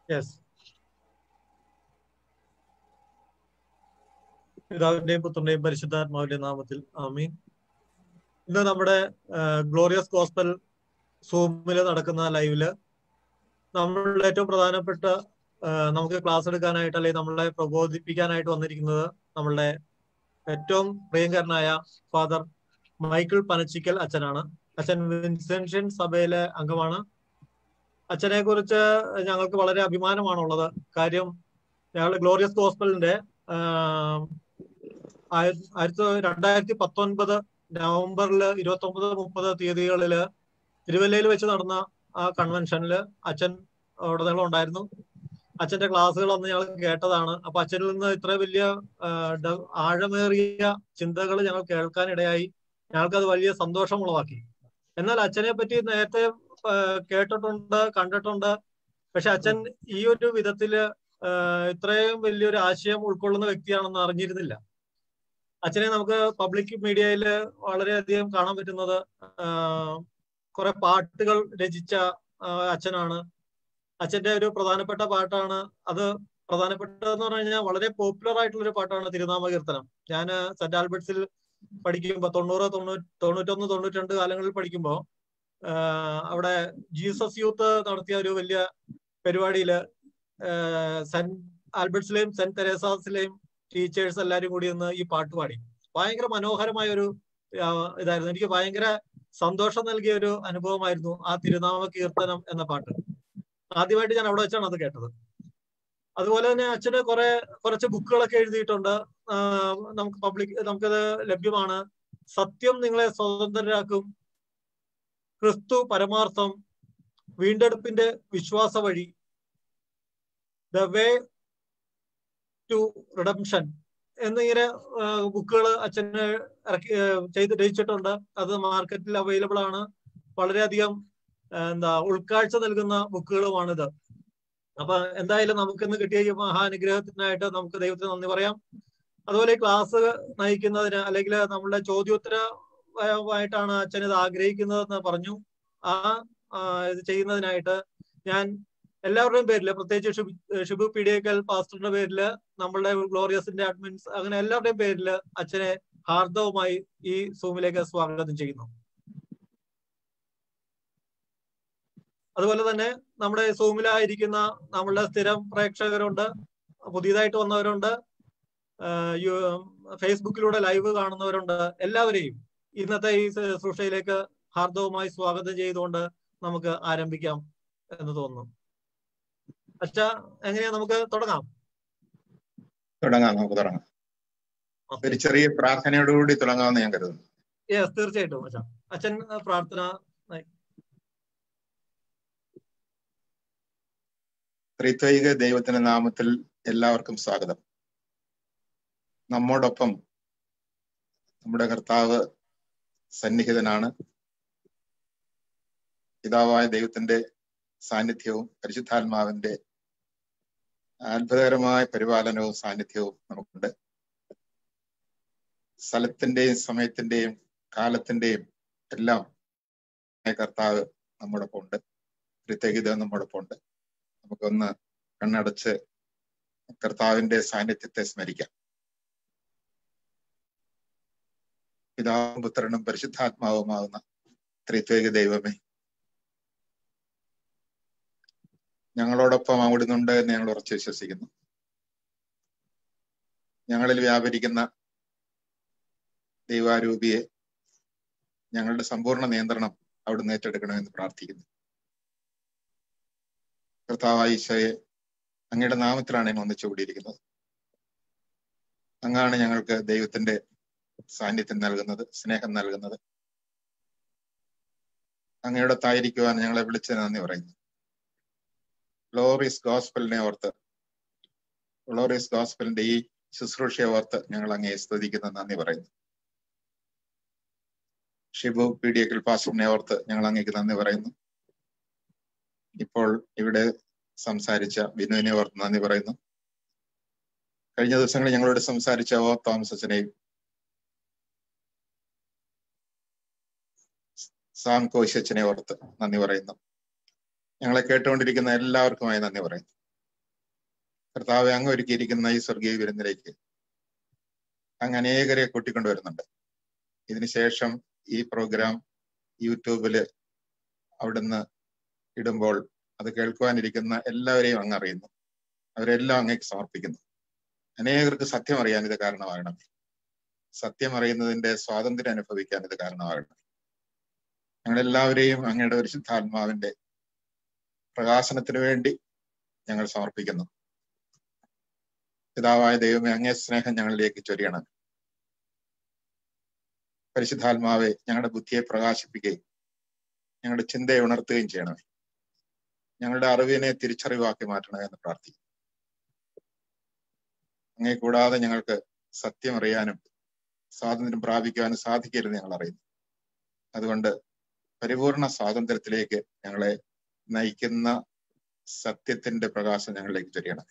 Yes പിതാവിന്റെയും പുത്രന്റെയും പരിശുദ്ധാത്മാവിന്റെ നാമത്തിൽ ആമീൻ ഇന്ന് നമ്മുടെ ഗ്ലോറിയസ് ഗോസ്പൽ സൂമില് നടക്കുന്ന ലൈവില് നമ്മളുടെ ഏറ്റവും പ്രധാനപ്പെട്ട ആ, നമുക്ക് ക്ലാസ് എടുക്കാനായിട്ട് അല്ലെങ്കിൽ നമ്മളെ പ്രബോധിപ്പിക്കാനായിട്ട് വന്നിരിക്കുന്നത് നമ്മളുടെ ഏറ്റവും പ്രിയങ്കരനായ ഫാദർ മൈക്കിൾ പനച്ചിക്കൽ അച്ഛനാണ് അച്ഛൻ വിൻസെൻഷ്യൻ സഭയിലെ അംഗമാണ് അച്ഛനെ കുറിച്ച് ഞങ്ങൾക്ക് വളരെ അഭിമാനമാണുള്ളത് കാര്യം ഞങ്ങൾ ഗ്ലോറിയസ് ഗോസ്പലിന്റെ ആയിരത്തി രണ്ടായിരത്തി പത്തൊൻപത് നവംബറിൽ ഇരുപത്തി ഒമ്പത് മുപ്പത് തീയതികളില് തിരുവല്ലയിൽ വെച്ച് നടന്ന ആ കൺവെൻഷനിൽ അച്ഛൻ ഉടനീളം ഉണ്ടായിരുന്നു അച്ഛന്റെ ക്ലാസ്സുകൾ അന്ന് ഞങ്ങൾ കേട്ടതാണ് അപ്പൊ അച്ഛനിൽ നിന്ന് ഇത്ര വലിയ ആ, ഡ- ആഴമേറിയ ചിന്തകൾ ഞങ്ങൾ കേൾക്കാനിടയായി ഞങ്ങൾക്കത് വലിയ സന്തോഷം ഉളവാക്കി എന്നാൽ അച്ഛനെ പറ്റി നേരത്തെ ആ, കേട്ടിട്ടുണ്ട് കണ്ടിട്ടുണ്ട് പക്ഷെ അച്ഛൻ ഈ ഒരു വിധത്തില് ആ, ഇത്രയും വലിയൊരു ആശയം ഉൾക്കൊള്ളുന്ന വ്യക്തിയാണെന്ന് അറിഞ്ഞിരുന്നില്ല അച്ഛനെ നമുക്ക് പബ്ലിക് മീഡിയയിൽ വളരെയധികം കാണാൻ പറ്റുന്നത് ആ, കുറെ പാട്ടുകൾ രചിച്ച ആ, അച്ഛനാണ് അച്ഛന്റെ ഒരു പ്രധാനപ്പെട്ട പാട്ടാണ് അത് പ്രധാനപ്പെട്ടതെന്ന് പറഞ്ഞു കഴിഞ്ഞാൽ വളരെ പോപ്പുലർ ആയിട്ടുള്ള ഒരു പാട്ടാണ് തിരുനാമ കീർത്തനം ഞാൻ സെന്റ് ആൽബർട്ട്സിൽ പഠിക്കുമ്പോൾ തൊണ്ണൂറ് തൊണ്ണൂറ്റി തൊണ്ണൂറ്റൊന്ന് തൊണ്ണൂറ്റി രണ്ട് കാലങ്ങളിൽ പഠിക്കുമ്പോൾ അവിടെ ജീസസ് യൂത്ത് നടത്തിയ ഒരു വലിയ പരിപാടിയില് ആഹ് സെന്റ് ആൽബർട്ട്സിലെയും സെന്റ് തെരേസാസിലെയും ടീച്ചേഴ്സ് എല്ലാവരും കൂടി ഒന്ന് ഈ പാട്ട് പാടി ഭയങ്കര മനോഹരമായ ഒരു ആഹ് ഇതായിരുന്നു എനിക്ക് ഭയങ്കര സന്തോഷം നൽകിയ ഒരു അനുഭവമായിരുന്നു ആ തിരുനാമ കീർത്തനം എന്ന പാട്ട് ആദ്യമായിട്ട് ഞാൻ അവിടെ വെച്ചാണ് അത് കേട്ടത് അതുപോലെ തന്നെ അച്ഛന് കുറെ കുറച്ച് ബുക്കുകളൊക്കെ എഴുതിയിട്ടുണ്ട് ആഹ് നമുക്ക് പബ്ലിക് നമുക്കത് ലഭ്യമാണ് സത്യം നിങ്ങളെ സ്വതന്ത്രരാക്കും ക്രിസ്തു പരമാർത്ഥം വീണ്ടെടുപ്പിന്റെ വിശ്വാസ വഴി ദ വേ ടു റിഡംഷൻ എന്നിങ്ങനെ ബുക്കുകൾ അച്ഛന് ഇറക്കി ആഹ് ചെയ്ത് രചിച്ചിട്ടുണ്ട് അത് മാർക്കറ്റിൽ അവൈലബിൾ ആണ് വളരെയധികം ആഹ് എന്താ ഉൾക്കാഴ്ച നൽകുന്ന ബുക്കുകളുമാണിത് അപ്പൊ എന്തായാലും നമുക്കിന്ന് കിട്ടിയ ഈ മഹാനുഗ്രഹത്തിനായിട്ട് നമുക്ക് ദൈവത്തിന് നന്ദി പറയാം അതുപോലെ ഈ ക്ലാസ് നയിക്കുന്നതിന് അല്ലെങ്കിൽ നമ്മളുടെ ചോദ്യോത്തരമായിട്ടാണ് അച്ഛൻ ഇത് ആഗ്രഹിക്കുന്നതെന്ന് പറഞ്ഞു ആ ആ, ഇത് ചെയ്യുന്നതിനായിട്ട് ഞാൻ എല്ലാവരുടെയും പേരില് പ്രത്യേകിച്ച് ഷിബു ഷിബു പി ഡി എക്കൽ പാസ്റ്ററിന്റെ പേരില് നമ്മളുടെ ഗ്ലോറിയസിന്റെ അഡ്മിൻസ് അങ്ങനെ എല്ലാവരുടെയും പേരില് അച്ഛനെ ഹാർദവുമായി ഈ സൂമിലേക്ക് സ്വാഗതം ചെയ്യുന്നു അതുപോലെ തന്നെ നമ്മുടെ സൂമിലായിരിക്കുന്ന നമ്മളുടെ സ്ഥിരം പ്രേക്ഷകരുണ്ട് പുതിയതായിട്ട് വന്നവരുണ്ട് ആഹ് യു- ഫേസ്ബുക്കിലൂടെ ലൈവ് കാണുന്നവരുണ്ട് എല്ലാവരെയും ഇന്നത്തെ ഈ ശുശ്രൂഷയിലേക്ക് ഹാർദവുമായി സ്വാഗതം ചെയ്തുകൊണ്ട് നമുക്ക് ആരംഭിക്കാം എന്ന് തോന്നുന്നു അച്ഛാ എങ്ങനെയാ നമുക്ക് തുടങ്ങാം തുടങ്ങാം നമുക്ക് തുടങ്ങാം ഒരു ചെറിയ പ്രാർത്ഥനയോടുകൂടി തുടങ്ങാമെന്ന് ഞാൻ കരുതുന്നു യെസ് തീർച്ചയായിട്ടും അച്ഛാ അച്ഛൻ ആ, പ്രാർത്ഥന ത്രിത്വൈക ദൈവത്തിന്റെ നാമത്തിൽ എല്ലാവർക്കും സ്വാഗതം നമ്മോടൊപ്പം നമ്മുടെ കർത്താവ് സന്നിഹിതനാണ് പിതാവായ ദൈവത്തിന്റെ സാന്നിധ്യവും പരിശുദ്ധാത്മാവിന്റെ അത്ഭുതകരമായ പരിപാലനവും സാന്നിധ്യവും നമുക്കുണ്ട് സ്ഥലത്തിന്റെയും സമയത്തിന്റെയും കാലത്തിന്റെയും എല്ലാം കർത്താവ് നമ്മോടൊപ്പം ഉണ്ട് ത്രിത്വൈകത നമ്മോടൊപ്പം ഉണ്ട് നമുക്കൊന്ന് കണ്ണടച്ച് കർത്താവിന്റെ സാന്നിധ്യത്തെ സ്മരിക്കാം പിതാവും പുത്രനും പരിശുദ്ധാത്മാവുമാകുന്ന ത്രിത്വേക ദൈവമേ ഞങ്ങളോടൊപ്പം അവിടുന്നുണ്ട് എന്ന് ഞങ്ങൾ ഉറച്ചു വിശ്വസിക്കുന്നു ഞങ്ങളിൽ വ്യാപരിക്കുന്ന ദൈവാരൂപിയെ ഞങ്ങളുടെ സമ്പൂർണ്ണ നിയന്ത്രണം അവിടുന്ന് ഏറ്റെടുക്കണമെന്ന് പ്രാർത്ഥിക്കുന്നു കർത്താവായ ഈശോയെ അങ്ങയുടെ നാമത്തിലാണ് ഞാൻ ഒന്നിച്ചു കൂടിയിരിക്കുന്നത് അങ്ങാണ് ഞങ്ങൾക്ക് ദൈവത്തിന്റെ സാന്നിധ്യം നൽകുന്നത് സ്നേഹം നൽകുന്നത് അങ്ങയുടെ തായിരിക്കുവാൻ ഞങ്ങളെ വിളിച്ചതിന് നന്ദി പറയുന്നു ഗ്ലോറിയസ് ഗോസ്പലിനെ ഓർത്ത് ഗ്ലോറിയസ് ഗോസ്പലിന്റെ ഈ ശുശ്രൂഷയെ ഓർത്ത് ഞങ്ങൾ അങ്ങയെ സ്തുതിക്കുന്ന നന്ദി പറയുന്നു ഷിബു പി ഡി എക്കിൽ പാസ്റ്ററിനെ ഓർത്ത് ഞങ്ങൾ അങ്ങേക്ക് നന്ദി പറയുന്നു ഇപ്പോൾ ഇവിടെ സംസാരിച്ച ബിനുവിനെ ഓർത്ത് നന്ദി പറയുന്നു കഴിഞ്ഞ ദിവസങ്ങളിൽ ഞങ്ങളോട് സംസാരിച്ച ഓ തോമസ് അച്ഛനെയും സാം കോശ് അച്ഛനെ ഓർത്ത് നന്ദി പറയുന്നു ഞങ്ങളെ കേട്ടുകൊണ്ടിരിക്കുന്ന എല്ലാവർക്കുമായി നന്ദി പറയുന്നു കർത്താവ് അങ്ങ് ഒരുക്കിയിരിക്കുന്ന ഈ സ്വർഗീയ വിരുന്നിലേക്ക് അങ്ങ് അനേകരെ കൂട്ടിക്കൊണ്ടുവരുന്നുണ്ട് ഇതിനുശേഷം ഈ പ്രോഗ്രാം യൂട്യൂബില് അവിടുന്ന് ഇടുമ്പോൾ അത് കേൾക്കുവാനിരിക്കുന്ന എല്ലാവരെയും അങ്ങ് അറിയുന്നു അവരെല്ലാം അങ്ങേക്ക് സമർപ്പിക്കുന്നു അനേകർക്ക് സത്യം അറിയാൻ ഇത് കാരണമാകണം സത്യം അറിയുന്നതിന്റെ സ്വാതന്ത്ര്യം അനുഭവിക്കാൻ ഇത് കാരണമാകണം ഞങ്ങളെല്ലാവരെയും അങ്ങയുടെ പരിശുദ്ധാത്മാവിന്റെ പ്രകാശനത്തിന് വേണ്ടി ഞങ്ങൾ സമർപ്പിക്കുന്നു പിതാവായ ദൈവമേ അങ്ങേ സ്നേഹം ഞങ്ങളിലേക്ക് ചൊരിയണം പരിശുദ്ധാത്മാവെ ഞങ്ങളുടെ ബുദ്ധിയെ പ്രകാശിപ്പിക്കുകയും ഞങ്ങളുടെ ചിന്തയെ ഉണർത്തുകയും ചെയ്യണമേ ഞങ്ങളുടെ അറിവിനെ തിരിച്ചറിവാക്കി മാറ്റണമേ എന്ന് പ്രാർത്ഥിക്കും അങ്ങേ കൂടാതെ ഞങ്ങൾക്ക് സത്യം അറിയാനും സ്വാതന്ത്ര്യം പ്രാപിക്കാനും സാധിക്കരുത് ഞങ്ങൾ അറിയുന്നു അതുകൊണ്ട് പരിപൂർണ സ്വാതന്ത്ര്യത്തിലേക്ക് ഞങ്ങളെ നയിക്കുന്ന സത്യത്തിന്റെ പ്രകാശം ഞങ്ങളിലേക്ക് ചൊരിയണം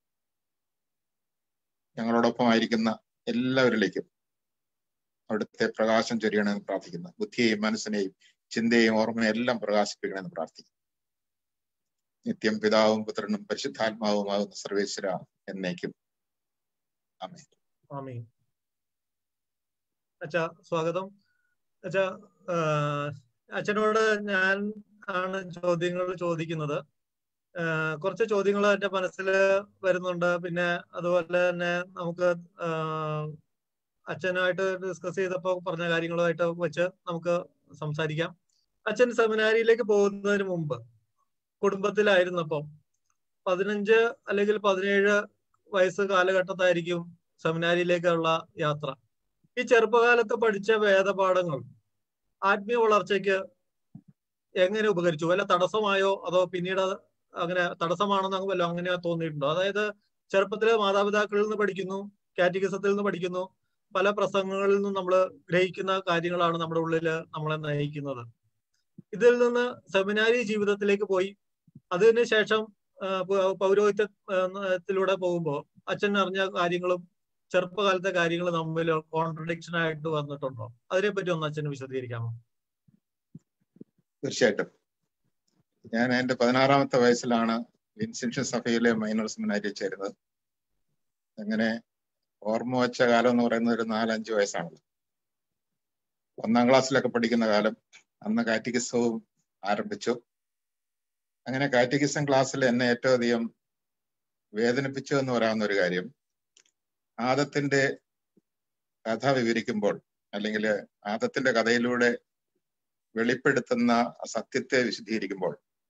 ഞങ്ങളോടൊപ്പം ആയിരിക്കുന്ന എല്ലാവരിലേക്കും അവിടുത്തെ പ്രകാശം ചൊരിയണമെന്ന് പ്രാർത്ഥിക്കുന്നു ബുദ്ധിയെയും മനസ്സിനെയും ചിന്തയെയും ഓർമ്മയും എല്ലാം പ്രകാശിപ്പിക്കണമെന്ന് പ്രാർത്ഥിക്കുന്നു നിത്യം പിതാവും പുത്രനും പരിശുദ്ധാത്മാവുമാകുന്ന സർവേശ്വര എന്നേക്കും ആമേ ആമീൻ അച്ഛാ സ്വാഗതം അച്ഛാ അച്ഛനോട് ഞാൻ ആണ് ചോദ്യങ്ങൾ ചോദിക്കുന്നത് കുറച്ച് ചോദ്യങ്ങൾ എന്റെ മനസ്സിൽ വരുന്നുണ്ട് പിന്നെ അതുപോലെ തന്നെ നമുക്ക് അച്ഛനായിട്ട് ഡിസ്കസ് ചെയ്തപ്പോൾ പറഞ്ഞ കാര്യങ്ങളുമായിട്ട് വെച്ച് നമുക്ക് സംസാരിക്കാം അച്ഛൻ സെമിനാരിയിലേക്ക് പോകുന്നതിന് മുമ്പ് കുടുംബത്തിലായിരുന്നപ്പം പതിനഞ്ച് അല്ലെങ്കിൽ പതിനേഴ് വയസ്സ് കാലഘട്ടത്തായിരിക്കും സെമിനാരിയിലേക്കുള്ള യാത്ര ഈ ചെറുപ്പകാലത്ത് പഠിച്ച വേദപാഠങ്ങൾ ആത്മീയ വളർച്ചയ്ക്ക് എങ്ങനെ ഉപകരിച്ചു വല്ല തടസ്സമായോ അതോ പിന്നീട് അങ്ങനെ തടസ്സമാണെന്ന് വല്ല അങ്ങനെ തോന്നിയിട്ടുണ്ടോ അതായത് ചെറുപ്പത്തിലെ മാതാപിതാക്കളിൽ നിന്ന് പഠിക്കുന്നു കാറ്റഗിസത്തിൽ നിന്ന് പഠിക്കുന്നു പല പ്രസംഗങ്ങളിൽ നിന്നും നമ്മൾ ഗ്രഹിക്കുന്ന കാര്യങ്ങളാണ് നമ്മുടെ ഉള്ളിൽ നമ്മളെ നയിക്കുന്നത് ഇതിൽ നിന്ന് സെമിനാരി ജീവിതത്തിലേക്ക് പോയി അതിന് ശേഷം പൗരോഹിത്യത്തിലൂടെ പോകുമ്പോൾ അച്ഛൻ അറിഞ്ഞ കാര്യങ്ങളും ചെറുപ്പകാലത്തെ കാര്യങ്ങൾ തമ്മിൽ കോൺട്രഡിക്ഷൻ ആയിട്ട് വന്നിട്ടുണ്ടോ അതിനെപ്പറ്റി ഒന്ന് അച്ഛന് വിശദീകരിക്കാമോ തീർച്ചയായിട്ടും ഞാൻ എന്റെ പതിനാറാമത്തെ വയസ്സിലാണ് വിൻസെൻഷൻ സഭയിലെ മൈനർ സെമിനാരിയിൽ ചേരുന്നത് അങ്ങനെ ഓർമ്മ വെച്ച കാലം എന്ന് പറയുന്നത് ഒരു നാലഞ്ച് വയസ്സാണല്ലോ ഒന്നാം ക്ലാസ്സിലൊക്കെ പഠിക്കുന്ന കാലം അന്ന് കാറ്റിക്കിസവും ആരംഭിച്ചു അങ്ങനെ കാറ്റിക്കിസം ക്ലാസ്സിൽ എന്നെ ഏറ്റവും അധികം വേദനിപ്പിച്ചു എന്ന് പറയാവുന്ന ഒരു കാര്യം ആദത്തിന്റെ കഥ വിവരിക്കുമ്പോൾ അല്ലെങ്കിൽ ആദത്തിന്റെ കഥയിലൂടെ വെളിപ്പെടുത്തുന്ന സത്യത്തെ വിശദീകരിക്കുമ്പോൾ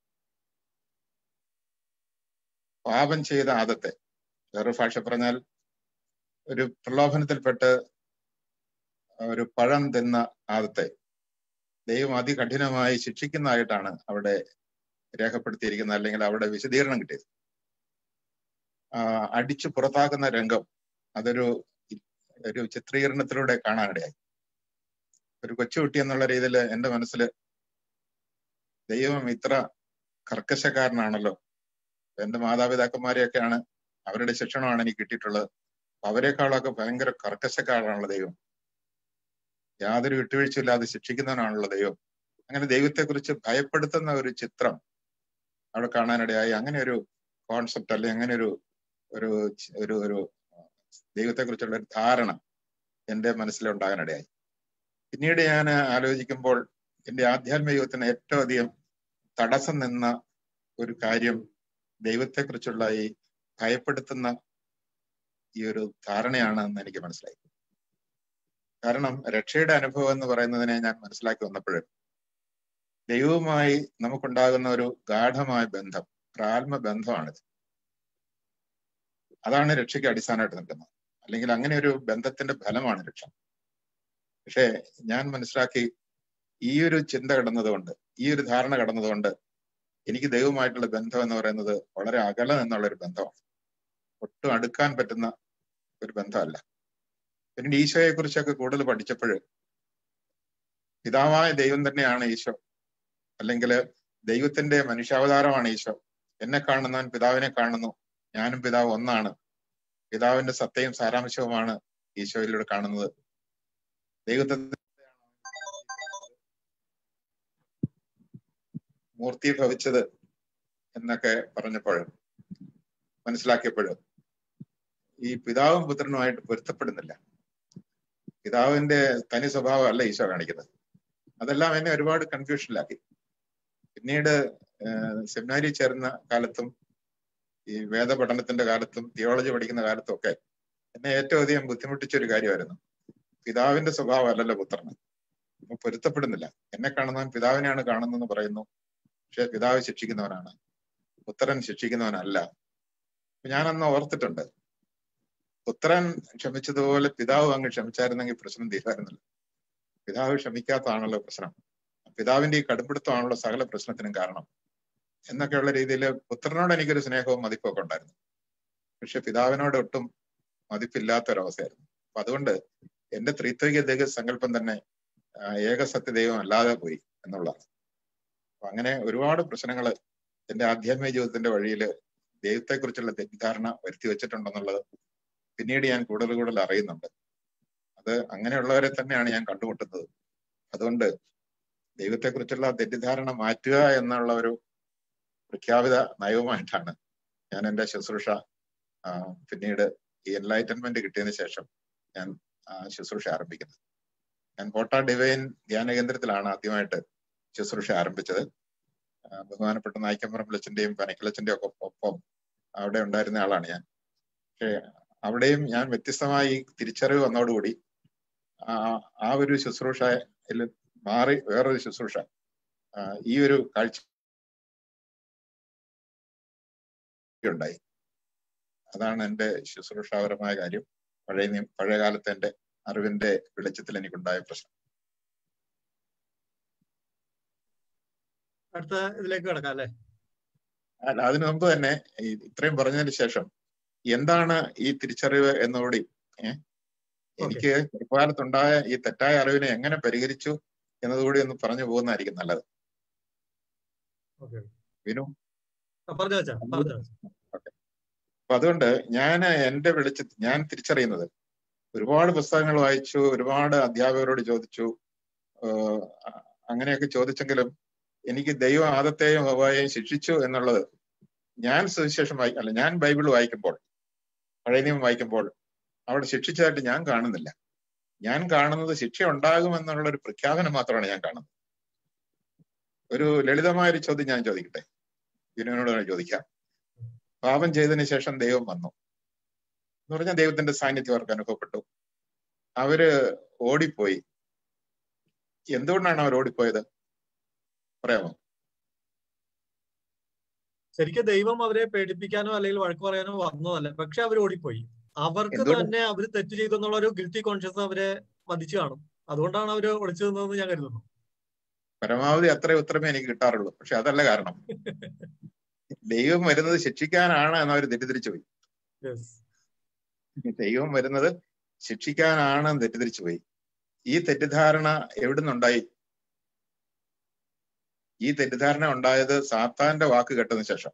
പാപം ചെയ്ത ആദത്തെ വേറെ ഭാഷ പറഞ്ഞാൽ ഒരു പ്രലോഭനത്തിൽപ്പെട്ട് ഒരു പഴം തിന്ന ആദത്തെ ദൈവം അതികഠിനമായി ശിക്ഷിക്കുന്നതായിട്ടാണ് അവിടെ രേഖപ്പെടുത്തിയിരിക്കുന്നത് അല്ലെങ്കിൽ അവിടെ വിശദീകരണം കിട്ടിയത് അടിച്ചു പുറത്താക്കുന്ന രംഗം അതൊരു ഒരു ചിത്രീകരണത്തിലൂടെ കാണാനിടയായി ഒരു കൊച്ചുകുട്ടി എന്നുള്ള രീതിയിൽ എന്റെ മനസ്സിൽ ദൈവം ഇത്ര കർക്കശക്കാരനാണല്ലോ എന്റെ മാതാപിതാക്കന്മാരെയൊക്കെയാണ് അവരുടെ ശിക്ഷണമാണ് എനിക്ക് കിട്ടിയിട്ടുള്ളത് അവരെക്കാളൊക്കെ ഭയങ്കര കർക്കശക്കാരനാണല്ലോ ദൈവം യാതൊരു വിട്ടുവീഴ്ചയില്ലാതെ ശിക്ഷിക്കുന്നവനാണല്ലോ ദൈവം അങ്ങനെ ദൈവത്തെക്കുറിച്ച് ഭയപ്പെടുത്തുന്ന ഒരു ചിത്രം അവിടെ കാണാനിടയായി അങ്ങനെ ഒരു കോൺസെപ്റ്റ് അല്ലെങ്കിൽ അങ്ങനെ ഒരു ഒരു ഒരു ഒരു ദൈവത്തെക്കുറിച്ചുള്ള ഒരു ധാരണ എന്റെ മനസ്സിലുണ്ടാകാനിടയായി പിന്നീട് ഞാൻ ആലോചിക്കുമ്പോൾ എന്റെ ആധ്യാത്മിക ജീവിതത്തിന് ഏറ്റവും അധികം തടസ്സം നിന്ന ഒരു കാര്യം ദൈവത്തെക്കുറിച്ചുള്ള ഈ ഭയപ്പെടുത്തുന്ന ഈ ഒരു ധാരണയാണ് എന്ന് എനിക്ക് മനസ്സിലായി കാരണം രക്ഷയുടെ അനുഭവം എന്ന് പറയുന്നതിനെ ഞാൻ മനസ്സിലാക്കി വന്നപ്പോൾ ദൈവവുമായി നമുക്കുണ്ടാകുന്ന ഒരു ഗാഠമായ ബന്ധം ഒരു ആത്മബന്ധമാണിത് അതാണ് രക്ഷയ്ക്ക് അടിസ്ഥാനമായിട്ട് നിൽക്കുന്നത് അല്ലെങ്കിൽ അങ്ങനെ ഒരു ബന്ധത്തിന്റെ ഫലമാണ് രക്ഷ പക്ഷേ ഞാൻ മനസ്സിലാക്കി ഈ ഒരു ചിന്ത കടന്നതുകൊണ്ട് ഈ ഒരു ധാരണ കടന്നതുകൊണ്ട് എനിക്ക് ദൈവമായിട്ടുള്ള ബന്ധം എന്ന് പറയുന്നത് വളരെ അകലെ നിന്നുള്ള ഒരു ബന്ധമാണ് ഒട്ടും അടുക്കാൻ പറ്റുന്ന ഒരു ബന്ധമല്ല പിന്നീട് ഈശോയെ കുറിച്ചൊക്കെ കൂടുതൽ പഠിച്ചപ്പോൾ പിതാവായ ദൈവം തന്നെയാണ് ഈശോ അല്ലെങ്കിൽ ദൈവത്തിന്റെ മനുഷ്യാവതാരമാണ് ഈശോ എന്നെ കാണുന്നവൻ പിതാവിനെ കാണുന്നു ഞാനും പിതാവ് ഒന്നാണ് പിതാവിന്റെ സത്യയും സാരാംശവുമാണ് ഈശോയിലൂടെ കാണുന്നത് ദൈവത്തെ മൂർത്തി ഭവിച്ചത് എന്നൊക്കെ പറഞ്ഞപ്പോഴും മനസ്സിലാക്കിയപ്പോഴും ഈ പിതാവും പുത്രനുമായിട്ട് പൊരുത്തപ്പെടുന്നില്ല പിതാവിന്റെ തനി സ്വഭാവം അല്ല ഈശോ കാണിക്കുന്നത് അതെല്ലാം എന്നെ ഒരുപാട് കൺഫ്യൂഷനിലാക്കി പിന്നീട് സെമിനാരി ചേർന്ന കാലത്തും ഈ വേദപഠനത്തിന്റെ കാലത്തും തിയോളജി പഠിക്കുന്ന കാലത്തും ഒക്കെ എന്നെ ഏറ്റവും അധികം ബുദ്ധിമുട്ടിച്ച ഒരു കാര്യമായിരുന്നു പിതാവിന്റെ സ്വഭാവം അല്ലല്ലോ പുത്രന് അപ്പൊ പൊരുത്തപ്പെടുന്നില്ല എന്നെ കാണുന്നവൻ പിതാവിനെയാണ് കാണുന്നതെന്ന് പറയുന്നു പക്ഷെ പിതാവ് ശിക്ഷിക്കുന്നവനാണ് പുത്രൻ ശിക്ഷിക്കുന്നവനല്ല അപ്പൊ ഞാൻ അന്ന് ഓർത്തിട്ടുണ്ട് പുത്രൻ ക്ഷമിച്ചതുപോലെ പിതാവ് അങ്ങ് ക്ഷമിച്ചായിരുന്നെങ്കിൽ പ്രശ്നം തീരുമായിരുന്നല്ലോ പിതാവ് ക്ഷമിക്കാത്തതാണല്ലോ പ്രശ്നം പിതാവിന്റെ ഈ കടുപ്പിടുത്തമാണല്ലോ സകല പ്രശ്നത്തിനും കാരണം എന്നൊക്കെയുള്ള രീതിയിൽ പുത്രനോട് എനിക്കൊരു സ്നേഹവും മതിപ്പൊക്കെ ഉണ്ടായിരുന്നു പക്ഷെ പിതാവിനോട് ഒട്ടും മതിപ്പില്ലാത്ത ഒരവസ്ഥയായിരുന്നു അപ്പൊ അതുകൊണ്ട് എന്റെ ത്രിത്വിക ദൈവ സങ്കല്പം തന്നെ ഏക സത്യദൈവം അല്ലാതെ പോയി എന്നുള്ളതാണ് അപ്പൊ അങ്ങനെ ഒരുപാട് പ്രശ്നങ്ങൾ എന്റെ ആധ്യാത്മിക ജീവിതത്തിന്റെ വഴിയിൽ ദൈവത്തെക്കുറിച്ചുള്ള തെറ്റിദ്ധാരണ വരുത്തി വെച്ചിട്ടുണ്ടെന്നുള്ളത് പിന്നീട് ഞാൻ കൂടുതൽ കൂടുതൽ അറിയുന്നുണ്ട് അത് അങ്ങനെയുള്ളവരെ തന്നെയാണ് ഞാൻ കണ്ടുമുട്ടുന്നത് അതുകൊണ്ട് ദൈവത്തെക്കുറിച്ചുള്ള തെറ്റിദ്ധാരണ മാറ്റുക എന്നുള്ള ഒരു പ്രഖ്യാപിത നയവുമായിട്ടാണ് ഞാൻ എൻ്റെ ശുശ്രൂഷ പിന്നീട് ഈ എൻലൈറ്റൻമെന്റ് കിട്ടിയതിന് ശേഷം ഞാൻ ശുശ്രൂഷ ആരംഭിക്കുന്നത് ഞാൻ കോട്ട ഡിവൈൻ ധ്യാന കേന്ദ്രത്തിലാണ് ആദ്യമായിട്ട് ശുശ്രൂഷ ആരംഭിച്ചത് ബഹുമാനപ്പെട്ട നായിക്കമ്പറമ്പിളച്ചന്റെയും പനക്കിളച്ചന്റെയും ഒക്കെ ഒപ്പം അവിടെ ഉണ്ടായിരുന്ന ആളാണ് ഞാൻ പക്ഷേ അവിടെയും ഞാൻ വ്യത്യസ്തമായി തിരിച്ചറിവ് വന്നതോടുകൂടി ആ ഒരു ശുശ്രൂഷയിൽ മാറി വേറൊരു ശുശ്രൂഷ ഈ ഒരു കാഴ്ച ഉണ്ടായി അതാണ് എൻ്റെ ശുശ്രൂഷാപരമായ കാര്യം പഴയ പഴയ കാലത്തെ എൻ്റെ അറിവിന്റെ വെളിച്ചത്തിൽ എനിക്കുണ്ടായ പ്രശ്നം അടുത്ത ഇതിലേക്ക് കിടക്കാം അല്ലെ അതിനു മുമ്പ് തന്നെ ഇത്രയും പറഞ്ഞതിന് ശേഷം എന്താണ് ഈ തിരിച്ചറിവ് എന്നോടി ഏഹ് എനിക്ക് ചെറുപ്പകാലത്തുണ്ടായ ഈ തെറ്റായ അറിവിനെ എങ്ങനെ പരിഹരിച്ചു എന്നതുകൂടി ഒന്ന് പറഞ്ഞു പോകുന്നതായിരിക്കും നല്ലത് വിനു അപ്പൊ അതുകൊണ്ട് ഞാൻ എന്റെ വെളിച്ച ഞാൻ തിരിച്ചറിയുന്നത് ഒരുപാട് പുസ്തകങ്ങൾ വായിച്ചു ഒരുപാട് അധ്യാപകരോട് ചോദിച്ചു അങ്ങനെയൊക്കെ ചോദിച്ചെങ്കിലും എനിക്ക് ദൈവം ആദത്തെയും ഹവായെയും ശിക്ഷിച്ചു എന്നുള്ളത് ഞാൻ സുവിശേഷം വായി അല്ല ഞാൻ ബൈബിൾ വായിക്കുമ്പോൾ പഴയ നിയമം വായിക്കുമ്പോൾ അവിടെ ശിക്ഷിച്ചതായിട്ട് ഞാൻ കാണുന്നില്ല ഞാൻ കാണുന്നത് ശിക്ഷ ഉണ്ടാകുമെന്നുള്ള ഒരു പ്രഖ്യാപനം മാത്രമാണ് ഞാൻ കാണുന്നത് ഒരു ലളിതമായ ഒരു ചോദ്യം ഞാൻ ചോദിക്കട്ടെ വിനുവിനോട് ചോദിക്കാം പാപം ചെയ്തതിന് ശേഷം ദൈവം വന്നു എന്ന് പറഞ്ഞാൽ ദൈവത്തിന്റെ സാന്നിധ്യം അവർക്ക് അനുഭവപ്പെട്ടു അവര് ഓടിപ്പോയി എന്തുകൊണ്ടാണ് അവർ ഓടിപ്പോയത് പറയാമോ ശരിക്കും ദൈവം അവരെ പേടിപ്പിക്കാനോ അല്ലെങ്കിൽ വഴക്ക് പറയാനോ വന്നതല്ല പക്ഷെ അവർ ഓടിപ്പോയി അവർക്ക് തന്നെ അവർ തെറ്റ് ചെയ്തു എന്നുള്ള ഒരു ഗിൽറ്റി കോൺഷ്യസ് അവരെ മതിച്ചു കാണും അതുകൊണ്ടാണ് അവര് ഒളിച്ചു നിന്നതെന്ന് ഞാൻ കരുതുന്നു പരമാവധി അത്രേ ഉത്തരമേ എനിക്ക് കിട്ടാറുള്ളൂ പക്ഷെ അതല്ല കാരണം ദൈവം വരുന്നത് ശിക്ഷിക്കാനാണ് എന്ന് അവർ തെറ്റിദ്ധരിച്ചു പോയി ദൈവം വരുന്നത് ശിക്ഷിക്കാനാണ് തെറ്റിദ്ധരിച്ചു പോയി ഈ തെറ്റിദ്ധാരണ എവിടുന്നുണ്ടായി ഈ തെറ്റിദ്ധാരണ ഉണ്ടായത് സാത്താന്റെ വാക്ക് കേട്ടതിന് ശേഷം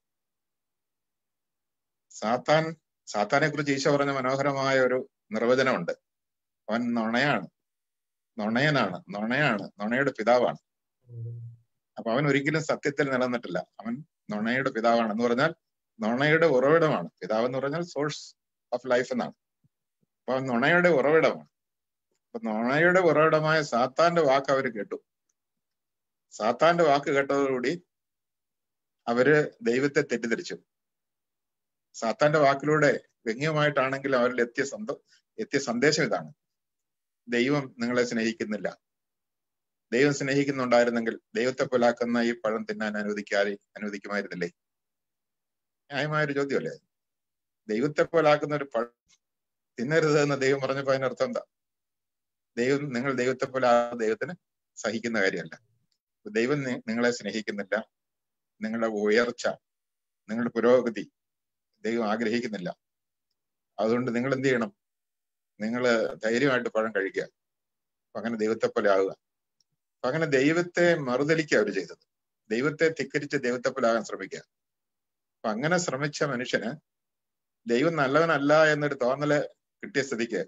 സാത്താൻ സാത്താനെ കുറിച്ച് ഈശോ പറഞ്ഞ മനോഹരമായ ഒരു നിർവചനമുണ്ട് അവൻ നുണയാണ് നുണയനാണ് നുണയാണ് നുണയുടെ പിതാവാണ് അപ്പൊ അവൻ ഒരിക്കലും സത്യത്തിൽ നിലനിന്നിട്ടില്ല അവൻ നുണയുടെ പിതാവാണ് എന്ന് പറഞ്ഞാൽ നുണയുടെ ഉറവിടമാണ് പിതാവ് എന്ന് പറഞ്ഞാൽ സോഴ്സ് ഓഫ് ലൈഫ് എന്നാണ് അപ്പൊ നുണയുടെ ഉറവിടമാണ് അപ്പൊ നുണയുടെ ഉറവിടമായ സാത്താന്റെ വാക്ക് അവർ കേട്ടു സാത്താന്റെ വാക്ക് കേട്ടതോടുകൂടി അവര് ദൈവത്തെ തെറ്റിദ്ധരിച്ചു സാത്താന്റെ വാക്കിലൂടെ വ്യംഗ്യമായിട്ടാണെങ്കിലും അവരിൽ എത്തിയ സന്ത എത്തിയ സന്ദേശം ഇതാണ് ദൈവം നിങ്ങളെ സ്നേഹിക്കുന്നില്ല ദൈവം സ്നേഹിക്കുന്നുണ്ടായിരുന്നെങ്കിൽ ദൈവത്തെ പോലാക്കുന്ന ഈ പഴം തിന്നാൻ അനുവദിക്കാതെ അനുവദിക്കുമായിരുന്നില്ലേ ന്യായമായൊരു ചോദ്യമല്ലേ ദൈവത്തെ പോലാക്കുന്ന ഒരു പഴം തിന്നരുത് എന്ന് ദൈവം പറഞ്ഞപ്പോ അതിനർത്ഥം എന്താ ദൈവം നിങ്ങൾ ദൈവത്തെ പോലെ ദൈവത്തിന് സഹിക്കുന്ന കാര്യമല്ല ദൈവം നിങ്ങളെ സ്നേഹിക്കുന്നില്ല നിങ്ങളുടെ ഉയർച്ച നിങ്ങളുടെ പുരോഗതി ദൈവം ആഗ്രഹിക്കുന്നില്ല അതുകൊണ്ട് നിങ്ങൾ എന്ത് ചെയ്യണം നിങ്ങൾ ധൈര്യമായിട്ട് പഴം കഴിക്കുക അപ്പൊ അങ്ങനെ ദൈവത്തെ പോലെ ആവുക അപ്പൊ അങ്ങനെ ദൈവത്തെ മറുതലിക്കുക അവർ ചെയ്തത് ദൈവത്തെ ധിക്കരിച്ച് ദൈവത്തെ പോലെ ആകാൻ ശ്രമിക്കുക അപ്പൊ അങ്ങനെ ശ്രമിച്ച മനുഷ്യന് ദൈവം നല്ലവനല്ല എന്നൊരു തോന്നല് കിട്ടിയ സ്ഥിതിക്ക്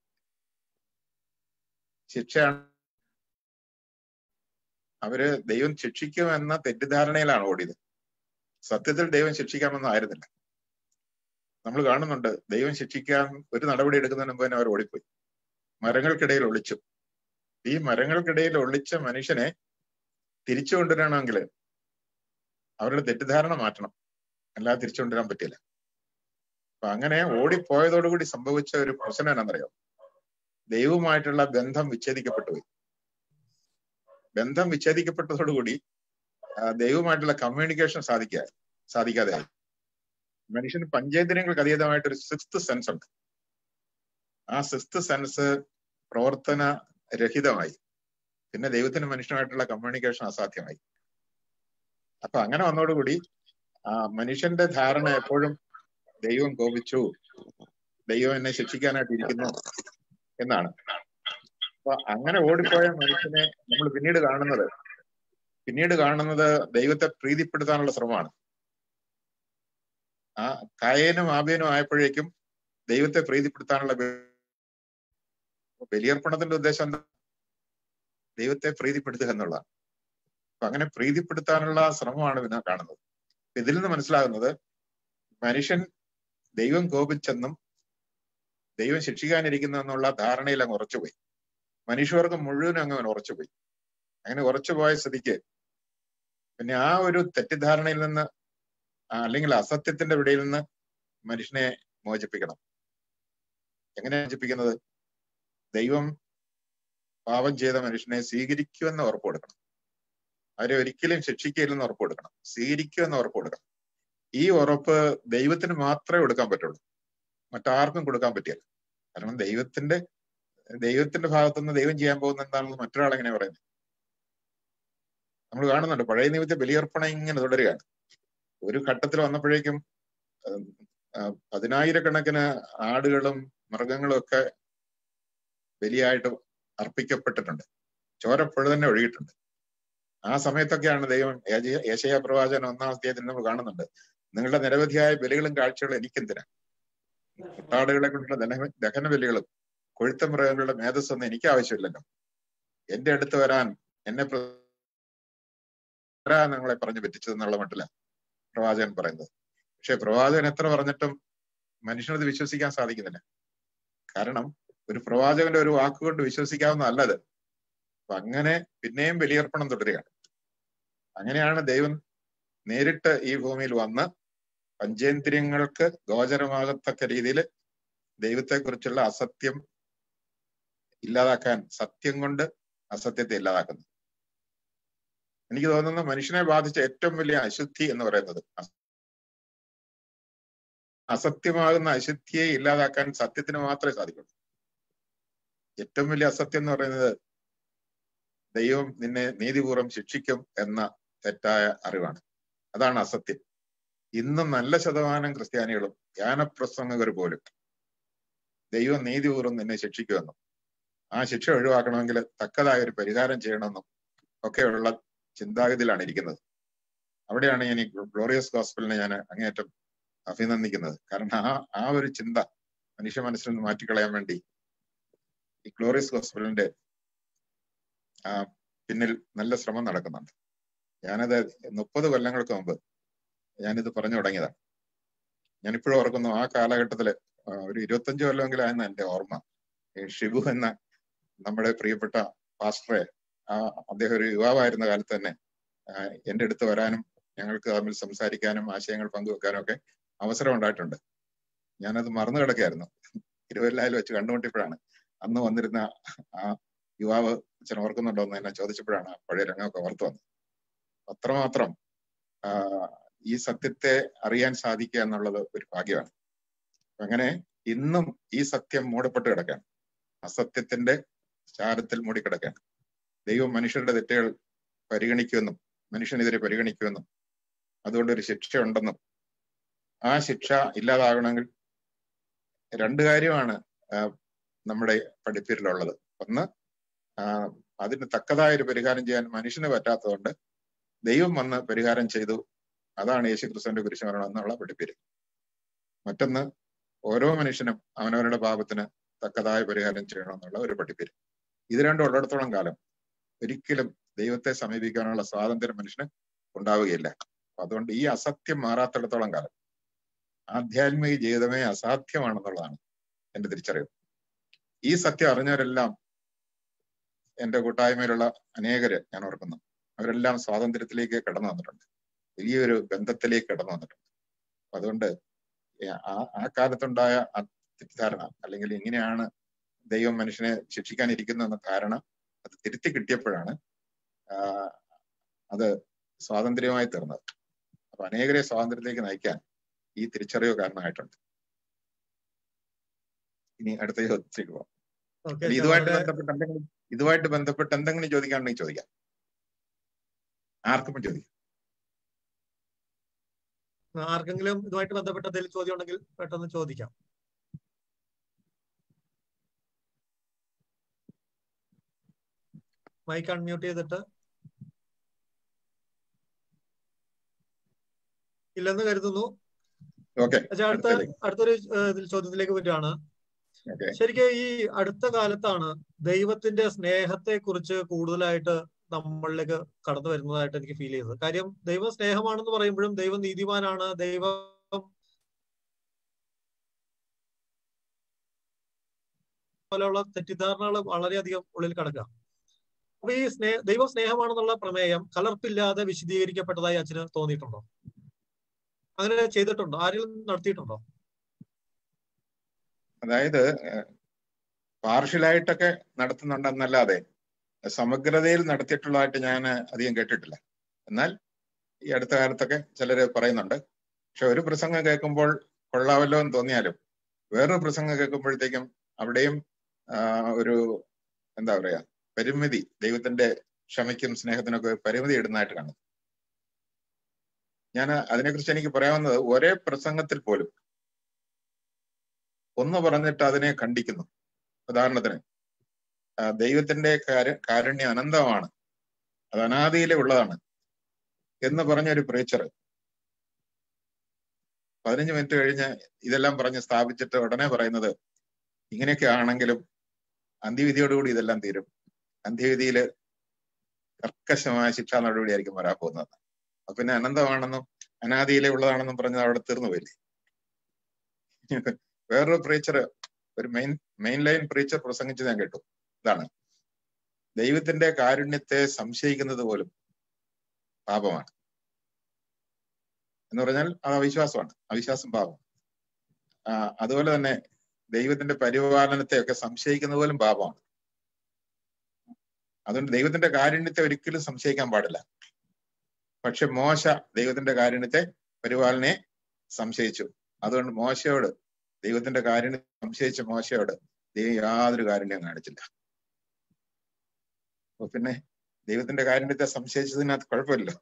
ശിക്ഷയാണ് അവര് ദൈവം ശിക്ഷിക്കുമെന്ന തെറ്റിദ്ധാരണയിലാണ് ഓടിയത് സത്യത്തിൽ ദൈവം ശിക്ഷിക്കാമെന്നും ആയിരുന്നില്ല നമ്മൾ കാണുന്നുണ്ട് ദൈവം ശിക്ഷിക്കാൻ ഒരു നടപടി എടുക്കുന്നതിന് മുമ്പ് തന്നെ അവർ ഓടിപ്പോയി മരങ്ങൾക്കിടയിൽ ഒളിച്ചു ഈ മരങ്ങൾക്കിടയിൽ ഒളിച്ച മനുഷ്യനെ തിരിച്ചു കൊണ്ടുവരണമെങ്കിൽ അവരുടെ തെറ്റിദ്ധാരണ മാറ്റണം അല്ലാതെ തിരിച്ചു കൊണ്ടുവരാൻ പറ്റില്ല അപ്പൊ അങ്ങനെ ഓടിപ്പോയതോടുകൂടി സംഭവിച്ച ഒരു പ്രശ്നം എന്നാണെന്നറിയോ ദൈവവുമായിട്ടുള്ള ബന്ധം വിച്ഛേദിക്കപ്പെട്ടു പോയി ബന്ധം വിച്ഛേദിക്കപ്പെട്ടതോടുകൂടി ദൈവവുമായിട്ടുള്ള കമ്മ്യൂണിക്കേഷൻ സാധിക്കാ സാധിക്കാതെ ആയി മനുഷ്യന് പഞ്ചേന്ദ്രിയങ്ങൾക്ക് അതീതമായിട്ട് ഒരു സിക്സ്ത് സെൻസ് ഉണ്ട് ആ സിക്സ്ത് സെൻസ് പ്രവർത്തന രഹിതമായി പിന്നെ ദൈവത്തിന് മനുഷ്യനുമായിട്ടുള്ള കമ്മ്യൂണിക്കേഷൻ അസാധ്യമായി അപ്പൊ അങ്ങനെ വന്നതോടുകൂടി ആ മനുഷ്യന്റെ ധാരണ എപ്പോഴും ദൈവം കോപിച്ചു ദൈവം എന്നെ ശിക്ഷിക്കാനായിട്ട് ഇരിക്കുന്നു എന്നാണ് അപ്പൊ അങ്ങനെ ഓടിപ്പോയ മനുഷ്യനെ നമ്മൾ പിന്നീട് കാണുന്നത് പിന്നീട് കാണുന്നത് ദൈവത്തെ പ്രീതിപ്പെടുത്താനുള്ള ശ്രമമാണ് ആ കായേനും ആബേനും ആയപ്പോഴേക്കും ദൈവത്തെ പ്രീതിപ്പെടുത്താനുള്ള ബലിയർപ്പണത്തിന്റെ ഉദ്ദേശം എന്താ ദൈവത്തെ പ്രീതിപ്പെടുത്തുക എന്നുള്ളതാണ് അപ്പൊ അങ്ങനെ പ്രീതിപ്പെടുത്താനുള്ള ശ്രമമാണ് പിന്നെ കാണുന്നത് ഇതിൽ നിന്ന് മനസ്സിലാകുന്നത് മനുഷ്യൻ ദൈവം കോപിച്ചെന്നും ദൈവം ശിക്ഷിക്കാനിരിക്കുന്നു എന്നുള്ള ധാരണയിൽ അങ്ങ് ഉറച്ചുപോയി മനുഷ്യവർഗം മുഴുവനും അങ്ങ് അവൻ ഉറച്ചുപോയി അങ്ങനെ ഉറച്ചുപോയ സ്ഥിതിക്ക് പിന്നെ ആ ഒരു തെറ്റിദ്ധാരണയിൽ നിന്ന് അല്ലെങ്കിൽ അസത്യത്തിന്റെ വിടയിൽ നിന്ന് മനുഷ്യനെ മോചിപ്പിക്കണം എങ്ങനെ മോചിപ്പിക്കുന്നത് ദൈവം പാപം ചെയ്ത മനുഷ്യനെ സ്വീകരിക്കുമെന്ന് ഉറപ്പ് കൊടുക്കണം അവരെ ഒരിക്കലും ശിക്ഷിക്കില്ലെന്ന് ഉറപ്പ് കൊടുക്കണം സ്വീകരിക്കുമെന്ന് ഉറപ്പ് കൊടുക്കണം ഈ ഉറപ്പ് ദൈവത്തിന് മാത്രമേ കൊടുക്കാൻ പറ്റുള്ളൂ മറ്റാർക്കും കൊടുക്കാൻ പറ്റില്ല കാരണം ദൈവത്തിന്റെ ദൈവത്തിന്റെ ഭാഗത്തുനിന്ന് ദൈവം ചെയ്യാൻ പോകുന്ന എന്താണെന്ന് മറ്റൊരാൾ എങ്ങനെ പറയുന്നത് നമ്മൾ കാണുന്നുണ്ട് പഴയ നിമിത്ത ബലിയർപ്പണം ഇങ്ങനെ തുടരുകയാണ് ഒരു ഘട്ടത്തിൽ വന്നപ്പോഴേക്കും പതിനായിരക്കണക്കിന് ആടുകളും മൃഗങ്ങളും ഒക്കെ ബലിയായിട്ട് അർപ്പിക്കപ്പെട്ടിട്ടുണ്ട് ചോരപ്പുഴ തന്നെ ഒഴുകിയിട്ടുണ്ട് ആ സമയത്തൊക്കെയാണ് ദൈവം ഏശയ പ്രവാചകൻ ഒന്നാം അധ്യായത്തിൽ നമ്മൾ കാണുന്നുണ്ട് നിങ്ങളുടെ നിരവധിയായ ബലികളും കാഴ്ചകളും എനിക്കെന്തിനാ മുട്ടാടുകളെ കൊണ്ടുള്ള ദഹന ദഹന ബലികളും കൊഴുത്ത മൃഗങ്ങളുടെ മേധസ്സൊന്നും എനിക്ക് ആവശ്യമില്ലല്ലോ എന്റെ അടുത്ത് വരാൻ എന്നെ നിങ്ങളെ പറഞ്ഞു പറ്റിച്ചതെന്നുള്ള മട്ടില്ല പ്രവാചകൻ പറയുന്നത് പക്ഷെ പ്രവാചകൻ എത്ര പറഞ്ഞിട്ടും മനുഷ്യനത് വിശ്വസിക്കാൻ സാധിക്കുന്നില്ല കാരണം ഒരു പ്രവാചകന്റെ ഒരു വാക്കുകൊണ്ട് വിശ്വസിക്കാവുന്ന അല്ലത് അപ്പൊ അങ്ങനെ പിന്നെയും ബലിയർപ്പണം തുടരുകയാണ് അങ്ങനെയാണ് ദൈവം നേരിട്ട് ഈ ഭൂമിയിൽ വന്ന് പഞ്ചേന്ദ്രിയങ്ങൾക്ക് ഗോചരമാകത്തക്ക രീതിയിൽ ദൈവത്തെക്കുറിച്ചുള്ള അസത്യം ഇല്ലാതാക്കാൻ സത്യം കൊണ്ട് അസത്യത്തെ ഇല്ലാതാക്കുന്നു എനിക്ക് തോന്നുന്നു മനുഷ്യനെ ബാധിച്ച ഏറ്റവും വലിയ അശുദ്ധി എന്ന് പറയുന്നത് അസത്യമാകുന്ന അശുദ്ധിയെ ഇല്ലാതാക്കാൻ സത്യത്തിന് മാത്രമേ സാധിക്കുള്ളൂ ഏറ്റവും വലിയ അസത്യം എന്ന് പറയുന്നത് ദൈവം നിന്നെ നീതിപൂർവ്വം ശിക്ഷിക്കും എന്ന തെറ്റായ അറിവാണ് അതാണ് അസത്യം ഇന്നും നല്ല ശതമാനം ക്രിസ്ത്യാനികളും ധ്യാനപ്രസംഗകർ പോലും ദൈവം നീതിപൂർവ്വം നിന്നെ ശിക്ഷിക്കുമെന്നും ആ ശിക്ഷ ഒഴിവാക്കണമെങ്കിൽ തക്കതായ ഒരു പരിഹാരം ചെയ്യണമെന്നും ഒക്കെയുള്ള ചിന്താഗതിയിലാണ് ഇരിക്കുന്നത് അവിടെയാണ് ഞാൻ ഈ ഗ്ലോറിയസ് ഗോസ്പലിനെ ഞാൻ അങ്ങേയറ്റം അഭിനന്ദിക്കുന്നത് കാരണം ആ ആ ഒരു ചിന്ത മനുഷ്യ മനസ്സിൽ നിന്ന് മാറ്റിക്കളയാൻ വേണ്ടി ഈ ഗ്ലോറിയസ് ഗോസ്പലിന്റെ ആ പിന്നിൽ നല്ല ശ്രമം നടക്കുന്നുണ്ട് ഞാനത് മുപ്പത് കൊല്ലങ്ങൾക്ക് മുമ്പ് ഞാനിത് പറഞ്ഞു തുടങ്ങിയതാണ് ഞാനിപ്പോഴും ഓർക്കുന്നു ആ കാലഘട്ടത്തില് ഒരു ഇരുപത്തഞ്ച് കൊല്ലമെങ്കിലും ആയെന്ന് എന്റെ ഓർമ്മ ഷിബു എന്ന നമ്മുടെ പ്രിയപ്പെട്ട പാസ്റ്ററെ ആ അദ്ദേഹം ഒരു യുവാവായിരുന്ന കാലത്ത് തന്നെ എന്റെ അടുത്ത് വരാനും ഞങ്ങൾക്ക് തമ്മിൽ സംസാരിക്കാനും ആശയങ്ങൾ പങ്കുവെക്കാനും ഒക്കെ അവസരം ഉണ്ടായിട്ടുണ്ട് ഞാനത് മറന്നു കിടക്കുകയായിരുന്നു ഇരുവല്ലായിൽ വെച്ച് കണ്ടുമുട്ടിയപ്പോഴാണ് അന്ന് വന്നിരുന്ന ആ യുവാവ് അച്ഛൻ ഓർക്കുന്നുണ്ടോ എന്ന് എന്നെ ചോദിച്ചപ്പോഴാണ് പഴയ രംഗമൊക്കെ ഓർത്തു വന്നത് അത്രമാത്രം ഈ സത്യത്തെ അറിയാൻ സാധിക്കുക എന്നുള്ളത് ഒരു ഭാഗ്യമാണ് അങ്ങനെ ഇന്നും ഈ സത്യം മൂടപ്പെട്ട് കിടക്കാണ് അസത്യത്തിന്റെ ചാരത്തിൽ മൂടിക്കിടക്കാണ് ദൈവം മനുഷ്യരുടെ തെറ്റുകൾ പരിഗണിക്കുമെന്നും മനുഷ്യനെതിരെ പരിഗണിക്കുമെന്നും അതുകൊണ്ട് ഒരു ശിക്ഷ ഉണ്ടെന്നും ആ ശിക്ഷ ഇല്ലാതാകണമെങ്കിൽ രണ്ട് കാര്യമാണ് നമ്മുടെ പഠിപ്പീരിലുള്ളത് ഒന്ന് അതിന് തക്കതായ ഒരു പരിഹാരം ചെയ്യാൻ മനുഷ്യന് പറ്റാത്തതുകൊണ്ട് ദൈവം വന്ന് പരിഹാരം ചെയ്തു അതാണ് യേശു ക്രിസ്തുവിന്റെ കുരിശുമരണം എന്നുള്ള പഠിപ്പീര് മറ്റൊന്ന് ഓരോ മനുഷ്യനും അവനവരുടെ പാപത്തിന് തക്കതായ പരിഹാരം ചെയ്യണം എന്നുള്ള ഒരു പഠിപ്പീര് ഇത് രണ്ടും ഉള്ളിടത്തോളം കാലം ഒരിക്കലും ദൈവത്തെ സമീപിക്കാനുള്ള സ്വാതന്ത്ര്യം മനുഷ്യന് ഉണ്ടാവുകയില്ല അപ്പൊ അതുകൊണ്ട് ഈ അസത്യം മാറാത്തിടത്തോളം കാലം ആധ്യാത്മിക ജീവിതമേ അസാധ്യമാണെന്നുള്ളതാണ് എന്റെ തിരിച്ചറിവ് ഈ സത്യം അറിഞ്ഞവരെല്ലാം എന്റെ കൂട്ടായ്മയിലുള്ള അനേകര് ഞാൻ ഓർക്കുന്നു അവരെല്ലാം സ്വാതന്ത്ര്യത്തിലേക്ക് കടന്നു വന്നിട്ടുണ്ട് വലിയൊരു ബന്ധത്തിലേക്ക് കടന്നു വന്നിട്ടുണ്ട് അപ്പൊ അതുകൊണ്ട് ആ ആ കാലത്തുണ്ടായ ആ തെറ്റിദ്ധാരണ അല്ലെങ്കിൽ ഇങ്ങനെയാണ് ദൈവം മനുഷ്യനെ ശിക്ഷിക്കാനിരിക്കുന്നു എന്ന ധാരണ അത് തിരുത്തി കിട്ടിയപ്പോഴാണ് അത് സ്വാതന്ത്ര്യമായി തീർന്നത് അപ്പൊ അനേകരെ സ്വാതന്ത്ര്യത്തിലേക്ക് നയിക്കാൻ ഈ തിരിച്ചറിവ് കാരണമായിട്ടുണ്ട് ഇനി അടുത്ത ചോദ്യത്തിലേക്ക് പോകാം ഇതുമായിട്ട് ബന്ധപ്പെട്ട് എന്തെങ്കിലും ഇതുമായിട്ട് ബന്ധപ്പെട്ട് എന്തെങ്കിലും ചോദിക്കാനുണ്ടെങ്കിൽ ചോദിക്കാം ആർക്കും ചോദിക്കാം ആർക്കെങ്കിലും ഇതുമായിട്ട് ബന്ധപ്പെട്ട എന്തെങ്കിലും ചോദ്യം ഉണ്ടെങ്കിൽ പെട്ടെന്ന് ചോദിക്കാം മൈക്ക് അൺമ്യൂട്ട് ചെയ്തിട്ട് ഇല്ലെന്ന് കരുതുന്നു അടുത്ത അടുത്തൊരു ചോദ്യത്തിലേക്ക് വരികയാണ് ശരിക്കും ഈ അടുത്ത കാലത്താണ് ദൈവത്തിന്റെ സ്നേഹത്തെ കുറിച്ച് കൂടുതലായിട്ട് നമ്മളിലേക്ക് കടന്നു വരുന്നതായിട്ട് എനിക്ക് ഫീൽ ചെയ്തത് കാര്യം ദൈവം സ്നേഹമാണെന്ന് പറയുമ്പോഴും ദൈവം നീതിമാനാണ് ദൈവം പോലെയുള്ള തെറ്റിദ്ധാരണകൾ വളരെയധികം ഉള്ളിൽ കിടക്കുക അപ്പൊ ഈ സ്നേഹ ദൈവം സ്നേഹമാണെന്നുള്ള പ്രമേയം കലർപ്പില്ലാതെ വിശദീകരിക്കപ്പെട്ടതായി അച്ഛന് തോന്നിയിട്ടുണ്ടോ അങ്ങനെ ചെയ്തിട്ടുണ്ടോ ആരെങ്കിലും നടത്തിയിട്ടുണ്ടോ അതായത് പാർഷ്യലായിട്ടൊക്കെ നടത്തുന്നുണ്ടെന്നല്ലാതെ സമഗ്രതയിൽ നടത്തിയിട്ടുള്ളതായിട്ട് ഞാൻ അധികം കേട്ടിട്ടില്ല എന്നാൽ ഈ അടുത്ത കാലത്തൊക്കെ ചിലര് പറയുന്നുണ്ട് പക്ഷെ ഒരു പ്രസംഗം കേൾക്കുമ്പോൾ കൊള്ളാവല്ലോ എന്ന് തോന്നിയാലും വേറൊരു പ്രസംഗം കേൾക്കുമ്പോഴത്തേക്കും അവിടെയും ഒരു എന്താ പറയാ പരിമിതി ദൈവത്തിന്റെ ക്ഷമയ്ക്കും സ്നേഹത്തിനൊക്കെ പരിമിതി ഇടുന്നതായിട്ട് കാണുന്നു ഞാൻ അതിനെക്കുറിച്ച് എനിക്ക് പറയാവുന്നത് ഒരേ പ്രസംഗത്തിൽ പോലും ഒന്ന് പറഞ്ഞിട്ട് അതിനെ ഖണ്ഡിക്കുന്നു ഉദാഹരണത്തിന് ദൈവത്തിന്റെ കാരുണ്യം അനന്തമാണ് അത് അനാദിയിലെ ഉള്ളതാണ് എന്ന് പറഞ്ഞ ഒരു പ്രീച്ചർ പതിനഞ്ച് മിനിറ്റ് കഴിഞ്ഞ് ഇതെല്ലാം പറഞ്ഞ് സ്ഥാപിച്ചിട്ട് ഉടനെ പറയുന്നത് ഇങ്ങനെയൊക്കെ ആണെങ്കിലും അന്ത്യവിധിയോടുകൂടി ഇതെല്ലാം തീരും അന്ത്യവിധിയിൽ കർക്കശമായ ശിക്ഷാ നടപടിയായിരിക്കും വരാൻ പോകുന്നത് അപ്പൊ പിന്നെ അനന്തമാണെന്നും അനാദിയിലെ ഉള്ളതാണെന്നും പറഞ്ഞത് അവിടെ തീർന്നു പോയില്ലേ വേറൊരു പ്രീച്ചർ ഒരു മെയിൻ മെയിൻ ലൈൻ പ്രീച്ചർ പ്രസംഗിച്ച് ഞാൻ കേട്ടു ഇതാണ് ദൈവത്തിന്റെ കാരുണ്യത്തെ സംശയിക്കുന്നത് പോലും പാപമാണ് എന്ന് പറഞ്ഞാൽ അത് അവിശ്വാസമാണ് അവിശ്വാസം പാപം അതുപോലെ തന്നെ ദൈവത്തിന്റെ പരിപാലനത്തെ ഒക്കെ സംശയിക്കുന്നത് പോലും പാപമാണ് അതുകൊണ്ട് ദൈവത്തിന്റെ കാരുണ്യത്തെ ഒരിക്കലും സംശയിക്കാൻ പാടില്ല പക്ഷെ മോശ ദൈവത്തിന്റെ കാരുണ്യത്തെ പരിപാലനയെ സംശയിച്ചു അതുകൊണ്ട് മോശയോട് ദൈവത്തിന്റെ കാരുണ്യം സംശയിച്ച മോശയോട് ദൈവം യാതൊരു കാരുണ്യം കാണിച്ചില്ല അപ്പൊ പിന്നെ ദൈവത്തിന്റെ കാരുണ്യത്തെ സംശയിച്ചതിനകത്ത് കുഴപ്പമില്ലല്ലോ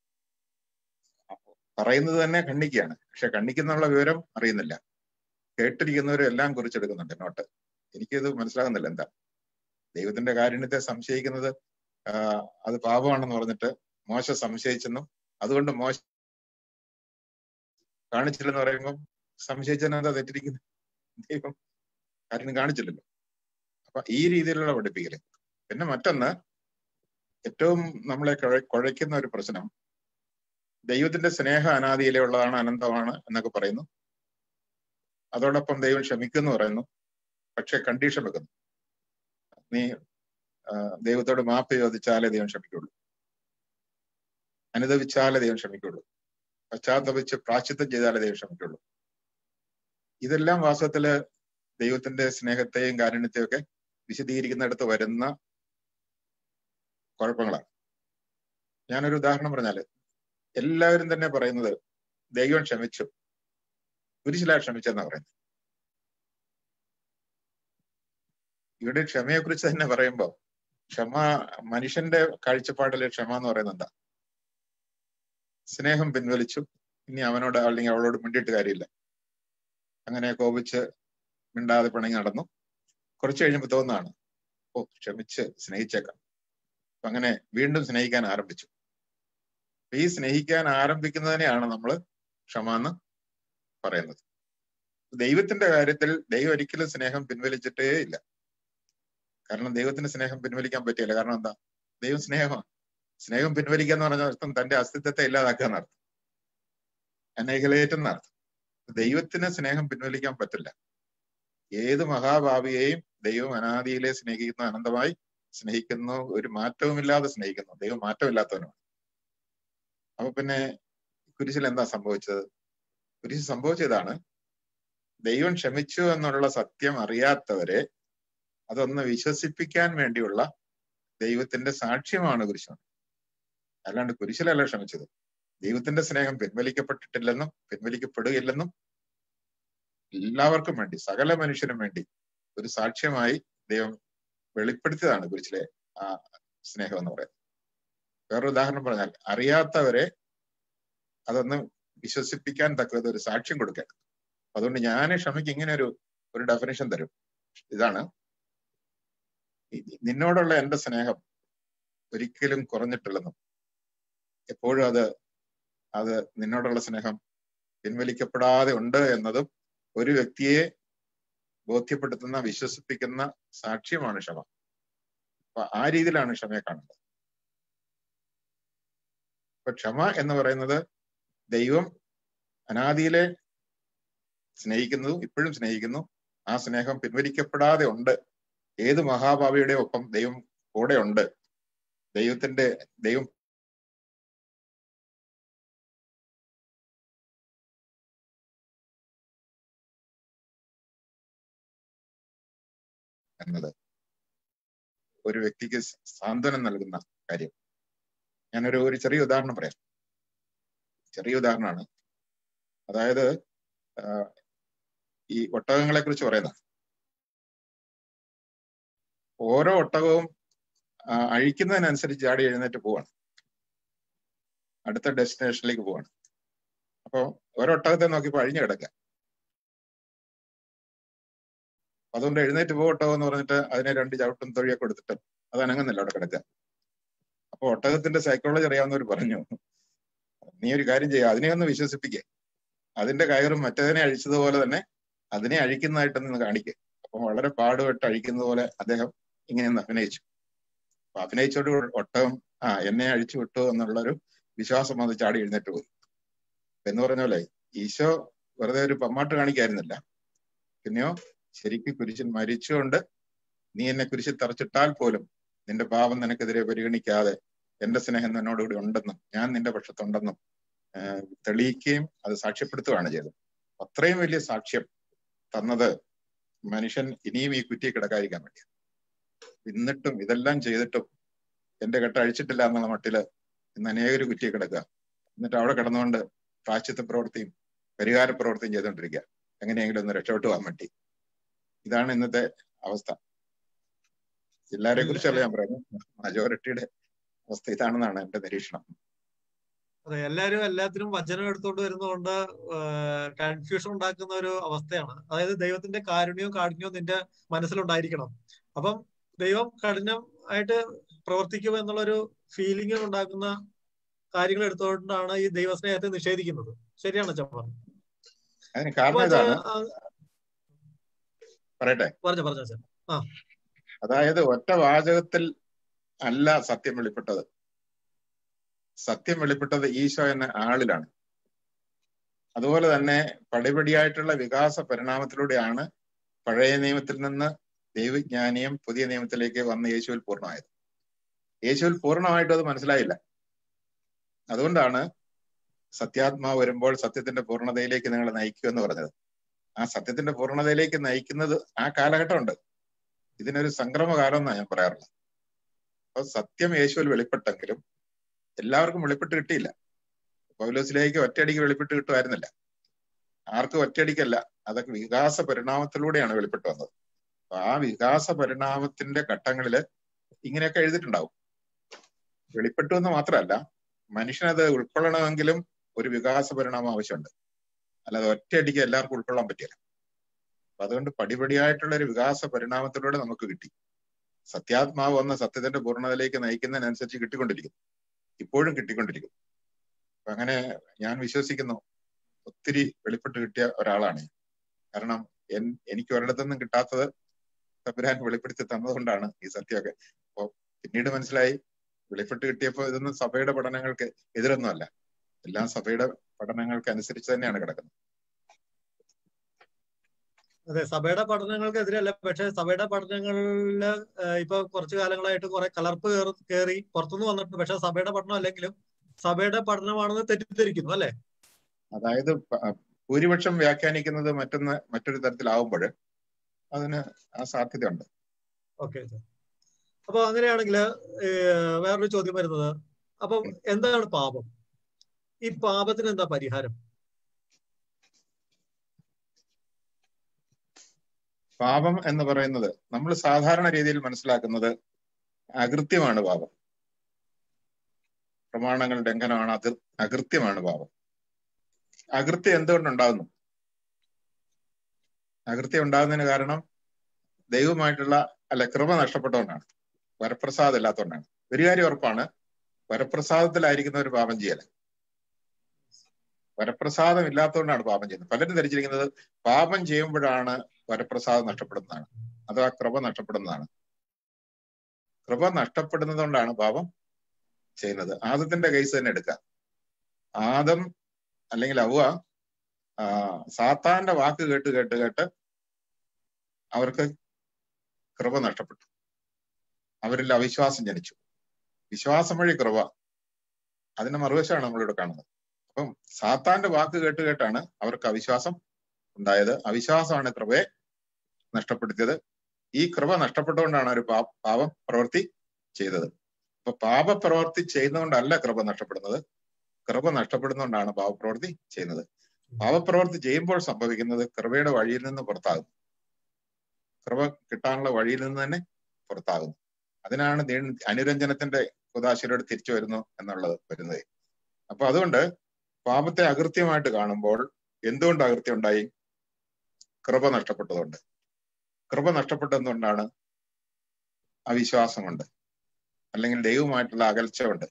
പറയുന്നത് തന്നെ ഖണ്ഡിക്കുകയാണ് പക്ഷെ ഖണ്ഡിക്കുന്നുള്ള വിവരം അറിയുന്നില്ല കേട്ടിരിക്കുന്നവരും എല്ലാം കുറിച്ചെടുക്കുന്നുണ്ട് നോട്ട് എനിക്കിത് മനസ്സിലാകുന്നില്ല എന്താ ദൈവത്തിന്റെ കാരുണ്യത്തെ സംശയിക്കുന്നത് അത് പാപമാണെന്ന് പറഞ്ഞിട്ട് മോശ സംശയിച്ചെന്നും അതുകൊണ്ട് മോശ കാണിച്ചില്ലെന്ന് പറയുമ്പോൾ സംശയിച്ചതിനെന്താ തെറ്റിരിക്കുന്നത് ദൈവം കാര്യം കാണിച്ചില്ലല്ലോ അപ്പൊ ഈ രീതിയിലുള്ള പഠിപ്പിക്കല് പിന്നെ മറ്റൊന്ന് ഏറ്റവും നമ്മളെ കുഴയ്ക്കുന്ന ഒരു പ്രശ്നം ദൈവത്തിന്റെ സ്നേഹ അനാദിയിലെ ഉള്ളതാണ് അനന്തമാണ് എന്നൊക്കെ പറയുന്നു അതോടൊപ്പം ദൈവം ക്ഷമിക്കുന്നു പറയുന്നു പക്ഷെ കണ്ടീഷൻ വെക്കുന്നു നീ ദൈവത്തോട് മാപ്പ് ചോദിച്ചാലേ ദൈവം ക്ഷമിക്കുള്ളൂ അനുദവിച്ചാലേ ദൈവം ക്ഷമിക്കുള്ളൂ പശ്ചാത്തപിച്ച് പ്രാശ്ചിത്തം ചെയ്താലേ ദൈവം ക്ഷമിക്കുള്ളൂ ഇതെല്ലാം വാസ്തവത്തില് ദൈവത്തിന്റെ സ്നേഹത്തെയും കാരുണ്യത്തെയും ഒക്കെ വിശദീകരിക്കുന്നിടത്ത് വരുന്ന കുഴപ്പങ്ങളാണ് ഞാനൊരു ഉദാഹരണം പറഞ്ഞാല് എല്ലാവരും തന്നെ പറയുന്നത് ദൈവം ക്ഷമിച്ചു കുരിശിലാ ക്ഷമിച്ചെന്നാ പറയുന്നത് ഇവിടെ ക്ഷമയെ കുറിച്ച് തന്നെ പറയുമ്പോ ക്ഷമ മനുഷ്യന്റെ കാഴ്ചപ്പാടില് ക്ഷമ എന്ന് പറയുന്നത് എന്താ സ്നേഹം പിൻവലിച്ചു ഇനി അവനോട് അല്ലെങ്കിൽ അവളോട് മിണ്ടിയിട്ട് കാര്യമില്ല അങ്ങനെ കോപിച്ച് മിണ്ടാതെ പിണങ്ങി നടന്നു കുറച്ച് കഴിഞ്ഞപ്പോൾ തോന്നുന്നതാണ് ഓ ക്ഷമിച്ച് സ്നേഹിച്ചേക്കാം അപ്പൊ അങ്ങനെ വീണ്ടും സ്നേഹിക്കാൻ ആരംഭിച്ചു ഈ സ്നേഹിക്കാൻ ആരംഭിക്കുന്നതിനെയാണ് നമ്മൾ ക്ഷമ എന്ന് പറയുന്നത് ദൈവത്തിന്റെ കാര്യത്തിൽ ദൈവം ഒരിക്കലും സ്നേഹം പിൻവലിച്ചിട്ടേ ഇല്ല കാരണം ദൈവത്തിന് സ്നേഹം പിൻവലിക്കാൻ പറ്റിയില്ല കാരണം എന്താ ദൈവം സ്നേഹമാണ് സ്നേഹം പിൻവലിക്കുക എന്ന് പറഞ്ഞ അർത്ഥം തന്റെ അസ്തിത്വത്തെ ഇല്ലാതാക്കുക എന്നർത്ഥം അനൈഹലേറ്റ് എന്നർത്ഥം ദൈവത്തിന് സ്നേഹം പിൻവലിക്കാൻ പറ്റില്ല ഏത് മഹാഭാവിയെയും ദൈവം അനാദിയിലെ സ്നേഹിക്കുന്ന അനന്തമായി സ്നേഹിക്കുന്നു ഒരു മാറ്റവുമില്ലാതെ സ്നേഹിക്കുന്നു ദൈവം മാറ്റമില്ലാത്തവനാണ് അപ്പൊ പിന്നെ കുരിശിൽ എന്താ സംഭവിച്ചത് കുരിശ് സംഭവിച്ചതാണ് ദൈവം ക്ഷമിച്ചു എന്നുള്ള സത്യം അറിയാത്തവരെ അതൊന്ന് വിശ്വസിപ്പിക്കാൻ വേണ്ടിയുള്ള ദൈവത്തിന്റെ സാക്ഷ്യമാണ് കുരിശ് അല്ലാണ്ട് കുരിശിലല്ല ക്ഷമിച്ചത് ദൈവത്തിന്റെ സ്നേഹം പിൻവലിക്കപ്പെട്ടിട്ടില്ലെന്നും പിൻവലിക്കപ്പെടുകയില്ലെന്നും എല്ലാവർക്കും വേണ്ടി സകല മനുഷ്യനും വേണ്ടി ഒരു സാക്ഷ്യമായി ദൈവം വെളിപ്പെടുത്തിയതാണ് കുരിശിലെ ആ സ്നേഹം എന്ന് പറയുന്നത് വേറൊരു ഉദാഹരണം പറഞ്ഞാൽ അറിയാത്തവരെ അതൊന്ന് വിശ്വസിപ്പിക്കാൻ തക്കത് ഒരു സാക്ഷ്യം കൊടുക്കാൻ അതുകൊണ്ട് ഞാൻ ക്ഷമയ്ക്ക് ഇങ്ങനെ ഒരു ഒരു ഡെഫിനേഷൻ തരും ഇതാണ് നിന്നോടുള്ള എന്റെ സ്നേഹം ഒരിക്കലും കുറഞ്ഞിട്ടില്ലെന്നും എപ്പോഴും അത് അത് നിന്നോടുള്ള സ്നേഹം പിൻവലിക്കപ്പെടാതെ ഉണ്ട് എന്നതും ഒരു വ്യക്തിയെ ബോധ്യപ്പെടുത്തുന്ന വിശ്വസിപ്പിക്കുന്ന സാക്ഷ്യമാണ് ക്ഷമ അപ്പൊ ആ രീതിയിലാണ് ക്ഷമയെ കാണുന്നത് അപ്പൊ ക്ഷമ എന്ന് പറയുന്നത് ദൈവം അനാദിയിലെ സ്നേഹിക്കുന്നു ഇപ്പോഴും സ്നേഹിക്കുന്നു ആ സ്നേഹം പിൻവലിക്കപ്പെടാതെ ഉണ്ട് ഏത് മഹാഭാവിയുടെ ഒപ്പം ദൈവം കൂടെ ഉണ്ട് ദൈവത്തിന്റെ ദൈവം എന്നത് ഒരു വ്യക്തിക്ക് സാന്ത്വനം നൽകുന്ന കാര്യം ഞാനൊരു ഒരു ചെറിയ ഉദാഹരണം പറയാം ചെറിയ ഉദാഹരണമാണ് അതായത് ഈ ഒട്ടകങ്ങളെ കുറിച്ച് പറയുന്ന ഓരോ ഒട്ടകവും അഴിക്കുന്നതിനനുസരിച്ച് ചാടി എഴുന്നേറ്റ് പോവാണ് അടുത്ത ഡെസ്റ്റിനേഷനിലേക്ക് പോവാണ് അപ്പോ ഓരോ ഒട്ടകത്തെ നോക്കിയപ്പോ അഴിഞ്ഞു കിടക്കുക അതുകൊണ്ട് എഴുന്നേറ്റ് പോകട്ടോ എന്ന് പറഞ്ഞിട്ട് അതിനെ രണ്ട് ചവിട്ടും തൊഴിയൊക്കെ കൊടുത്തിട്ട് അത് അനങ്ങുന്നില്ല അവിടെ കിടക്കുക അപ്പൊ ഒട്ടകത്തിന്റെ സൈക്കോളജി അറിയാവുന്നവർ പറഞ്ഞു നീ ഒരു കാര്യം ചെയ്യുക അതിനെ ഒന്ന് വിശ്വസിപ്പിക്കേ അതിന്റെ കയറും മറ്റതിനെ അഴിച്ചതുപോലെ തന്നെ അതിനെ അഴിക്കുന്നതായിട്ടൊന്ന് കാണിക്കുക അപ്പൊ വളരെ പാടുപെട്ട് അഴിക്കുന്നത് പോലെ അദ്ദേഹം ഇങ്ങനെ ഒന്ന് അഭിനയിച്ചു അപ്പൊ അഭിനയിച്ചോട് ഒട്ടകം ആ എന്നെ അഴിച്ചു വിട്ടു എന്നുള്ളൊരു വിശ്വാസം വന്ന് ചാടി എഴുന്നേറ്റ് പോയി എന്ന് പറഞ്ഞ പോലെ ഈശോ വെറുതെ ഒരു പമ്മാട്ട് കാണിക്കായിരുന്നില്ല പിന്നെയോ ശരിക്കും കുരിശിൽ മരിച്ചുകൊണ്ട് നീ എന്നെ കുരിശിൽ തറച്ചിട്ടാൽ പോലും നിന്റെ പാപം നിനക്കെതിരെ പരിഗണിക്കാതെ എന്റെ സ്നേഹം എന്നോടുകൂടി ഉണ്ടെന്നും ഞാൻ നിന്റെ പക്ഷത്തുണ്ടെന്നും തെളിയിക്കുകയും അത് സാക്ഷ്യപ്പെടുത്തുകയാണ് ചെയ്തത് അത്രയും വലിയ സാക്ഷ്യം തന്നത് മനുഷ്യൻ ഇനിയും ഈ കുറ്റിയെ കിടക്കാതിരിക്കാൻ വേണ്ടി എന്നിട്ടും ഇതെല്ലാം ചെയ്തിട്ടും എന്റെ കെട്ട അഴിച്ചിട്ടില്ല എന്നുള്ള മട്ടില് ഇന്ന് അനേകര് കുറ്റിയെ കിടക്കുക എന്നിട്ട് അവിടെ കിടന്നുകൊണ്ട് പ്രാശ്ചിത്ത പ്രവൃത്തിയും പരിഹാര പ്രവൃത്തിയും ചെയ്തുകൊണ്ടിരിക്കുക എങ്ങനെയെങ്കിലും ഒന്ന് രക്ഷപ്പെട്ടു പോകാൻ വേണ്ടി ഇതാണ് ഇന്നത്തെ അവസ്ഥ എല്ലാരെ കുറിച്ചല്ല ഞാൻ പറയുന്നത് മജോറിറ്റിയുടെ അവസ്ഥ ഇതാണെന്നാണ് എന്റെ നിരീക്ഷണം അതെ എല്ലാരും എല്ലാത്തിനും വചനം എടുത്തുകൊണ്ട് വരുന്നതുകൊണ്ട് കൺഫ്യൂഷൻ ഉണ്ടാക്കുന്ന ഒരു അവസ്ഥയാണ് അതായത് ദൈവത്തിന്റെ കാരുണ്യവും കാഠിന്യവും നിന്റെ മനസ്സിലുണ്ടായിരിക്കണം അപ്പം ദൈവം കഠിനമായിട്ട് പ്രവർത്തിക്കും എന്നുള്ളൊരു ഫീലിംഗ് ഉണ്ടാക്കുന്ന കാര്യങ്ങൾ എടുത്തുകൊണ്ടാണ് ഈ ദൈവസ്നേഹത്തെ നിഷേധിക്കുന്നത് ശരിയാണ് ചമ്മ അതിന് കാരണം ഇതാണ് പറയട്ടെ പറഞ്ഞോ പറഞ്ഞോ സാർ ആ അതായത് ഒറ്റ വാചകത്തിൽ അല്ല സത്യം വെളിപ്പെട്ടത് സത്യം വെളിപ്പെട്ടത് ഈശോ എന്ന ആളിലാണ് അതുപോലെ തന്നെ പടിപടിയായിട്ടുള്ള വികാസ പരിണാമത്തിലൂടെയാണ് പഴയ നിയമത്തിൽ നിന്ന് ദൈവജ്ഞാനിയും പുതിയ നിയമത്തിലേക്ക് വന്ന യേശുവിൽ പൂർണ്ണമായത് യേശുവിൽ പൂർണ്ണമായിട്ടും അത് മനസ്സിലായില്ല അതുകൊണ്ടാണ് സത്യാത്മാവ് വരുമ്പോൾ സത്യത്തിന്റെ പൂർണ്ണതയിലേക്ക് നിങ്ങളെ നയിക്കൂ എന്ന് പറഞ്ഞത് ആ സത്യത്തിന്റെ പൂർണ്ണതയിലേക്ക് നയിക്കുന്നത് ആ കാലഘട്ടമുണ്ട് ഇതിനൊരു സംക്രമകാലം എന്നാണ് ഞാൻ പറയാറുള്ളത് അപ്പൊ സത്യം യേശുവിൽ വെളിപ്പെട്ടെങ്കിലും എല്ലാവർക്കും വെളിപ്പെട്ട് കിട്ടിയില്ല പൗലോസിലേക്ക് ഒറ്റയടിക്ക് വെളിപ്പെട്ട് കിട്ടുമായിരുന്നില്ല ആർക്കും ഒറ്റയടിക്കല്ല അതൊക്കെ വികാസ പരിണാമത്തിലൂടെയാണ് വെളിപ്പെട്ട് വന്നത് അപ്പൊ ആ വികാസ പരിണാമത്തിന്റെ ഘട്ടങ്ങളില് ഇങ്ങനെയൊക്കെ എഴുതിയിട്ടുണ്ടാവും വെളിപ്പെട്ടു എന്ന് മാത്രമല്ല മനുഷ്യനത് ഉൾക്കൊള്ളണമെങ്കിലും ഒരു വികാസ പരിണാമം ആവശ്യമുണ്ട് അല്ലാതെ ഒറ്റയടിക്ക് എല്ലാവർക്കും ഉൾക്കൊള്ളാൻ പറ്റില്ല അപ്പൊ അതുകൊണ്ട് പടിപടിയായിട്ടുള്ള ഒരു വികാസ പരിണാമത്തിലൂടെ നമുക്ക് കിട്ടി സത്യാത്മാവ് വന്ന സത്യത്തിന്റെ പൂർണ്ണതയിലേക്ക് നയിക്കുന്നതിനനുസരിച്ച് കിട്ടിക്കൊണ്ടിരിക്കുന്നു ഇപ്പോഴും കിട്ടിക്കൊണ്ടിരിക്കുന്നു അപ്പൊ അങ്ങനെ ഞാൻ വിശ്വസിക്കുന്നു ഒത്തിരി വെളിപ്പെട്ട് കിട്ടിയ ഒരാളാണ് കാരണം എൻ എനിക്ക് ഒരിടത്തുനിന്നും കിട്ടാത്തത് തമ്പുരാൻ വെളിപ്പെടുത്തി തന്നതുകൊണ്ടാണ് ഈ സത്യമൊക്കെ അപ്പൊ പിന്നീട് മനസ്സിലായി വെളിപ്പെട്ട് കിട്ടിയപ്പോൾ ഇതൊന്നും സഭയുടെ പഠനങ്ങൾക്ക് എതിരൊന്നുമല്ല എല്ലാം സഭയുടെ പഠനങ്ങൾക്ക് അനുസരിച്ച് തന്നെയാണ് കിടക്കുന്നത് അതെ സഭയുടെ പഠനങ്ങൾക്കെതിരല്ല പക്ഷെ സഭയുടെ പഠനങ്ങളില് ഏഹ് ഇപ്പൊ കുറച്ചു കാലങ്ങളായിട്ട് കുറെ കലർപ്പ് കയറി കയറി പുറത്തുനിന്ന് വന്നിട്ടുണ്ട് പക്ഷെ സഭയുടെ പഠനം അല്ലെങ്കിലും സഭയുടെ പഠനമാണെന്ന് തെറ്റിദ്ധരിക്കുന്നു അല്ലെ അതായത് പ- ഭൂരിപക്ഷം വ്യാഖ്യാനിക്കുന്നത് മറ്റൊന്ന് മറ്റൊരു തരത്തിലാവുമ്പോൾ അതിന് ആ സാധ്യതയുണ്ട് ഓക്കെ അപ്പൊ അങ്ങനെയാണെങ്കിൽ വേറൊരു ചോദ്യം വരുന്നത് അപ്പം എന്താണ് പാപം ഈ പാപത്തിന് എന്താ പരിഹാരം പാപം എന്ന് പറയുന്നത് നമ്മൾ സാധാരണ രീതിയിൽ മനസ്സിലാക്കുന്നത് അകൃത്യമാണ് പാപം പ്രമാണങ്ങൾ ലംഘനമാണ് അത് അകൃത്യമാണ് പാപം അകൃത്യം എന്തുകൊണ്ടുണ്ടാകുന്നു അകൃത്യം ഉണ്ടാകുന്നതിന് കാരണം ദൈവമായിട്ടുള്ള അല്ല കൃപ നഷ്ടപ്പെട്ടുകൊണ്ടാണ് വരപ്രസാദം ഇല്ലാത്തതുകൊണ്ടാണ് ഒരു കാര്യം ഉറപ്പാണ് വരപ്രസാദത്തിലായിരിക്കുന്ന ഒരു പാപം ചെയ്യല് വരപ്രസാദം ഇല്ലാത്തതുകൊണ്ടാണ് പാപം ചെയ്യുന്നത് പലരും ധരിച്ചിരിക്കുന്നത് പാപം ചെയ്യുമ്പോഴാണ് വരപ്രസാദം നഷ്ടപ്പെടുന്നതാണ് അഥവാ കൃപ നഷ്ടപ്പെടുന്നതാണ് കൃപ നഷ്ടപ്പെടുന്നത് കൊണ്ടാണ് പാപം ചെയ്യുന്നത് ആദത്തിന്റെ കേസ് തന്നെ എടുക്കുക ആദം അല്ലെങ്കിൽ അവ ആ, സാത്താന്റെ വാക്ക് കേട്ട് കേട്ട് കേട്ട് അവർക്ക് കൃപ നഷ്ടപ്പെട്ടു അവരിൽ അവിശ്വാസം ജനിച്ചു വിശ്വാസം വഴി കൃപ അതിന്റെ മറുവശമാണ് നമ്മളിവിടെ കാണുന്നത് അപ്പം സാത്താന്റെ വാക്ക് കേട്ട് കേട്ടാണ് അവർക്ക് അവിശ്വാസം ഉണ്ടായത് അവിശ്വാസമാണ് കൃപയെ നഷ്ടപ്പെടുത്തിയത് ഈ കൃപ നഷ്ടപ്പെട്ടുകൊണ്ടാണ് ഒരു പാ പാപം പ്രവൃത്തി ചെയ്തത് അപ്പൊ പാപപ്രവൃത്തി ചെയ്യുന്നതുകൊണ്ടല്ല കൃപ നഷ്ടപ്പെടുന്നത് കൃപ നഷ്ടപ്പെടുന്നതുകൊണ്ടാണ് പാപപ്രവൃത്തി ചെയ്യുന്നത് പാപപ്രവൃത്തി ചെയ്യുമ്പോൾ സംഭവിക്കുന്നത് കൃപയുടെ വഴിയിൽ നിന്ന് പുറത്താകുന്നു കൃപ കിട്ടാനുള്ള വഴിയിൽ നിന്ന് തന്നെ പുറത്താകുന്നു അതിനാണ് ദീ- അനുരഞ്ജനത്തിന്റെ കുദാശിലോട് തിരിച്ചു വരുന്നു എന്നുള്ളത് വരുന്നത് അപ്പൊ അതുകൊണ്ട് പാപത്തെ അകൃത്യമായിട്ട് കാണുമ്പോൾ എന്തുകൊണ്ട് അകൃത്യം ഉണ്ടായി കൃപ നഷ്ടപ്പെട്ടതുകൊണ്ട് കൃപ നഷ്ടപ്പെട്ടതുകൊണ്ടാണ് അവിശ്വാസം കൊണ്ട് അല്ലെങ്കിൽ ദൈവമായിട്ടുള്ള അകൽച്ച കൊണ്ട്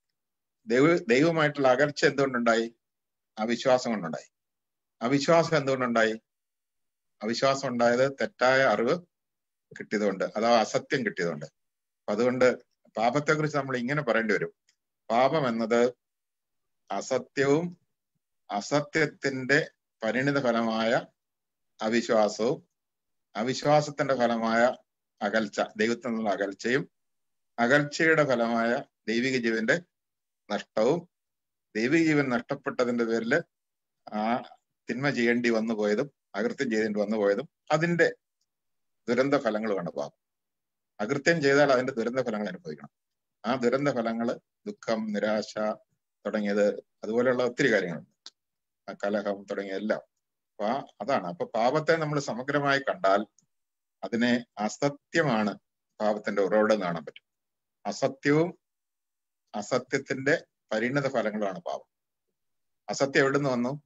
ദൈവ ദൈവമായിട്ടുള്ള അകൽച്ച എന്തുകൊണ്ടുണ്ടായി അവിശ്വാസം കൊണ്ടുണ്ടായി അവിശ്വാസം എന്തുകൊണ്ടുണ്ടായി അവിശ്വാസം ഉണ്ടായത് തെറ്റായ അറിവ് കിട്ടിയതുകൊണ്ട് അഥവാ അസത്യം കിട്ടിയതുകൊണ്ട് അപ്പൊ അതുകൊണ്ട് പാപത്തെ കുറിച്ച് നമ്മൾ ഇങ്ങനെ പറയേണ്ടി വരും പാപം എന്നത് അസത്യവും അസത്യത്തിന്റെ പരിണിത ഫലമായ അവിശ്വാസവും അവിശ്വാസത്തിന്റെ ഫലമായ അകൽച്ച ദൈവത്തിൽ നിന്നുള്ള അകൽച്ചയും അകൽച്ചയുടെ ഫലമായ ദൈവിക ജീവന്റെ നഷ്ടവും ദൈവിക ജീവൻ നഷ്ടപ്പെട്ടതിന്റെ പേരിൽ ആ തിന്മ ചെയ്യേണ്ടി വന്നു പോയതും അകൃത്യം ചെയ്യേണ്ടി വന്നു പോയതും അതിന്റെ ദുരന്ത ഫലങ്ങളുമാണ് പാപം അകൃത്യം ചെയ്താൽ അതിന്റെ ദുരന്ത ഫലങ്ങൾ അനുഭവിക്കണം ആ ദുരന്ത ഫലങ്ങൾ ദുഃഖം നിരാശ തുടങ്ങിയത് അതുപോലെയുള്ള ഒത്തിരി കാര്യങ്ങളുണ്ട് ആ കലഹം തുടങ്ങിയ എല്ലാം അപ്പൊ ആ അതാണ് അപ്പൊ പാപത്തെ നമ്മൾ സമഗ്രമായി കണ്ടാൽ അതിനെ അസത്യമാണ് പാപത്തിന്റെ ഉറവിടം കാണാൻ പറ്റും അസത്യവും അസത്യത്തിന്റെ പരിണത ഫലങ്ങളുമാണ് പാപം അസത്യം എവിടെ നിന്ന് വന്നു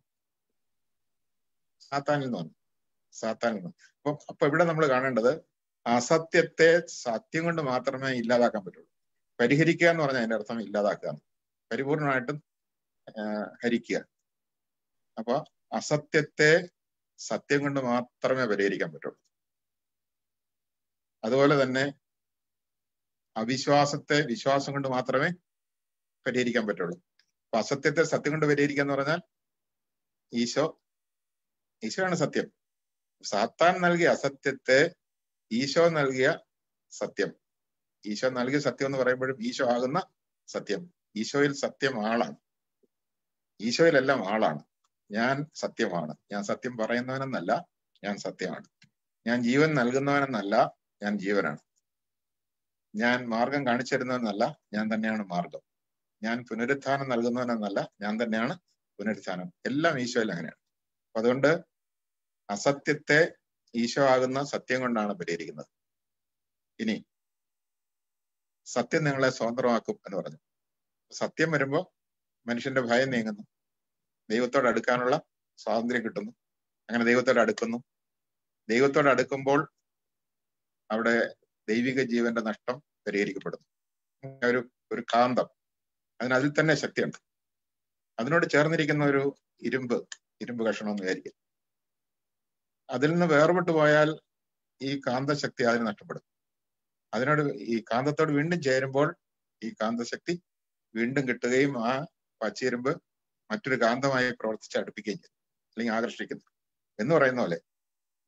സാത്താനിൽ നിന്ന് വന്നു സാത്താനിൽ നിന്ന് അപ്പൊ അപ്പൊ ഇവിടെ നമ്മൾ കാണേണ്ടത് അസത്യത്തെ സത്യം കൊണ്ട് മാത്രമേ ഇല്ലാതാക്കാൻ പറ്റുള്ളൂ പരിഹരിക്കുക എന്ന് പറഞ്ഞാൽ അതിന്റെ അർത്ഥം ഇല്ലാതാക്കുക പരിപൂർണമായിട്ടും ആഹ് ഹരിക്കുക അപ്പൊ അസത്യത്തെ സത്യം കൊണ്ട് മാത്രമേ പരിഹരിക്കാൻ പറ്റുള്ളൂ അതുപോലെ തന്നെ അവിശ്വാസത്തെ വിശ്വാസം കൊണ്ട് മാത്രമേ പരിഹരിക്കാൻ പറ്റുള്ളൂ അപ്പൊ അസത്യത്തെ സത്യം കൊണ്ട് പരിഹരിക്കുക എന്ന് പറഞ്ഞാൽ ഈശോ ഈശോയാണ് സത്യം സാത്താൻ നൽകിയ അസത്യത്തെ ഈശോ നൽകിയ സത്യം ഈശോ നൽകിയ സത്യം എന്ന് പറയുമ്പോഴും ഈശോ ആകുന്ന സത്യം ഈശോയിൽ സത്യം ആളാണ് ഈശോയിലെല്ലാം ആളാണ് ഞാൻ സത്യമാണ് ഞാൻ സത്യം പറയുന്നവനെന്നല്ല ഞാൻ സത്യമാണ് ഞാൻ ജീവൻ നൽകുന്നവനെന്നല്ല ഞാൻ ജീവനാണ് ഞാൻ മാർഗം കാണിച്ചു തരുന്നവനെന്നല്ല ഞാൻ തന്നെയാണ് മാർഗം ഞാൻ പുനരുത്ഥാനം നൽകുന്നവനെന്നല്ല ഞാൻ തന്നെയാണ് പുനരുത്ഥാനം എല്ലാം ഈശോയിൽ അങ്ങനെയാണ് അപ്പൊ അതുകൊണ്ട് അസത്യത്തെ ഈശോ ആകുന്ന സത്യം കൊണ്ടാണ് പരിഹരിക്കുന്നത് ഇനി സത്യം നിങ്ങളെ സ്വതന്ത്രമാക്കും എന്ന് പറഞ്ഞു സത്യം വരുമ്പോ മനുഷ്യന്റെ ഭയം നീങ്ങുന്നു ദൈവത്തോട് അടുക്കാനുള്ള സ്വാതന്ത്ര്യം കിട്ടുന്നു അങ്ങനെ ദൈവത്തോട് അടുക്കുന്നു ദൈവത്തോട് അടുക്കുമ്പോൾ അവിടെ ദൈവിക ജീവന്റെ നഷ്ടം പരിഹരിക്കപ്പെടുന്നു ഒരു ഒരു കാന്തം അതിന് അതിൽ തന്നെ ശക്തിയുണ്ട് അതിനോട് ചേർന്നിരിക്കുന്ന ഒരു ഇരുമ്പ് ഇരുമ്പ് കഷണം എന്ന് വിചാരിക്കും അതിൽ നിന്ന് വേർപെട്ടു പോയാൽ ഈ കാന്തശക്തി അതിന് നഷ്ടപ്പെടും അതിനോട് ഈ കാന്തത്തോട് വീണ്ടും ചേരുമ്പോൾ ഈ കാന്തശക്തി വീണ്ടും കിട്ടുകയും ആ പച്ചിരുമ്പ് മറ്റൊരു കാന്തമായി പ്രവർത്തിച്ച് അടുപ്പിക്കുകയും ചെയ്യും അല്ലെങ്കിൽ ആകർഷിക്കുന്നു എന്ന് പറയുന്ന പോലെ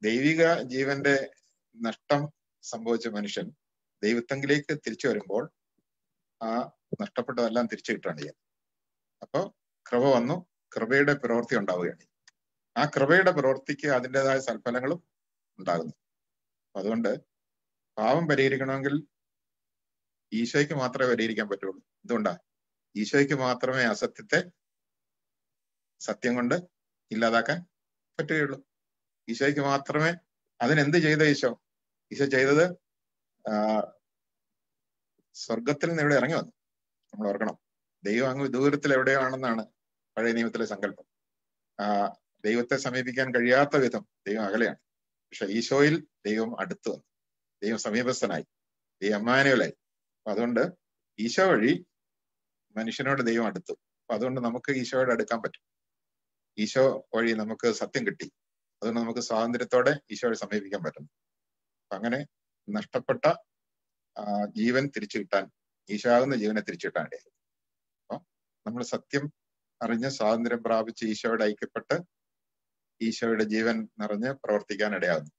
ദൈവിക ജീവന്റെ നഷ്ടം സംഭവിച്ച മനുഷ്യൻ ദൈവത്തെങ്കിലേക്ക് തിരിച്ചു വരുമ്പോൾ ആ നഷ്ടപ്പെട്ടതെല്ലാം തിരിച്ചു കിട്ടാണ് ചെയ്യുന്നത് അപ്പോ കൃപ വന്നു കൃപയുടെ പ്രവൃത്തി ഉണ്ടാവുകയാണ് ആ കൃപയുടെ പ്രവൃത്തിക്ക് അതിൻ്റെതായ സൽഫലങ്ങളും ഉണ്ടാകുന്നു അപ്പൊ അതുകൊണ്ട് പാവം പരിഹരിക്കണമെങ്കിൽ ഈശോയ്ക്ക് മാത്രമേ പരിഹരിക്കാൻ പറ്റുള്ളൂ എന്തുകൊണ്ടാ ഈശോയ്ക്ക് മാത്രമേ അസത്യത്തെ സത്യം കൊണ്ട് ഇല്ലാതാക്കാൻ പറ്റുകയുള്ളൂ ഈശോയ്ക്ക് മാത്രമേ അതിനെന്ത് ചെയ്ത ഈശോ ഈശോ ചെയ്തത് ആ സ്വർഗത്തിൽ നിന്ന് ഇവിടെ ഇറങ്ങി വന്നു നമ്മൾ ഓർക്കണം ദൈവം അങ്ങ് ദൂരത്തിൽ എവിടെയാണെന്നാണ് പഴയ നിയമത്തിലെ സങ്കല്പം ആ ദൈവത്തെ സമീപിക്കാൻ കഴിയാത്ത വിധം ദൈവം അകലെയാണ് പക്ഷെ ഈശോയിൽ ദൈവം അടുത്തു വന്നു ദൈവം സമീപസ്ഥനായി ദൈവം അമ്മാനുവലായി അപ്പൊ അതുകൊണ്ട് ഈശോ വഴി മനുഷ്യനോട് ദൈവം അടുത്തു അപ്പൊ അതുകൊണ്ട് നമുക്ക് ഈശോയോട് അടുക്കാൻ പറ്റും ഈശോ വഴി നമുക്ക് സത്യം കിട്ടി അതുകൊണ്ട് നമുക്ക് സ്വാതന്ത്ര്യത്തോടെ ഈശോയെ സമീപിക്കാൻ പറ്റുന്നു അപ്പൊ അങ്ങനെ നഷ്ടപ്പെട്ട ആ, ജീവൻ തിരിച്ചു കിട്ടാൻ ഈശോയാകുന്ന ജീവനെ തിരിച്ചു കിട്ടാൻ ഇടയായി അപ്പൊ നമ്മൾ സത്യം അറിഞ്ഞ് സ്വാതന്ത്ര്യം പ്രാപിച്ച് ഈശോയോട് ഐക്യപ്പെട്ട് ഈശോയുടെ ജീവൻ നിറഞ്ഞ് പ്രവർത്തിക്കാൻ ഇടയാകുന്നു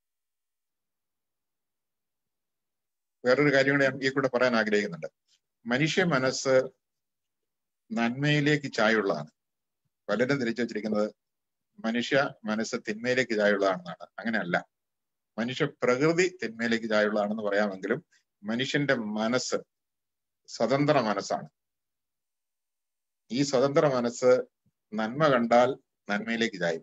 വേറൊരു കാര്യം കൂടെ ഞാൻ ഈ കൂടെ പറയാൻ ആഗ്രഹിക്കുന്നുണ്ട് മനുഷ്യ മനസ്സ് നന്മയിലേക്ക് ചായുള്ളതാണ് പലരും ധരിച്ചു വെച്ചിരിക്കുന്നത് മനുഷ്യ മനസ്സ് തിന്മയിലേക്ക് ചായുള്ളതാണെന്നാണ് അങ്ങനെയല്ല മനുഷ്യ പ്രകൃതി തിന്മയിലേക്ക് ചായുള്ളതാണെന്ന് പറയാമെങ്കിലും മനുഷ്യന്റെ മനസ്സ് സ്വതന്ത്ര മനസ്സാണ് ഈ സ്വതന്ത്ര മനസ്സ് നന്മ കണ്ടാൽ നന്മയിലേക്ക് ചായും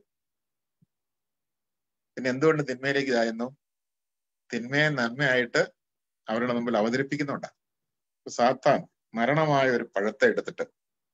പിന്നെ എന്തുകൊണ്ട് തിന്മയിലേക്ക് ചായുന്നു തിന്മയെ നന്മയായിട്ട് അവരുടെ മുമ്പിൽ അവതരിപ്പിക്കുന്നുണ്ട് സാത്താൻ മരണമായ ഒരു പഴത്തെ എടുത്തിട്ട്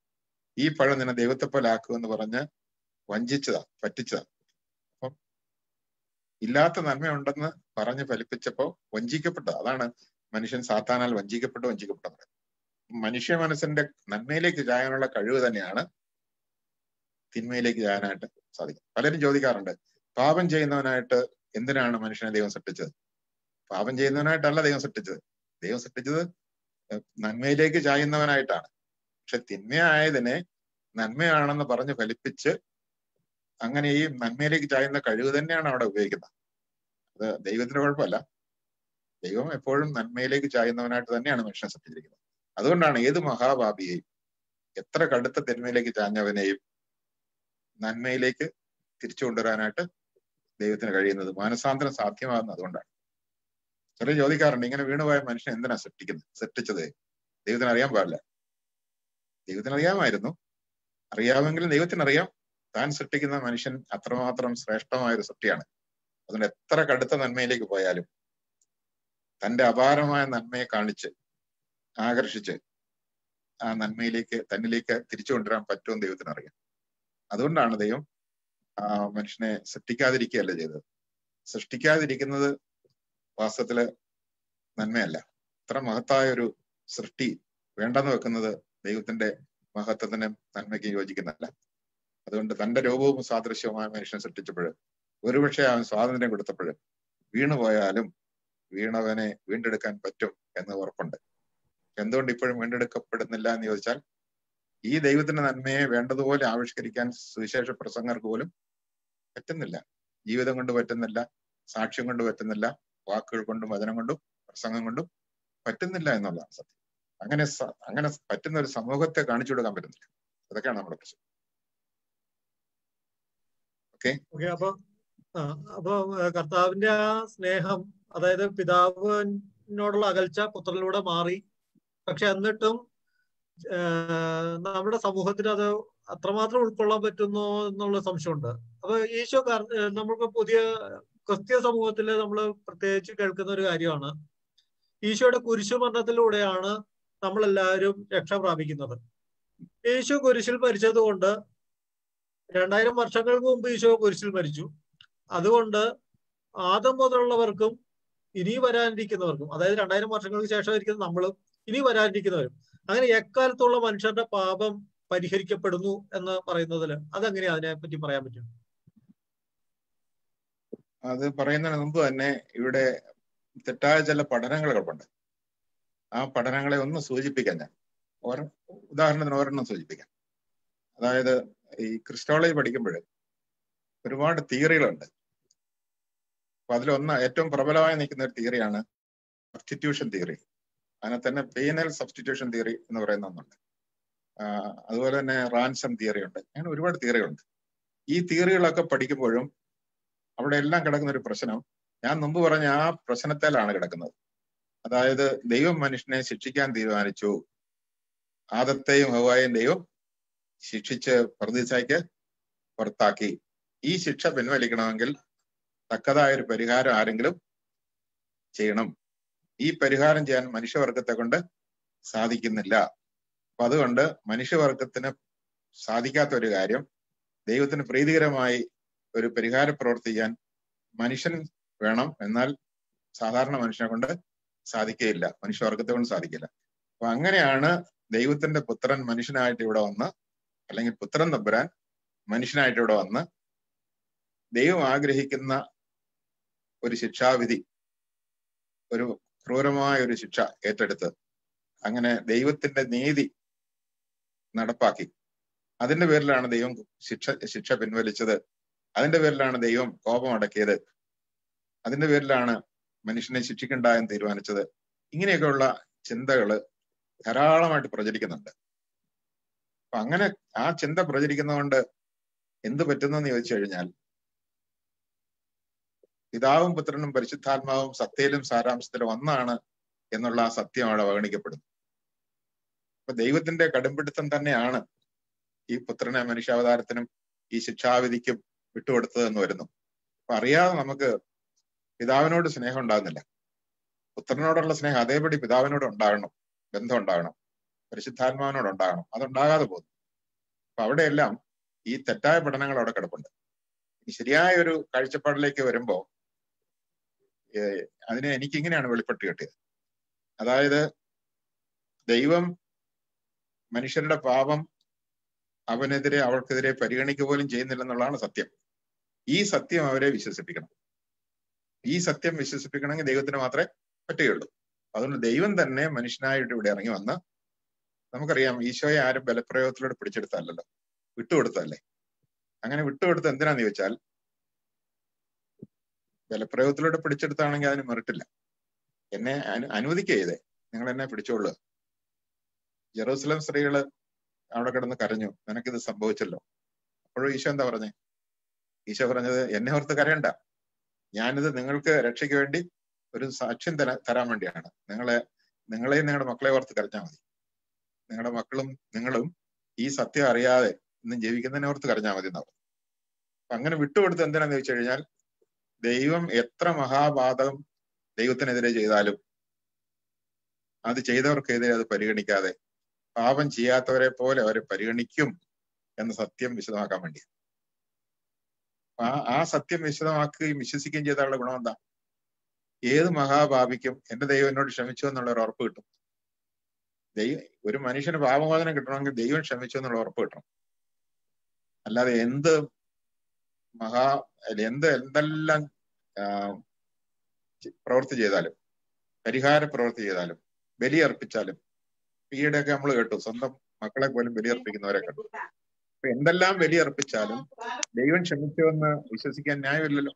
ഈ പഴം നിന്നെ ദൈവത്തെ പോലെ ആക്കുമെന്ന് പറഞ്ഞ് വഞ്ചിച്ചതാ പറ്റിച്ചതാ അപ്പം ഇല്ലാത്ത നന്മയുണ്ടെന്ന് പറഞ്ഞ് ഫലിപ്പിച്ചപ്പോ വഞ്ചിക്കപ്പെട്ടത് അതാണ് മനുഷ്യൻ സാത്താനാൽ വഞ്ചിക്കപ്പെട്ട് വഞ്ചിക്കപ്പെട്ടത് മനുഷ്യ മനസ്സിന്റെ നന്മയിലേക്ക് ചായാനുള്ള കഴിവ് തന്നെയാണ് തിന്മയിലേക്ക് ചായാനായിട്ട് സാധിക്കും പലരും ചോദിക്കാറുണ്ട് പാപം ചെയ്യുന്നവനായിട്ട് എന്തിനാണ് മനുഷ്യനെ ദൈവം സൃഷ്ടിച്ചത് പാപം ചെയ്യുന്നവനായിട്ടല്ല ദൈവം സൃഷ്ടിച്ചത് ദൈവം സൃഷ്ടിച്ചത് ഏഹ് നന്മയിലേക്ക് ചായുന്നവനായിട്ടാണ് പക്ഷെ തിന്മയായതിനെ നന്മയാണെന്ന് പറഞ്ഞ് ഫലിപ്പിച്ച് അങ്ങനെ ഈ നന്മയിലേക്ക് ചായുന്ന കഴിവ് തന്നെയാണ് അവിടെ ഉപയോഗിക്കുന്നത് അത് ദൈവത്തിന്റെ കുഴപ്പമല്ല ദൈവം എപ്പോഴും നന്മയിലേക്ക് ചായുന്നവനായിട്ട് തന്നെയാണ് മനുഷ്യനെ സൃഷ്ടിച്ചിരിക്കുന്നത് അതുകൊണ്ടാണ് ഏത് മഹാഭാപിയെയും എത്ര കടുത്ത തിന്മയിലേക്ക് ചാഞ്ഞവനെയും നന്മയിലേക്ക് തിരിച്ചു കൊണ്ടുവരാനായിട്ട് ദൈവത്തിന് കഴിയുന്നത് മാനസാന്തരം സാധ്യമാകുന്നത് അതുകൊണ്ടാണ് ചിലർ ചോദിക്കാറുണ്ട് ഇങ്ങനെ വീണുപോയ മനുഷ്യൻ എന്തിനാ സൃഷ്ടിക്കുന്നത് സൃഷ്ടിച്ചത് ദൈവത്തിന് അറിയാൻ പാടില്ല ദൈവത്തിന് അറിയാമായിരുന്നു അറിയാമെങ്കിലും ദൈവത്തിനറിയാം താൻ സൃഷ്ടിക്കുന്ന മനുഷ്യൻ അത്രമാത്രം ശ്രേഷ്ഠമായ ഒരു സൃഷ്ടിയാണ് അതുകൊണ്ട് എത്ര കടുത്ത നന്മയിലേക്ക് പോയാലും തന്റെ അപാരമായ നന്മയെ കാണിച്ച് ആകർഷിച്ച് ആ നന്മയിലേക്ക് തന്നിലേക്ക് തിരിച്ചു കൊണ്ടുവരാൻ പറ്റുമെന്ന് ദൈവത്തിന് അറിയാം അതുകൊണ്ടാണ് ദൈവം ആ മനുഷ്യനെ സൃഷ്ടിക്കാതിരിക്കുകയല്ല ചെയ്തത് സൃഷ്ടിക്കാതിരിക്കുന്നത് വാസ്തവത്തില് നന്മയല്ല ഇത്ര മഹത്തായ ഒരു സൃഷ്ടി വേണ്ടെന്ന് വെക്കുന്നത് ദൈവത്തിന്റെ മഹത്വത്തിനും നന്മയ്ക്കും യോജിക്കുന്നതല്ല അതുകൊണ്ട് തന്റെ രൂപവും സാദൃശ്യവുമായ മനുഷ്യനെ സൃഷ്ടിച്ചപ്പോൾ ഒരുപക്ഷെ അവൻ സ്വാതന്ത്ര്യം കൊടുത്തപ്പോൾ വീണുപോയാലും വീണവനെ വീണ്ടെടുക്കാൻ പറ്റും എന്ന് ഉറപ്പുണ്ട് എന്തുകൊണ്ട് ഇപ്പോഴും വീണ്ടെടുക്കപ്പെടുന്നില്ല എന്ന് ചോദിച്ചാൽ ഈ ദൈവത്തിന്റെ നന്മയെ വേണ്ടതുപോലെ ആവിഷ്കരിക്കാൻ സുവിശേഷ പ്രസംഗർക്ക് പോലും പറ്റുന്നില്ല ജീവിതം കൊണ്ട് പറ്റുന്നില്ല സാക്ഷ്യം കൊണ്ട് പറ്റുന്നില്ല വാക്കുകൾ കൊണ്ടും വചനം കൊണ്ടും പ്രസംഗം കൊണ്ടും പറ്റുന്നില്ല എന്നുള്ളതാണ് സത്യം അങ്ങനെ സ- അങ്ങനെ പറ്റുന്ന ഒരു സമൂഹത്തെ കാണിച്ചു കൊടുക്കാൻ പറ്റുന്നില്ല അതൊക്കെയാണ് നമ്മുടെ പ്രശ്നം ഓക്കെ ഓക്കെ അപ്പൊ ആ അപ്പൊ ഏ, കർത്താവിന്റെ ആ സ്നേഹം അതായത് പിതാവിനോടുള്ള അകൽച്ച പുത്രനിലൂടെ മാറി പക്ഷെ എന്നിട്ടും ഏ, നമ്മുടെ സമൂഹത്തിന് അത് അത്രമാത്രം ഉൾക്കൊള്ളാൻ പറ്റുന്നോ എന്നുള്ള സംശയമുണ്ട് അപ്പൊ ഈശോ കർ- ഏ, നമുക്ക് പുതിയ ക്രിസ്ത്യ സമൂഹത്തില് നമ്മൾ പ്രത്യേകിച്ച് കേൾക്കുന്ന ഒരു കാര്യമാണ് ഈശോയുടെ കുരിശുമരണത്തിലൂടെയാണ് നമ്മളെല്ലാവരും രക്ഷ പ്രാപിക്കുന്നത് യേശു കുരിശിൽ മരിച്ചത് കൊണ്ട് രണ്ടായിരം വർഷങ്ങൾക്ക് മുമ്പ് ഈശോ കുരിശിൽ മരിച്ചു അതുകൊണ്ട് ആദം മുതലുള്ളവർക്കും ഇനി വരാനിരിക്കുന്നവർക്കും അതായത് രണ്ടായിരം വർഷങ്ങൾക്ക് ശേഷം ഇരിക്കുന്ന നമ്മളും ഇനി വരാനിരിക്കുന്നവരും അങ്ങനെ എക്കാലത്തുള്ള മനുഷ്യരുടെ പാപം പരിഹരിക്കപ്പെടുന്നു എന്ന് പറയുന്നതിൽ അതെങ്ങനെയാ അതിനെ പറ്റി പറയാൻ പറ്റും അത് പറയുന്നതിന് മുമ്പ് തന്നെ ഇവിടെ തെറ്റായ ചില പഠനങ്ങൾ കിടപ്പുണ്ട് ആ പഠനങ്ങളെ ഒന്ന് സൂചിപ്പിക്കാൻ ഞാൻ ഒരെ ഉദാഹരണത്തിന് ഒരെണ്ണം സൂചിപ്പിക്കാം അതായത് ഈ ക്രിസ്റ്റോളജി പഠിക്കുമ്പോൾ ഒരുപാട് തിയറികളുണ്ട് അപ്പൊ അതിലൊന്ന് ഏറ്റവും പ്രബലമായി നിൽക്കുന്ന ഒരു തിയറിയാണ് സബ്സ്റ്റിറ്റ്യൂഷൻ തിയറി അതിനെ തന്നെ പെയിനൽ സബ്സ്റ്റിറ്റ്യൂഷൻ തിയറി എന്ന് പറയുന്ന ഒന്നുണ്ട് ആഹ് അതുപോലെ തന്നെ റാൻസം തിയറി ഉണ്ട് അങ്ങനെ ഒരുപാട് തിയറികളുണ്ട് ഈ തിയറികളൊക്കെ പഠിക്കുമ്പോഴും അവിടെ എല്ലാം കിടക്കുന്ന ഒരു പ്രശ്നം ഞാൻ മുമ്പ് പറഞ്ഞ ആ പ്രശ്നത്തിലാണ് കിടക്കുന്നത് അതായത് ദൈവം മനുഷ്യനെ ശിക്ഷിക്കാൻ തീരുമാനിച്ചു ആദത്തെയും ഹവായും ദൈവം ശിക്ഷിച്ച് പ്രതീക്ഷയ്ക്ക് പുറത്താക്കി ഈ ശിക്ഷ പിൻവലിക്കണമെങ്കിൽ തക്കതായ ഒരു പരിഹാരം ആരെങ്കിലും ചെയ്യണം ഈ പരിഹാരം ചെയ്യാൻ മനുഷ്യവർഗത്തെ കൊണ്ട് സാധിക്കുന്നില്ല അപ്പൊ അതുകൊണ്ട് മനുഷ്യവർഗത്തിന് സാധിക്കാത്ത ഒരു കാര്യം ദൈവത്തിന് പ്രീതികരമായി ഒരു പരിഹാര പ്രവൃത്തി ചെയ്യാൻ മനുഷ്യൻ വേണം എന്നാൽ സാധാരണ മനുഷ്യനെ കൊണ്ട് സാധിക്കുകയില്ല മനുഷ്യവർഗത്തെ കൊണ്ട് സാധിക്കില്ല അപ്പൊ അങ്ങനെയാണ് ദൈവത്തിന്റെ പുത്രൻ മനുഷ്യനായിട്ട് ഇവിടെ വന്ന് അല്ലെങ്കിൽ പുത്രൻ തമ്പുരാൻ മനുഷ്യനായിട്ട് ഇവിടെ വന്ന് ദൈവം ആഗ്രഹിക്കുന്ന ഒരു ശിക്ഷാവിധി ഒരു ക്രൂരമായ ഒരു ശിക്ഷ ഏറ്റെടുത്ത് അങ്ങനെ ദൈവത്തിന്റെ നീതി നടപ്പാക്കി അതിന്റെ പേരിലാണ് ദൈവം ശിക്ഷ ശിക്ഷ പിൻവലിച്ചത് അതിന്റെ പേരിലാണ് ദൈവം കോപം അടക്കിയത് അതിന്റെ പേരിലാണ് മനുഷ്യനെ ശിക്ഷിക്കണ്ട എന്ന് തീരുമാനിച്ചത് ഇങ്ങനെയൊക്കെയുള്ള ചിന്തകള് ധാരാളമായിട്ട് പ്രചരിക്കുന്നുണ്ട് അപ്പൊ അങ്ങനെ ആ ചിന്ത പ്രചരിക്കുന്നതുകൊണ്ട് എന്ത് പറ്റുന്നെന്ന് ചോദിച്ചു കഴിഞ്ഞാൽ പിതാവും പുത്രനും പരിശുദ്ധാത്മാവും സത്യയിലും സാരാംശത്തിലും ഒന്നാണ് എന്നുള്ള ആ സത്യം അവിടെ അവഗണിക്കപ്പെടുന്നു അപ്പൊ ദൈവത്തിന്റെ കടുംപിടുത്തം തന്നെയാണ് ഈ പുത്രനെ മനുഷ്യാവതാരത്തിനും ഈ ശിക്ഷാവിധിക്കും വിട്ടുകൊടുത്തത് എന്ന് വരുന്നു അപ്പൊ അറിയാതെ നമുക്ക് പിതാവിനോട് സ്നേഹം ഉണ്ടാകുന്നില്ല പുത്രനോടുള്ള സ്നേഹം അതേപടി പിതാവിനോട് ഉണ്ടാകണം ബന്ധം ഉണ്ടാകണം പരിശുദ്ധാത്മാവിനോട് ഉണ്ടാകണം അതുണ്ടാകാതെ പോകുന്നു അപ്പൊ അവിടെയെല്ലാം ഈ തെറ്റായ പഠനങ്ങൾ അവിടെ കിടപ്പുണ്ട് ഈ ശരിയായ ഒരു കാഴ്ചപ്പാടിലേക്ക് വരുമ്പോ ഏഹ് അതിനെ എനിക്ക് ഇങ്ങനെയാണ് വെളിപ്പെട്ട് കിട്ടിയത് അതായത് ദൈവം മനുഷ്യരുടെ പാപം അവനെതിരെ അവൾക്കെതിരെ പരിഗണിക്കുക പോലും ചെയ്യുന്നില്ലെന്നുള്ളതാണ് സത്യം ഈ സത്യം അവരെ വിശ്വസിപ്പിക്കണം ഈ സത്യം വിശ്വസിപ്പിക്കണമെങ്കിൽ ദൈവത്തിന് മാത്രമേ പറ്റുകയുള്ളൂ അതുകൊണ്ട് ദൈവം തന്നെ മനുഷ്യനായിട്ട് ഇവിടെ ഇറങ്ങി വന്ന് നമുക്കറിയാം ഈശോയെ ആരും ബലപ്രയോഗത്തിലൂടെ പിടിച്ചെടുത്തല്ലോ വിട്ടുകൊടുത്തല്ലേ അങ്ങനെ വിട്ടുകൊടുത്ത് എന്തിനാന്ന് ചോദിച്ചാൽ ബലപ്രയോഗത്തിലൂടെ പിടിച്ചെടുത്താണെങ്കിൽ അതിന് മെറിട്ടില്ല എന്നെ അനു അനുവദിക്കുക ചെയ്തേ നിങ്ങൾ എന്നെ പിടിച്ചോളുക ജെറൂസലം സ്ത്രീകള് അവിടെ കിടന്ന് കരഞ്ഞു നിനക്കിത് സംഭവിച്ചല്ലോ അപ്പോഴും ഈശോ എന്താ പറഞ്ഞേ ഈശോ പറഞ്ഞത് എന്നെ ഓർത്ത് കരയണ്ട ഞാനിത് നിങ്ങൾക്ക് രക്ഷയ്ക്ക് വേണ്ടി ഒരു സാക്ഷ്യം തരാ തരാൻ വേണ്ടിയാണ് നിങ്ങളെ നിങ്ങളെയും നിങ്ങളുടെ മക്കളെ ഓർത്ത് കരഞ്ഞാൽ മതി നിങ്ങളുടെ മക്കളും നിങ്ങളും ഈ സത്യം അറിയാതെ ഇന്ന് ജീവിക്കുന്നതിനെ ഓർത്ത് കരഞ്ഞാൽ മതി എന്നാ പറഞ്ഞു അപ്പൊ അങ്ങനെ വിട്ടുകൊടുത്ത് എന്തിനാന്ന് ചോദിച്ചു കഴിഞ്ഞാൽ ദൈവം എത്ര മഹാപാതകം ദൈവത്തിനെതിരെ ചെയ്താലും അത് ചെയ്തവർക്കെതിരെ അത് പരിഗണിക്കാതെ പാപം ചെയ്യാത്തവരെ പോലെ അവരെ പരിഗണിക്കും എന്ന സത്യം വിശദമാക്കാൻ വേണ്ടി ആ ആ സത്യം വിശദമാക്കുകയും വിശ്വസിക്കുകയും ചെയ്താലുള്ള ഗുണം എന്താ ഏത് മഹാപാപിക്കും എന്റെ ദൈവം എന്നോട് ക്ഷമിച്ചു എന്നുള്ള ഒരു ഉറപ്പ് കിട്ടും ദൈവം ഒരു മനുഷ്യന് പാപമോചനം കിട്ടണമെങ്കിൽ ദൈവം ക്ഷമിച്ചു എന്നുള്ള ഉറപ്പ് കിട്ടണം അല്ലാതെ എന്ത് മഹാ എന്ത് എന്തെല്ലാം പ്രവൃത്തി ചെയ്താലും പരിഹാര പ്രവൃത്തി ചെയ്താലും ബലിയർപ്പിച്ചാലും ഈയിടെയൊക്കെ നമ്മൾ കേട്ടു സ്വന്തം മക്കളെ പോലും ബലിയർപ്പിക്കുന്നവരെ കണ്ടു അപ്പൊ എന്തെല്ലാം ബലിയർപ്പിച്ചാലും ദൈവം ക്ഷമിച്ചുവെന്ന് വിശ്വസിക്കാൻ ന്യായമില്ലല്ലോ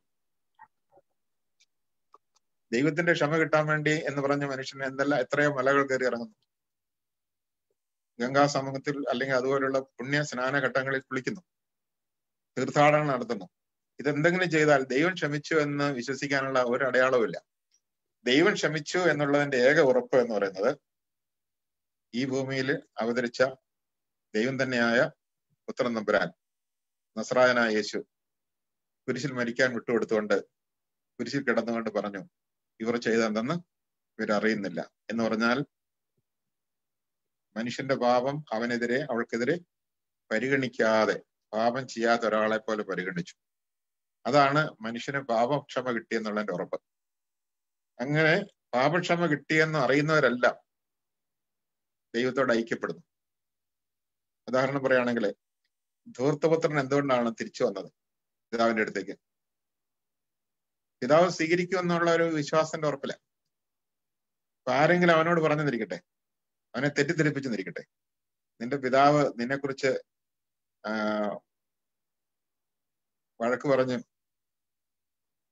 ദൈവത്തിന്റെ ക്ഷമ കിട്ടാൻ വേണ്ടി എന്ന് പറഞ്ഞ മനുഷ്യൻ എന്തെല്ലാം എത്രയോ മലകൾ കയറി ഇറങ്ങുന്നു ഗംഗാ സമൂഹത്തിൽ അല്ലെങ്കിൽ അതുപോലുള്ള പുണ്യ സ്നാന ഘട്ടങ്ങളിൽ കുളിക്കുന്നു തീർത്ഥാടനം നടത്തുന്നു ഇതെന്തെങ്കിലും ചെയ്താൽ ദൈവം ക്ഷമിച്ചു എന്ന് വിശ്വസിക്കാനുള്ള ഒരു അടയാളവുമില്ല ദൈവം ക്ഷമിച്ചു എന്നുള്ളതിന്റെ ഏക ഉറപ്പ് എന്ന് പറയുന്നത് ഈ ഭൂമിയിൽ അവതരിച്ച ദൈവം തന്നെയായ പുത്രൻ നമ്പുരാൻ നസ്രായനായ യേശു കുരിശിൽ മരിക്കാൻ വിട്ടുകൊടുത്തുകൊണ്ട് കുരിശിൽ കിടന്നുകൊണ്ട് പറഞ്ഞു ഇവർ ചെയ്തെന്തെന്ന് ഇവരറിയുന്നില്ല എന്ന് പറഞ്ഞാൽ മനുഷ്യന്റെ പാപം അവനെതിരെ അവൾക്കെതിരെ പരിഗണിക്കാതെ പാപം ചെയ്യാത്ത ഒരാളെ പോലെ പരിഗണിച്ചു അതാണ് മനുഷ്യന് പാപക്ഷമ കിട്ടിയെന്നുള്ളതിന്റെ ഉറപ്പ് അങ്ങനെ പാപക്ഷമ കിട്ടിയെന്ന് അറിയുന്നവരെല്ലാം ദൈവത്തോട് ഐക്യപ്പെടുന്നു ഉദാഹരണം പറയുകയാണെങ്കിൽ ധൂർത്തപുത്രൻ എന്തുകൊണ്ടാണ് തിരിച്ചു വന്നത് പിതാവിന്റെ അടുത്തേക്ക് പിതാവ് സ്വീകരിക്കും എന്നുള്ള ഒരു വിശ്വാസത്തിന്റെ ഉറപ്പില്ല അപ്പൊ ആരെങ്കിലും അവനോട് പറഞ്ഞെന്നിരിക്കട്ടെ അവനെ തെറ്റിദ്ധരിപ്പിച്ചെന്നിരിക്കട്ടെ നിന്റെ പിതാവ് നിന്നെക്കുറിച്ച് വഴക്ക് പറഞ്ഞ്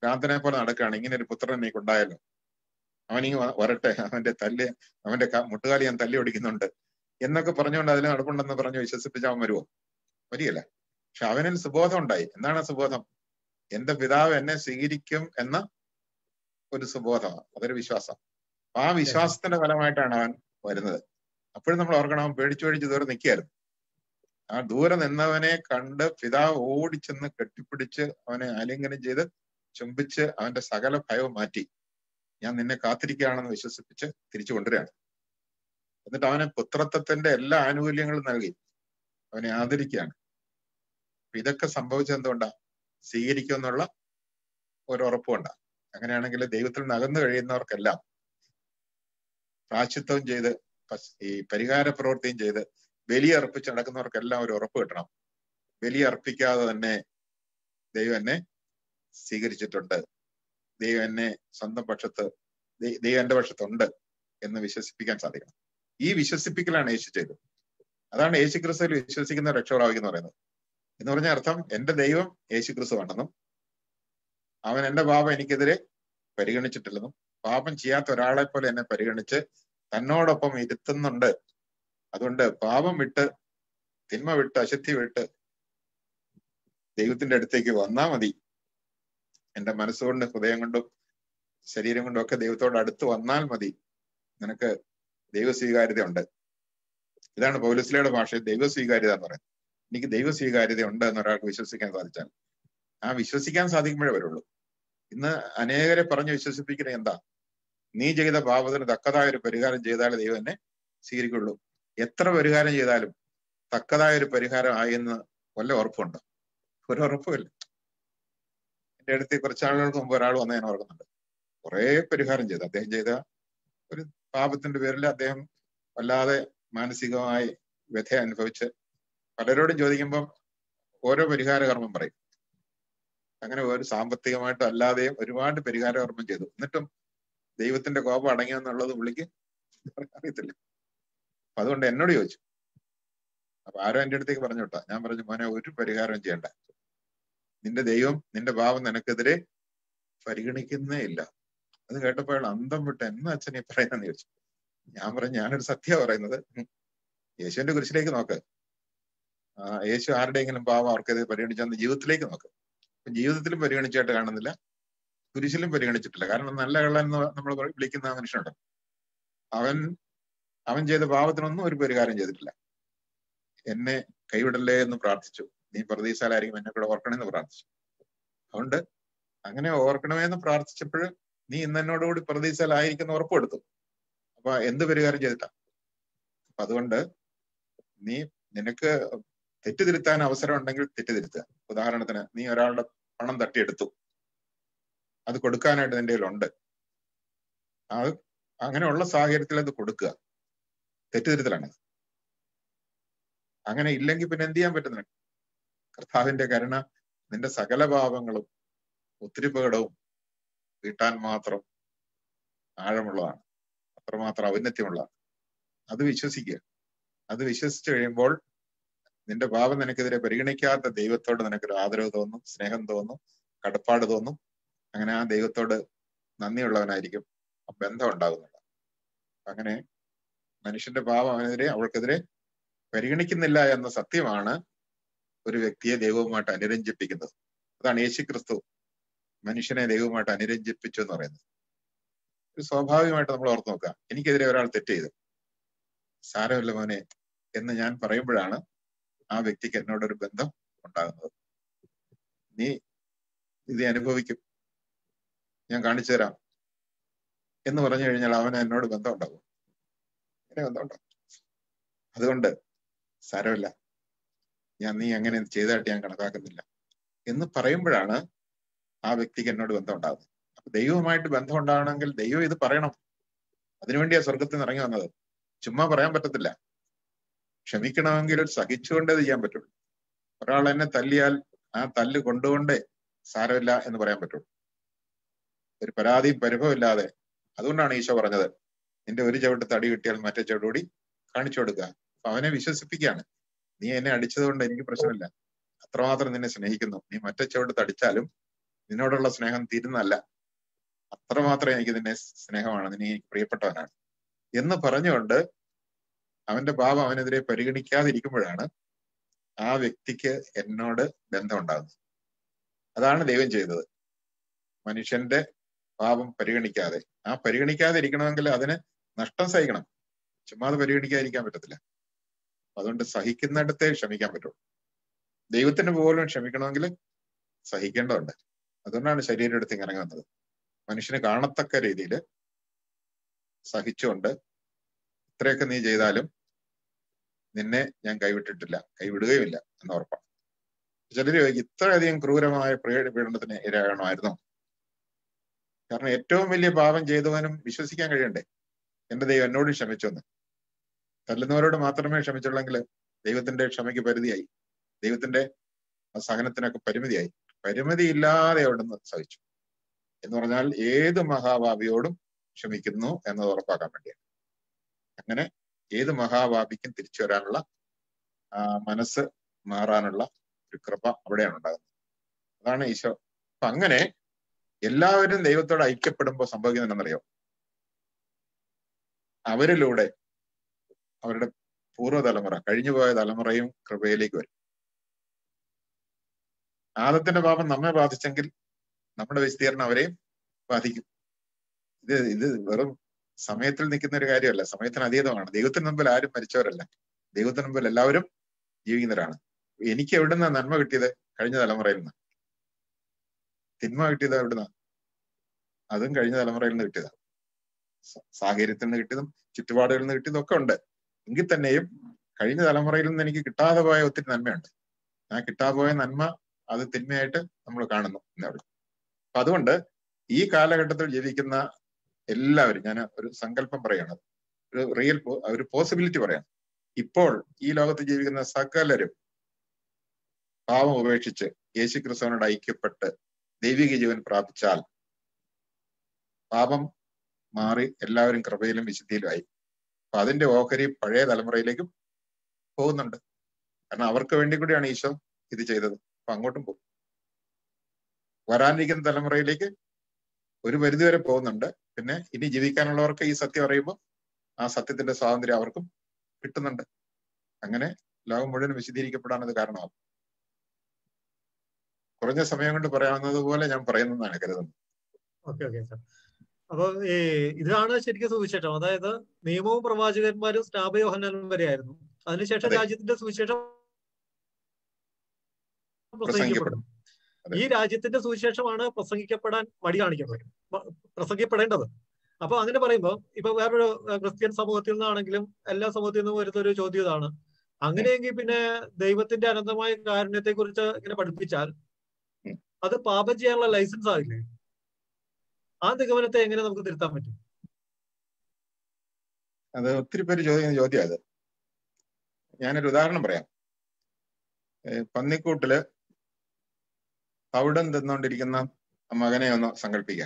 ഭ്രാന്തനെ പോലെ നടക്കുകയാണ് ഇങ്ങനെ ഒരു പുത്രൻ എനിക്ക് ഉണ്ടായല്ലോ അവനിങ്ങ് വ- വരട്ടെ അവന്റെ തല്ല് അവന്റെ ക- മുട്ടുകാലി ഞാൻ തല്ലി ഓടിക്കുന്നുണ്ട് എന്നൊക്കെ പറഞ്ഞുകൊണ്ട് അതിൽ നടപ്പുണ്ടെന്ന് പറഞ്ഞ് വിശ്വസിപ്പിച്ച് അവൻ വരുമോ വരികയില്ല പക്ഷെ അവനിൽ സുബോധം ഉണ്ടായി എന്താണ് ആ സുബോധം എന്റെ പിതാവ് എന്നെ സ്വീകരിക്കും എന്ന ഒരു സുബോധമാണ് അതൊരു വിശ്വാസം അപ്പൊ ആ വിശ്വാസത്തിന്റെ ഫലമായിട്ടാണ് അവൻ വരുന്നത് അപ്പോഴും നമ്മൾ ഓർക്കണം അവൻ പേടിച്ചു പേടിച്ച് ദൂരെ നിൽക്കുകയായിരുന്നു ആ ദൂരെ നിന്നവനെ കണ്ട് പിതാവ് ഓടിച്ചെന്ന് കെട്ടിപ്പിടിച്ച് അവനെ ആലിംഗനം ചെയ്ത് ചുംബിച്ച് അവന്റെ സകല ഭയവും മാറ്റി ഞാൻ നിന്നെ കാത്തിരിക്കുകയാണെന്ന് വിശ്വസിപ്പിച്ച് തിരിച്ചു കൊണ്ടുവരികയാണ് എന്നിട്ട് അവനെ പുത്രത്വത്തിന്റെ എല്ലാ ആനുകൂല്യങ്ങളും നൽകി അവനെ ആദരിക്കുകയാണ് അപ്പൊ ഇതൊക്കെ സംഭവിച്ചത് എന്തുകൊണ്ടാ സ്വീകരിക്കുമെന്നുള്ള ഒരു ഉറപ്പുകൊണ്ടാ അങ്ങനെയാണെങ്കിൽ ദൈവത്തിൽ നിന്ന് അകന്നു കഴിയുന്നവർക്കെല്ലാം പ്രാശ്ചിത്വം ചെയ്ത് പസ്- ഈ പരിഹാര പ്രവൃത്തിയും ചെയ്ത് ബലി അർപ്പിച്ച് നടക്കുന്നവർക്കെല്ലാം ഒരു ഉറപ്പ് കിട്ടണം ബലി അർപ്പിക്കാതെ തന്നെ ദൈവം എന്നെ സ്വീകരിച്ചിട്ടുണ്ട് ദൈവം എന്നെ സ്വന്തം പക്ഷത്ത് ദൈ- ദൈവം എന്റെ പക്ഷത്തുണ്ട് എന്ന് വിശ്വസിപ്പിക്കാൻ സാധിക്കണം ഈ വിശ്വസിപ്പിക്കലാണ് യേശു ചെയ്തത് അതാണ് യേശു ക്രിസ്തുവിൽ വിശ്വസിക്കുന്ന രക്ഷപ്രാപിക്കുന്ന എന്ന് പറയുന്നത് എന്ന് പറഞ്ഞ അർത്ഥം എന്റെ ദൈവം യേശു ക്രിസ്തു ആണെന്നും അവൻ എന്റെ പാപം എനിക്കെതിരെ പരിഗണിച്ചിട്ടില്ലെന്നും പാപം ചെയ്യാത്ത ഒരാളെ പോലെ എന്നെ പരിഗണിച്ച് തന്നോടൊപ്പം ഇരുത്തുന്നുണ്ട് അതുകൊണ്ട് പാപം വിട്ട് തിന്മ വിട്ട് അശുദ്ധി വിട്ട് ദൈവത്തിന്റെ അടുത്തേക്ക് വന്നാ മതി എന്റെ മനസ്സുകൊണ്ട് ഹൃദയം കൊണ്ടും ശരീരം കൊണ്ടും ഒക്കെ ദൈവത്തോട് അടുത്ത് വന്നാൽ മതി നിനക്ക് ദൈവ സ്വീകാര്യത ഉണ്ട് ഇതാണ് പൗലസ്ലയുടെ ഭാഷയിൽ ദൈവ സ്വീകാര്യത എന്ന് പറയുന്നത് എനിക്ക് ദൈവ സ്വീകാര്യത ഉണ്ട് എന്ന് ഒരാൾക്ക് വിശ്വസിക്കാൻ സാധിച്ചാൽ ആ വിശ്വസിക്കാൻ സാധിക്കുമ്പോഴേ വരുള്ളൂ ഇന്ന് അനേകരെ പറഞ്ഞ് വിശ്വസിപ്പിക്കുന്നത് എന്താ നീ ചെയ്ത പാപത്തിന് തക്കതായ ഒരു പരിഹാരം ചെയ്താലേ ദൈവം എന്നെ സ്വീകരിക്കുള്ളൂ എത്ര പരിഹാരം ചെയ്താലും തക്കതായ ഒരു പരിഹാരം ആയെന്ന് വല്ല ഉറപ്പുണ്ടോ ഒരു ഉറപ്പുമില്ല എന്റെ അടുത്ത് കുറച്ച് ആളുകൾക്ക് മുമ്പ് ഒരാൾ വന്ന് ഞാൻ ഓർക്കുന്നുണ്ട് കുറെ പരിഹാരം ചെയ്തു അദ്ദേഹം ചെയ്ത ഒരു പാപത്തിന്റെ പേരിൽ അദ്ദേഹം വല്ലാതെ മാനസികമായി വ്യഥ അനുഭവിച്ച് പലരോടും ചോദിക്കുമ്പം ഓരോ പരിഹാര കർമ്മം പറയും അങ്ങനെ ഒരു സാമ്പത്തികമായിട്ടും അല്ലാതെയും ഒരുപാട് പരിഹാര കർമ്മം ചെയ്തു എന്നിട്ടും ദൈവത്തിന്റെ കോപം അടങ്ങിയെന്നുള്ളത് പുള്ളിക്ക് അറിയത്തില്ല അപ്പൊ അതുകൊണ്ട് എന്നോട് ചോദിച്ചു അപ്പൊ ആരോ എന്റെ അടുത്തേക്ക് പറഞ്ഞു വിട്ടാ ഞാൻ പറഞ്ഞു മോനെ ഒരു പരിഹാരം ചെയ്യണ്ട നിന്റെ ദൈവം നിന്റെ പാപം നിനക്കെതിരെ പരിഗണിക്കുന്നേ ഇല്ല അത് കേട്ടപ്പോൾ അയാൾ അന്തം വിട്ട് എന്നാ അച്ഛൻ ഈ പറയുന്നെന്ന് ചോദിച്ചു ഞാൻ പറഞ്ഞു ഞാനൊരു സത്യ പറയുന്നത് ഉം. യേശുവിന്റെ കുരിശിലേക്ക് നോക്ക് ആ യേശു ആരുടെയെങ്കിലും പാവം അവർക്കെതിരെ പരിഗണിച്ചെന്ന് ജീവിതത്തിലേക്ക് നോക്ക് അപ്പൊ ജീവിതത്തിലും പരിഗണിച്ചായിട്ട് കാണുന്നില്ല കുരിശിലും പരിഗണിച്ചിട്ടില്ല കാരണം നല്ല കള്ളൻ എന്ന് നമ്മൾ വിളിക്കുന്ന ആ മനുഷ്യനുണ്ട് അവൻ അവൻ ചെയ്ത പാപത്തിനൊന്നും ഒരു പരിഹാരം ചെയ്തിട്ടില്ല എന്നെ കൈവിടല്ലേ എന്ന് പ്രാർത്ഥിച്ചു നീ പ്രതീക്ഷയിലായിരിക്കും എന്നെ കൂടെ ഓർക്കണമെന്ന് പ്രാർത്ഥിച്ചു അതുകൊണ്ട് അങ്ങനെ ഓർക്കണമേ എന്ന് പ്രാർത്ഥിച്ചപ്പോൾ നീ ഇന്ന് എന്നോടുകൂടി പ്രതീക്ഷയിലായിരിക്കുന്ന ഉറപ്പെടുത്തു അപ്പൊ എന്ത് പരിഹാരം ചെയ്തിട്ടാ അപ്പൊ അതുകൊണ്ട് നീ നിനക്ക് തെറ്റുതിരുത്താൻ അവസരം ഉണ്ടെങ്കിൽ തെറ്റുതിരുത്തുക ഉദാഹരണത്തിന് നീ ഒരാളുടെ പണം തട്ടിയെടുത്തു അത് കൊടുക്കാനായിട്ട് നിന്റെ കയ്യിലുണ്ട് അത് അങ്ങനെയുള്ള സാഹചര്യത്തിൽ അത് കൊടുക്കുക തെറ്റുതിരുത്തലാണ് അങ്ങനെ ഇല്ലെങ്കിൽ പിന്നെ എന്ത് ചെയ്യാൻ പറ്റും നിനക്ക് കർത്താവിന്റെ കരുണ നിന്റെ സകല പാപങ്ങളും ഒത്തിരിപകടവും വീട്ടാൻ മാത്രം ആഴമുള്ളതാണ് അത്രമാത്രം ഔന്നത്യമുള്ളതാണ് അത് വിശ്വസിക്കുക അത് വിശ്വസിച്ചു കഴിയുമ്പോൾ നിന്റെ പാപം നിനക്കെതിരെ പരിഗണിക്കാത്ത ദൈവത്തോട് നിനക്കൊരു ആദരവ് തോന്നും സ്നേഹം തോന്നും കടപ്പാട് തോന്നും അങ്ങനെ ആ ദൈവത്തോട് നന്ദിയുള്ളവനായിരിക്കും ആ ബന്ധം ഉണ്ടാകുന്നില്ല അങ്ങനെ മനുഷ്യന്റെ പാപം അവനെതിരെ അവൾക്കെതിരെ പരിഗണിക്കുന്നില്ല എന്ന സത്യമാണ് ഒരു വ്യക്തിയെ ദൈവവുമായിട്ട് അനുരഞ്ജിപ്പിക്കുന്നത് അതാണ് യേശു ക്രിസ്തു മനുഷ്യനെ ദൈവവുമായിട്ട് അനുരഞ്ജിപ്പിച്ചു എന്ന് പറയുന്നത് ഒരു സ്വാഭാവികമായിട്ട് നമ്മൾ ഓർത്ത് നോക്കുക എനിക്കെതിരെ ഒരാൾ തെറ്റ് ചെയ്തു സാരമില്ല മോനെ എന്ന് ഞാൻ പറയുമ്പോഴാണ് ആ വ്യക്തിക്ക് എന്നോടൊരു ബന്ധം ഉണ്ടാകുന്നത് നീ ഇത് അനുഭവിക്കും ഞാൻ കാണിച്ചു തരാം എന്ന് പറഞ്ഞു കഴിഞ്ഞാൽ അവന് എന്നോട് ബന്ധം ഉണ്ടാകും എങ്ങനെ ബന്ധം ഉണ്ടാകും അതുകൊണ്ട് സാരമില്ല ഞാൻ നീ അങ്ങനെ ചെയ്തതായിട്ട് ഞാൻ കണക്കാക്കുന്നില്ല എന്ന് പറയുമ്പോഴാണ് ആ വ്യക്തിക്ക് എന്നോട് ബന്ധം ഉണ്ടാകുന്നത് അപ്പൊ ദൈവവുമായിട്ട് ബന്ധം ഉണ്ടാകണമെങ്കിൽ ദൈവം ഇത് പറയണം അതിനുവേണ്ടിയാ സ്വർഗത്തിൽ നിന്ന് ഇറങ്ങി വന്നത് ചുമ്മാ പറയാൻ പറ്റത്തില്ല ക്ഷമിക്കണമെങ്കിൽ സഹിച്ചുകൊണ്ടേ ഇത് ചെയ്യാൻ പറ്റുള്ളൂ ഒരാൾ എന്നെ തല്ലിയാൽ ആ തല്ല് കൊണ്ടുകൊണ്ടേ സാരമില്ല എന്ന് പറയാൻ പറ്റുള്ളൂ ഒരു പരാതിയും പരിഭവം ഇല്ലാതെ അതുകൊണ്ടാണ് ഈശോ പറഞ്ഞത് നിന്റെ ഒരു ചവിട്ട് തടി കിട്ടിയാൽ മറ്റേ ചവിട്ടുകൂടി കാണിച്ചു കൊടുക്കുക അപ്പൊ അവനെ വിശ്വസിപ്പിക്കുകയാണ് നീ എന്നെ അടിച്ചത് കൊണ്ട് എനിക്ക് പ്രശ്നമില്ല അത്രമാത്രം നിന്നെ സ്നേഹിക്കുന്നു നീ മറ്റേ ചവിട്ട് തടിച്ചാലും നിന്നോടുള്ള സ്നേഹം തീരുന്നല്ല അത്രമാത്രം എനിക്ക് നിന്നെ സ്നേഹമാണ് നിന്നെ എനിക്ക് പ്രിയപ്പെട്ടവനാണ് എന്ന് പറഞ്ഞുകൊണ്ട് അവന്റെ പാപം അവനെതിരെ പരിഗണിക്കാതിരിക്കുമ്പോഴാണ് ആ വ്യക്തിക്ക് എന്നോട് ബന്ധം ഉണ്ടാകുന്നത് അതാണ് ദൈവം ചെയ്തത് മനുഷ്യന്റെ പാപം പരിഗണിക്കാതെ ആ പരിഗണിക്കാതെ ഇരിക്കണമെങ്കിൽ അതിന് നഷ്ടം സഹിക്കണം ചുമ്മാതെ പരിഗണിക്കാതിരിക്കാൻ പറ്റത്തില്ല അതുകൊണ്ട് സഹിക്കുന്നിടത്തെ ക്ഷമിക്കാൻ പറ്റുള്ളൂ ദൈവത്തിന് പോലും ക്ഷമിക്കണമെങ്കിൽ സഹിക്കേണ്ടതുണ്ട് അതുകൊണ്ടാണ് ശരീരം എടുത്ത് ഇറങ്ങി വന്നത് മനുഷ്യന് കാണത്തക്ക രീതിയിൽ സഹിച്ചുകൊണ്ട് ഇത്രയൊക്കെ നീ ചെയ്താലും നിന്നെ ഞാൻ കൈവിട്ടിട്ടില്ല കൈവിടുകയുമില്ല എന്ന് ഉറപ്പാണ് ചിലര് ചോദിക്കും ഇത്രയധികം ക്രൂരമായ പ്രിയ പീഡനത്തിന് ഇരയാണമായിരുന്നോ കാരണം ഏറ്റവും വലിയ പാപം ചെയ്തവനും വിശ്വസിക്കാൻ കഴിയണ്ടേ എന്റെ ദൈവം എന്നോട് ക്ഷമിച്ചെന്ന് തല്ലുന്നവരോട് മാത്രമേ ക്ഷമിച്ചുള്ളെങ്കിൽ ദൈവത്തിന്റെ ക്ഷമയ്ക്ക് പരിധിയായി ദൈവത്തിന്റെ സഹനത്തിനൊക്കെ പരിമിതിയായി പരിമിതി ഇല്ലാതെ അവിടുന്ന് സഹിച്ചു എന്ന് പറഞ്ഞാൽ ഏത് മഹാഭാവിയോടും ക്ഷമിക്കുന്നു എന്നത് ഉറപ്പാക്കാൻ വേണ്ടിയാണ് അങ്ങനെ ഏത് മഹാഭാവിക്കും തിരിച്ചു വരാനുള്ള ആ മനസ്സ് മാറാനുള്ള ഒരു കൃപ അവിടെയാണ് ഉണ്ടാകുന്നത് അതാണ് ഈശോ അപ്പൊ അങ്ങനെ എല്ലാവരും ദൈവത്തോട് ഐക്യപ്പെടുമ്പോൾ സംഭവിക്കുന്നത് എന്താണെന്നറിയോ അവരിലൂടെ അവരുടെ പൂർവ്വതലമുറ കഴിഞ്ഞുപോയ തലമുറയും കൃപയിലേക്ക് വരും ആദത്തിന്റെ പാപം നമ്മെ ബാധിച്ചെങ്കിൽ നമ്മുടെ വിസ്തീർണം അവരെയും ബാധിക്കും ഇത് ഇത് വെറും സമയത്തിൽ നിൽക്കുന്ന ഒരു കാര്യമല്ല സമയത്തിന് അതീതമാണ് ദൈവത്തിന് മുമ്പിൽ ആരും മരിച്ചവരല്ല ദൈവത്തിന് മുമ്പിൽ എല്ലാവരും ജീവിക്കുന്നവരാണ് എനിക്ക് എവിടുന്ന നന്മ കിട്ടിയത് കഴിഞ്ഞ തലമുറയിൽ നിന്ന് തിന്മ കിട്ടിയത് എവിടുന്ന അതും കഴിഞ്ഞ തലമുറയിൽ നിന്ന് കിട്ടിയതാണ് സാഹചര്യത്തിൽ നിന്ന് കിട്ടിയതും ചുറ്റുപാടുകളിൽ നിന്ന് കിട്ടിയതും ഒക്കെ ഉണ്ട് എങ്കിൽ തന്നെയും കഴിഞ്ഞ തലമുറയിൽ നിന്ന് എനിക്ക് കിട്ടാതെ പോയ ഒത്തിരി നന്മയുണ്ട് ആ കിട്ടാതെ പോയ നന്മ അത് തിന്മയായിട്ട് നമ്മൾ കാണുന്നു എന്നവിടെ അപ്പൊ അതുകൊണ്ട് ഈ കാലഘട്ടത്തിൽ ജീവിക്കുന്ന എല്ലാവരും ഞാൻ ഒരു സങ്കല്പം പറയാണ് ഒരു റിയൽ ഒരു പോസിബിലിറ്റി പറയാം ഇപ്പോൾ ഈ ലോകത്ത് ജീവിക്കുന്ന സകലരും പാവം ഉപേക്ഷിച്ച് യേശു ക്രിസ്തുവിനോട് ഐക്യപ്പെട്ട് ദൈവിക ജീവൻ പ്രാപിച്ചാൽ പാപം മാറി എല്ലാവരും കൃപയിലും വിശുദ്ധിയിലുമായി അപ്പൊ അതിന്റെ ഓഹരി പഴയ തലമുറയിലേക്കും പോകുന്നുണ്ട് കാരണം അവർക്ക് വേണ്ടി കൂടിയാണ് ഈശോ ഇത് ചെയ്തത് അപ്പൊ അങ്ങോട്ടും പോകും വരാനിരിക്കുന്ന തലമുറയിലേക്ക് ഒരു പരിധിവരെ പോകുന്നുണ്ട് പിന്നെ ഇനി ജീവിക്കാനുള്ളവർക്ക് ഈ സത്യം അറിയുമ്പോൾ ആ സത്യത്തിന്റെ സ്വാതന്ത്ര്യം അവർക്കും കിട്ടുന്നുണ്ട് അങ്ങനെ ലോകം മുഴുവൻ വിശദീകരിക്കപ്പെടാൻ അത് കാരണമാകും കുറഞ്ഞ സമയം കൊണ്ട് പറയാവുന്നത് പോലെ ഞാൻ പറയുന്നതാണ് കരുതുന്നത് ഓക്കെ ഓക്കെ സാർ അപ്പൊ ഈ ഇതാണ് ശരിക്കും സുവിശേഷം അതായത് നിയമവും പ്രവാചകന്മാരും സ്നാപയോഹനും വരെയായിരുന്നു അതിനുശേഷം അതെ. രാജ്യത്തിന്റെ സുവിശേഷം പ്രസംഗിക്കപ്പെടും. പ്രസംഗിക്കപ്പെടും അതെ. ഈ രാജ്യത്തിന്റെ സുവിശേഷമാണ് പ്രസംഗിക്കപ്പെടാൻ മടി കാണിക്കുന്നത് പ- പ്രസംഗിക്കപ്പെടേണ്ടത് അപ്പൊ അങ്ങനെ പറയുമ്പോൾ ഇപ്പൊ വേറൊരു ഏഹ്, ക്രിസ്ത്യൻ സമൂഹത്തിൽ നിന്നാണെങ്കിലും എല്ലാ സമൂഹത്തിൽ നിന്നും വരുന്ന ഒരു ചോദ്യം ഇതാണ് അങ്ങനെയെങ്കിൽ പിന്നെ ദൈവത്തിന്റെ അനന്തമായ കാരുണ്യത്തെ കുറിച്ച് ഇങ്ങനെ പഠിപ്പിച്ചാൽ ഉം. അത് പാപം ചെയ്യാനുള്ള ലൈസൻസ് ആകില്ലേ ആ നിഗമനത്തെ എങ്ങനെ നമുക്ക് തിരുത്താൻ പറ്റും അത് ഒത്തിരി പേര് ചോദിക്കുന്ന ചോദ്യം അത് ഞാനൊരു ഉദാഹരണം പറയാം ഏഹ് പന്നിക്കൂട്ടില് തവിടം തിന്നുകൊണ്ടിരിക്കുന്ന മകനെ ഒന്ന് സങ്കല്പിക്കാം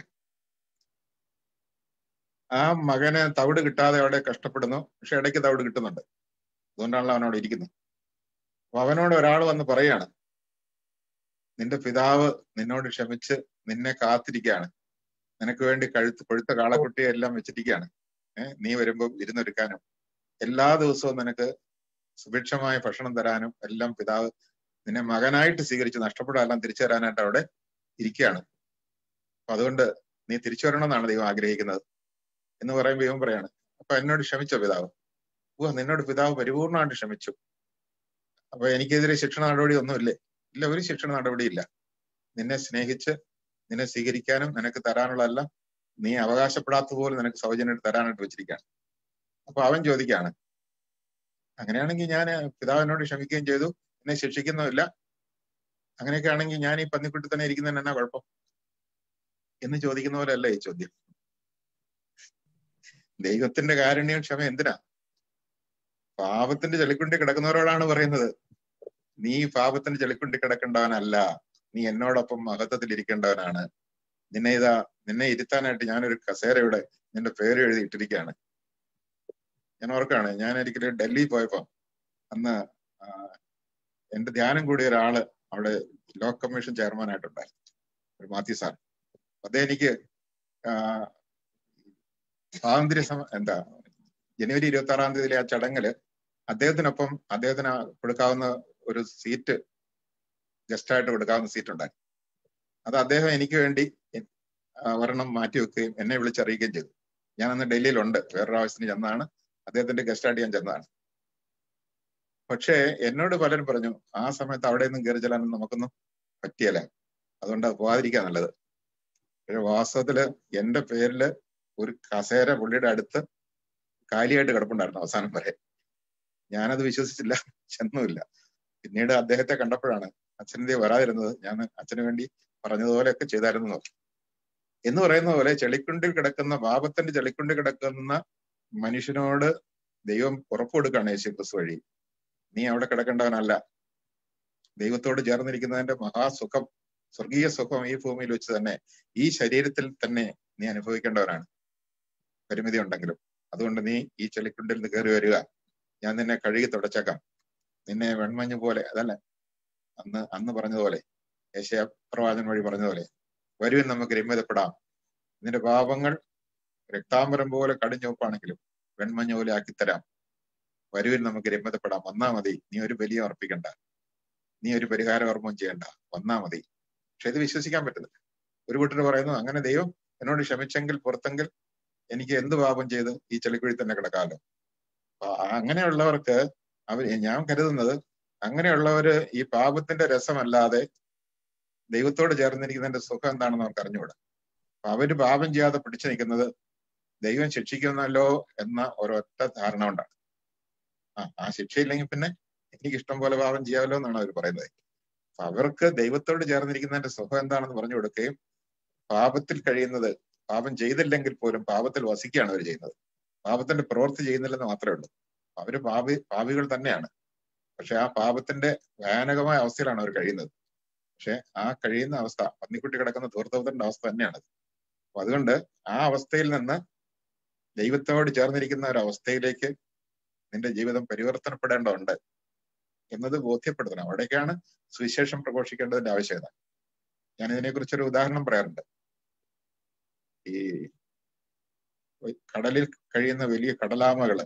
ആ മകന് തവിട് കിട്ടാതെ അവിടെ കഷ്ടപ്പെടുന്നു പക്ഷെ ഇടയ്ക്ക് തവിട് കിട്ടുന്നുണ്ട് അതുകൊണ്ടാണല്ലോ അവൻ അവിടെ ഇരിക്കുന്നത് അപ്പൊ അവനോട് ഒരാൾ വന്ന് പറയാണ് നിന്റെ പിതാവ് നിന്നോട് ക്ഷമിച്ച് നിന്നെ കാത്തിരിക്കുകയാണ് നിനക്ക് വേണ്ടി കഴുത്ത് കൊഴുത്ത കാളക്കുട്ടിയെ എല്ലാം വെച്ചിരിക്കുകയാണ് ഏഹ് നീ വരുമ്പോ വിരുന്നൊരുക്കാനും എല്ലാ ദിവസവും നിനക്ക് സുഭിക്ഷമായ ഭക്ഷണം തരാനും എല്ലാം പിതാവ് നിന്നെ മകനായിട്ട് സ്വീകരിച്ച് നഷ്ടപ്പെടാതെല്ലാം തിരിച്ചു തരാനായിട്ട് അവിടെ ഇരിക്കുകയാണ് അപ്പൊ അതുകൊണ്ട് നീ തിരിച്ചു വരണമെന്നാണ് ദൈവം ആഗ്രഹിക്കുന്നത് എന്ന് പറയുമ്പോൾ ദൈവം പറയാണ് അപ്പൊ എന്നോട് ക്ഷമിച്ചോ പിതാവ് ഓ നിന്നോട് പിതാവ് പരിപൂർണമായിട്ട് ക്ഷമിച്ചു അപ്പൊ എനിക്കെതിരെ ശിക്ഷണ നടപടി ഒന്നുമില്ലേ ഇല്ല ഒരു ശിക്ഷണ നടപടിയില്ല നിന്നെ സ്നേഹിച്ച് നിന്നെ സ്വീകരിക്കാനും നിനക്ക് തരാനുള്ളതെല്ലാം നീ അവകാശപ്പെടാത്തതുപോലെ നിനക്ക് സൗജന്യം തരാനായിട്ട് വെച്ചിരിക്കുകയാണ് അപ്പൊ അവൻ ചോദിക്കുകയാണ് അങ്ങനെയാണെങ്കിൽ ഞാൻ പിതാവിനോട് ക്ഷമിക്കുകയും ചെയ്തു എന്നെ ശിക്ഷിക്കുന്നുമില്ല അങ്ങനെയൊക്കെ ആണെങ്കിൽ ഞാൻ ഈ പന്നിക്കുട്ടി തന്നെ ഇരിക്കുന്നതിന് എന്നാ കുഴപ്പം എന്ന് ചോദിക്കുന്ന പോലെ അല്ല ഈ ചോദ്യം ദൈവത്തിന്റെ കാരുണ്യവും ക്ഷമ എന്തിനാ പാപത്തിന്റെ ചെളിക്കുണ്ടി കിടക്കുന്നവരോടാണ് പറയുന്നത് നീ പാപത്തിന്റെ ചെളിക്കുണ്ടി കിടക്കേണ്ടവനല്ല നീ എന്നോടൊപ്പം മഹത്വത്തിൽ ഇരിക്കേണ്ടവനാണ് നിന്നെ ഇതാ നിന്നെ ഇരുത്താനായിട്ട് ഞാനൊരു കസേരയുടെ നിന്റെ പേര് എഴുതി ഇട്ടിരിക്കുകയാണ് ഞാൻ ഓർക്കാണ് ഞാൻ ഒരിക്കലും ഡൽഹി പോയപ്പോ അന്ന് ആ, എന്റെ ധ്യാനം കൂടിയ ഒരാള് അവിടെ ലോ കമ്മീഷൻ ചെയർമാൻ ആയിട്ടുണ്ടായിരുന്നു ഒരു മാത്യു സാർ അദ്ദേഹം എനിക്ക് ആ, സ്വാതന്ത്ര്യ സമ എന്താ ജനുവരി ഇരുപത്തി ആറാം തീയതിയിലെ ആ ചടങ്ങില് അദ്ദേഹത്തിനൊപ്പം അദ്ദേഹത്തിന് കൊടുക്കാവുന്ന ഒരു സീറ്റ് ഗസ്റ്റായിട്ട് കൊടുക്കാവുന്ന സീറ്റ് ഉണ്ടായി അത് അദ്ദേഹം എനിക്ക് വേണ്ടി ആ, ഒരെണ്ണം മാറ്റി വെക്കുകയും എന്നെ വിളിച്ചറിയിക്കുകയും ചെയ്തു ഞാൻ അന്ന് ഡൽഹിയിലുണ്ട് വേറൊരു ആവശ്യത്തിന് ചെന്നാണ് അദ്ദേഹത്തിന്റെ ഗസ്റ്റായിട്ട് ഞാൻ ചെന്നതാണ് പക്ഷേ എന്നോട് പലരും പറഞ്ഞു ആ സമയത്ത് അവിടെ നിന്നും കയറി ചെല്ലാനൊന്നും നമുക്കൊന്നും പറ്റിയല്ല അതുകൊണ്ട് അത് പോകാതിരിക്കുക നല്ലത് പക്ഷെ വാസ്തവത്തില് എന്റെ പേരില് ഒരു കസേര പുള്ളിയുടെ അടുത്ത് കാലിയായിട്ട് കിടപ്പുണ്ടായിരുന്നു അവസാനം വരെ ഞാനത് വിശ്വസിച്ചില്ല ചെന്നുമില്ല പിന്നീട് അദ്ദേഹത്തെ കണ്ടപ്പോഴാണ് അച്ഛനെന്തേ വരാതിരുന്നത് ഞാൻ അച്ഛന് വേണ്ടി പറഞ്ഞതുപോലെയൊക്കെ ചെയ്തായിരുന്നു എന്ന് പറഞ്ഞു. എന്ന് പറയുന്ന പോലെ ചെളിക്കുണ്ടിൽ കിടക്കുന്ന പാപത്തിന്റെ ചെളിക്കുണ്ടിൽ കിടക്കുന്ന മനുഷ്യനോട് ദൈവം ഉറപ്പ് കൊടുക്കുകയാണ് യേശു ക്രിസ്തു വഴി നീ അവിടെ കിടക്കേണ്ടവനല്ല ദൈവത്തോട് ചേർന്നിരിക്കുന്നതിന്റെ മഹാസുഖം സ്വർഗീയ സുഖം ഈ ഭൂമിയിൽ വെച്ച് തന്നെ ഈ ശരീരത്തിൽ തന്നെ നീ അനുഭവിക്കേണ്ടവനാണ് പരിമിതി ഉണ്ടെങ്കിലും അതുകൊണ്ട് നീ ഈ ചെളിക്കുണ്ടിൽ നിന്ന് കയറി വരിക ഞാൻ നിന്നെ കഴുകി തുടച്ചേക്കാം നിന്നെ വെൺമഞ്ഞ് പോലെ അതല്ല അന്ന് അന്ന് പറഞ്ഞതുപോലെ യേശയ പ്രവാചകൻ വഴി പറഞ്ഞതുപോലെ വരുവിൻ നമുക്ക് രമ്യതപ്പെടാം നിന്റെ പാപങ്ങൾ രക്താംബരം പോലെ കടിഞ്ഞൊപ്പാണെങ്കിലും വെൺമഞ്ഞ പോലെ ആക്കിത്തരാം വരുവിൻ നമുക്ക് രമ്യതപ്പെടാം വന്നാ മതി നീ ഒരു ബലിയും അർപ്പിക്കണ്ട നീ ഒരു പരിഹാരകർമ്മവും ചെയ്യണ്ട വന്നാ മതി പക്ഷെ ഇത് വിശ്വസിക്കാൻ പറ്റുന്നില്ല ഒരു കൂട്ടർ പറയുന്നു അങ്ങനെ ദൈവം എന്നോട് ക്ഷമിച്ചെങ്കിൽ പുറത്തെങ്കിൽ എനിക്ക് എന്ത് പാപം ചെയ്ത് ഈ ചെളിക്കുഴി തന്നെ കിടക്കാമല്ലോ അപ്പൊ അങ്ങനെയുള്ളവർക്ക് അവർ ഞാൻ കരുതുന്നത് അങ്ങനെയുള്ളവര് ഈ പാപത്തിന്റെ രസമല്ലാതെ ദൈവത്തോട് ചേർന്നിരിക്കുന്നതിന്റെ സുഖം എന്താണെന്ന് അവർക്ക് അറിഞ്ഞുകൂടാ അപ്പൊ അവര് പാപം ചെയ്യാതെ പിടിച്ചു നിൽക്കുന്നത് ദൈവം ശിക്ഷിക്കുന്നല്ലോ എന്ന ഒരൊറ്റ ധാരണ കൊണ്ടാണ് ആ ആ ശിക്ഷയില്ലെങ്കിൽ പിന്നെ എനിക്ക് ഇഷ്ടം പോലെ പാപം ചെയ്യാമല്ലോ എന്നാണ് അവർ പറയുന്നത് അപ്പൊ അവർക്ക് ദൈവത്തോട് ചേർന്നിരിക്കുന്നതിന്റെ സുഖം എന്താണെന്ന് പറഞ്ഞു കൊടുക്കുകയും പാപത്തിൽ കഴിയുന്നത് പാപം ചെയ്തില്ലെങ്കിൽ പോലും പാപത്തിൽ വസിക്കുകയാണ് അവർ ചെയ്യുന്നത് പാപത്തിന്റെ പ്രവൃത്തി ചെയ്യുന്നില്ലെന്ന് മാത്രമേ ഉള്ളൂ അവര് പാപി പാപികൾ തന്നെയാണ് പക്ഷെ ആ പാപത്തിന്റെ ഭയാനകമായ അവസ്ഥയിലാണ് അവർ കഴിയുന്നത് പക്ഷെ ആ കഴിയുന്ന അവസ്ഥ പന്നിക്കുട്ടി കിടക്കുന്ന ധൂർത്തവത്തിന്റെ അവസ്ഥ തന്നെയാണ് അപ്പൊ അതുകൊണ്ട് ആ അവസ്ഥയിൽ നിന്ന് ദൈവത്തോട് ചേർന്നിരിക്കുന്ന ഒരു അവസ്ഥയിലേക്ക് നിന്റെ ജീവിതം പരിവർത്തനപ്പെടേണ്ടതുണ്ട് എന്നത് ബോധ്യപ്പെടുത്തണം അവിടേക്കാണ് സുവിശേഷം പ്രഘോഷിക്കേണ്ടതിന്റെ ആവശ്യകത ഞാൻ ഇതിനെക്കുറിച്ചൊരു ഉദാഹരണം പറയാറുണ്ട് ഈ കടലിൽ കഴിയുന്ന വലിയ കടലാമകള്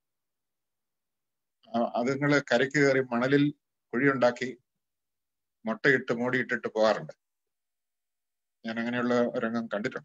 ആ- അതുങ്ങള് കരയ്ക്ക് കയറി മണലിൽ കുഴിയുണ്ടാക്കി മുട്ടയിട്ട് മൂടിയിട്ടിട്ട് പോകാറുണ്ട് ഞാൻ അങ്ങനെയുള്ള രംഗം കണ്ടിട്ടുണ്ട്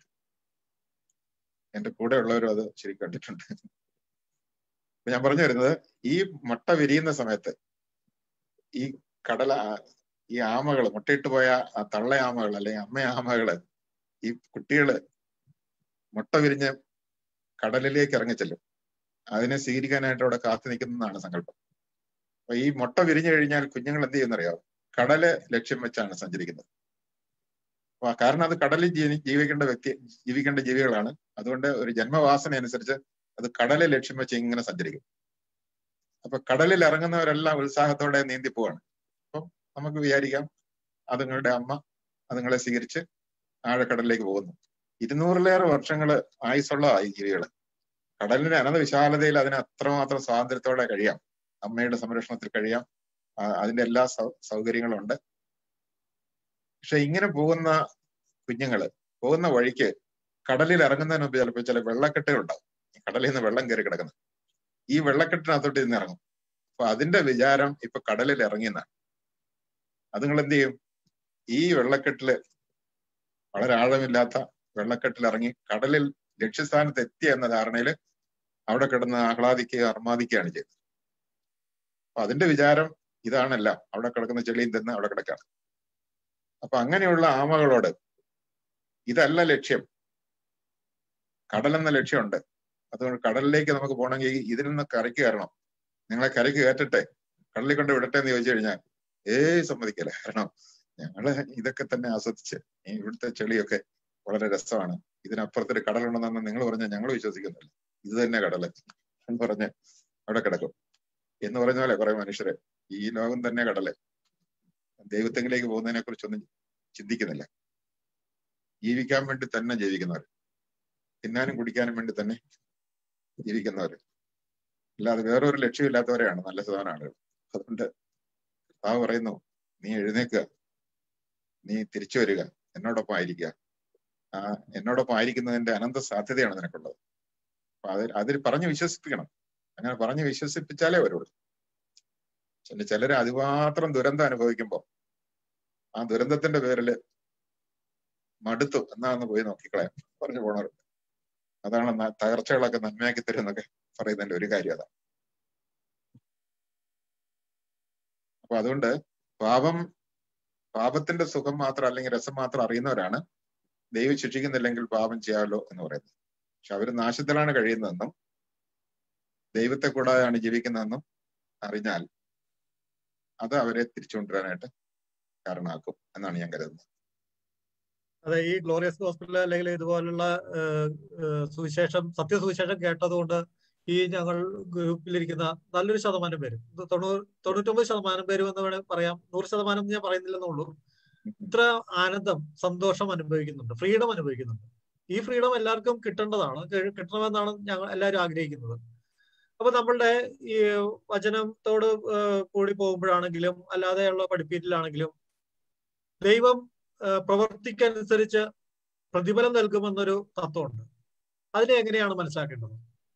എന്റെ കൂടെ ഉള്ളവരും അത് ശരി കണ്ടിട്ടുണ്ട് അപ്പൊ ഞാൻ പറഞ്ഞു വരുന്നത് ഈ മുട്ട വിരിയുന്ന സമയത്ത് ഈ കടല ഈ ആമകള് മുട്ടയിട്ട് പോയ ആ തള്ള ആമകൾ അല്ലെങ്കിൽ അമ്മ ആമകള് ഈ കുട്ടികള് മുട്ട വിരിഞ്ഞ് കടലിലേക്ക് ഇറങ്ങിച്ചെല്ലും അതിനെ സ്വീകരിക്കാനായിട്ട് അവിടെ കാത്തു നിൽക്കുന്നതാണ് സങ്കല്പം അപ്പൊ ഈ മുട്ട വിരിഞ്ഞു കഴിഞ്ഞാൽ കുഞ്ഞുങ്ങൾ എന്ത് ചെയ്യുന്നറിയാവോ കടല് ലക്ഷ്യം വെച്ചാണ് സഞ്ചരിക്കുന്നത് അപ്പൊ കാരണം അത് കടലിൽ ജീവ- ജീവിക്കേണ്ട വ്യക്തി ജീവിക്കേണ്ട ജീവികളാണ് അതുകൊണ്ട് ഒരു ജന്മവാസന അനുസരിച്ച് അത് കടലെ ലക്ഷ്യം വെച്ച് ഇങ്ങനെ സഞ്ചരിക്കും അപ്പൊ കടലിൽ ഇറങ്ങുന്നവരെല്ലാം ഉത്സാഹത്തോടെ നീന്തി പോവാണ് അപ്പം നമുക്ക് വിചാരിക്കാം അതുങ്ങളുടെ അമ്മ അതുങ്ങളെ സ്വീകരിച്ച് ആഴക്കടലിലേക്ക് പോകുന്നു ഇരുന്നൂറിലേറെ വർഷങ്ങള് ആയുസുള്ള ഈ ജീവികള് കടലിന്റെ അനന്ത വിശാലതയിൽ അതിന് അത്രമാത്രം സ്വാതന്ത്ര്യത്തോടെ കഴിയാം അമ്മയുടെ സംരക്ഷണത്തിൽ കഴിയാം ആ, അതിന്റെ എല്ലാ സൗ സൗകര്യങ്ങളും ഉണ്ട് പക്ഷെ ഇങ്ങനെ പോകുന്ന കുഞ്ഞുങ്ങള് പോകുന്ന വഴിക്ക് കടലിൽ ഇറങ്ങുന്നതിന് മുമ്പ് ചിലപ്പോൾ ചില വെള്ളക്കെട്ടുകൾ ഉണ്ടാവും ഈ കടലിൽ നിന്ന് വെള്ളം കയറി കിടക്കുന്നത് ഈ വെള്ളക്കെട്ടിനകത്തോട്ട് ഇന്ന് ഇറങ്ങും അപ്പൊ അതിന്റെ വിചാരം ഇപ്പൊ കടലിൽ ഇറങ്ങിയെന്നാണ് അത് നിങ്ങൾ എന്ത് ചെയ്യും ഈ വെള്ളക്കെട്ടില് വളരെ ആഴമില്ലാത്ത വെള്ളക്കെട്ടിൽ ഇറങ്ങി കടലിൽ ലക്ഷ്യസ്ഥാനത്ത് എത്തിയ എന്ന ധാരണയിൽ അവിടെ കിടന്ന് ആഹ്ലാദിക്കുക അർമാദിക്കുകയാണ് ചെയ്തത് അപ്പൊ അതിന്റെ വിചാരം ഇതാണല്ല അവിടെ കിടക്കുന്ന ചെളിയും തിന്ന് അവിടെ കിടക്കാണ് അപ്പൊ അങ്ങനെയുള്ള ആമകളോട് ഇതല്ല ലക്ഷ്യം കടലെന്ന ലക്ഷ്യമുണ്ട് അതുകൊണ്ട് കടലിലേക്ക് നമുക്ക് പോകണമെങ്കിൽ ഇതിൽ നിന്ന് കരയ്ക്ക് കയറണം നിങ്ങളെ കരയ്ക്ക് കയറ്റട്ടെ കടലിൽ കൊണ്ട് വിടട്ടെ എന്ന് ചോദിച്ചു കഴിഞ്ഞാൽ ഏയ് സമ്മതിക്കല കാരണം ഞങ്ങള് ഇതൊക്കെ തന്നെ ആസ്വദിച്ച് ഈ ഇവിടുത്തെ ചെളിയൊക്കെ വളരെ രസമാണ് ഇതിനപ്പുറത്തൊരു കടലുണ്ടെന്ന് നിങ്ങൾ പറഞ്ഞാൽ ഞങ്ങൾ വിശ്വസിക്കുന്നില്ല ഇത് തന്നെ കടല് എന്ന് പറഞ്ഞ് അവിടെ കിടക്കും എന്ന് പറഞ്ഞ പോലെ കുറെ മനുഷ്യര് ഈ ലോകം തന്നെ കടല് ദൈവത്തെങ്കിലേക്ക് പോകുന്നതിനെ കുറിച്ചൊന്നും ചിന്തിക്കുന്നില്ല ജീവിക്കാൻ വേണ്ടി തന്നെ ജീവിക്കുന്നവർ തിന്നാനും കുടിക്കാനും വേണ്ടി തന്നെ ജീവിക്കുന്നവർ അല്ലാതെ വേറൊരു ലക്ഷ്യമില്ലാത്തവരെയാണ് നല്ല ശതമാനം ആളുകൾ അതുകൊണ്ട് കർത്താവ് പറയുന്നു നീ എഴുന്നേക്കുക നീ തിരിച്ചു വരിക എന്നോടൊപ്പം ആയിരിക്കുക ആ എന്നോടൊപ്പം ആയിരിക്കുന്നതിന്റെ അനന്ത സാധ്യതയാണ് നിനക്കുള്ളത് അപ്പൊ അതിൽ അതിൽ പറഞ്ഞു വിശ്വസിപ്പിക്കണം അങ്ങനെ പറഞ്ഞു വിശ്വസിപ്പിച്ചാലേ വരുള്ളൂ ചില ചിലര് അതിമാത്രം ദുരന്തം അനുഭവിക്കുമ്പോൾ ആ ദുരന്തത്തിന്റെ പേരില് മടുത്തു എന്നാ ഒന്ന് പോയി നോക്കിക്കളയാം പറഞ്ഞു പോണവരുണ്ട് അതാണ് ന- തകർച്ചകളൊക്കെ നന്മയാക്കി തരും എന്നൊക്കെ പറയുന്നതിന്റെ ഒരു കാര്യം അതാണ് അപ്പൊ അതുകൊണ്ട് പാപം പാപത്തിന്റെ സുഖം മാത്രം അല്ലെങ്കിൽ രസം മാത്രം അറിയുന്നവരാണ് ദൈവം ശിക്ഷിക്കുന്നില്ലെങ്കിൽ പാപം ചെയ്യാമല്ലോ എന്ന് പറയുന്നത് പക്ഷെ അവര് നാശത്തിലാണ് കഴിയുന്നതെന്നും ദൈവത്തെ കൂടാതെയാണ് ജീവിക്കുന്നതെന്നും അറിഞ്ഞാൽ അത് അവരെ തിരിച്ചുകൊണ്ടുവരാനായിട്ട് കാരണമാക്കും എന്നാണ് ഞാൻ കരുതുന്നത് അതെ ഈ ഗ്ലോറിയസ് ഹോസ്പിറ്റൽ അല്ലെങ്കിൽ ഇതുപോലുള്ള ഏഹ്, ഏഹ്, സുവിശേഷം സത്യസുവിശേഷം കേട്ടതുകൊണ്ട് ഈ ഞങ്ങൾ ഗ്രൂപ്പിലിരിക്കുന്ന നല്ലൊരു ശതമാനം പേരും ഇത് തൊണ്ണൂറ് തൊണ്ണൂറ്റൊമ്പത് ശതമാനം പേരും എന്ന് വേണേൽ പറയാം നൂറ് ശതമാനം എന്ന് ഞാൻ പറയുന്നില്ലെന്നുള്ളൂ ഇത്ര ആനന്ദം സന്തോഷം അനുഭവിക്കുന്നുണ്ട് ഫ്രീഡം അനുഭവിക്കുന്നുണ്ട് ഈ ഫ്രീഡം എല്ലാവർക്കും കിട്ടേണ്ടതാണ് കി- കിട്ടണമെന്നാണ് ഞങ്ങൾ എല്ലാവരും ആഗ്രഹിക്കുന്നത് അപ്പൊ നമ്മളുടെ ഈ വചനത്തോട് ഏഹ്, കൂടി പോകുമ്പോഴാണെങ്കിലും അല്ലാതെയുള്ള പഠിപ്പീരിലാണെങ്കിലും ദൈവം ഏഹ്, പ്രവൃത്തിക്കനുസരിച്ച് പ്രതിഫലം നൽകുമെന്നൊരു തത്വമുണ്ട് അതിനെ എങ്ങനെയാണ് മനസ്സിലാക്കേണ്ടത്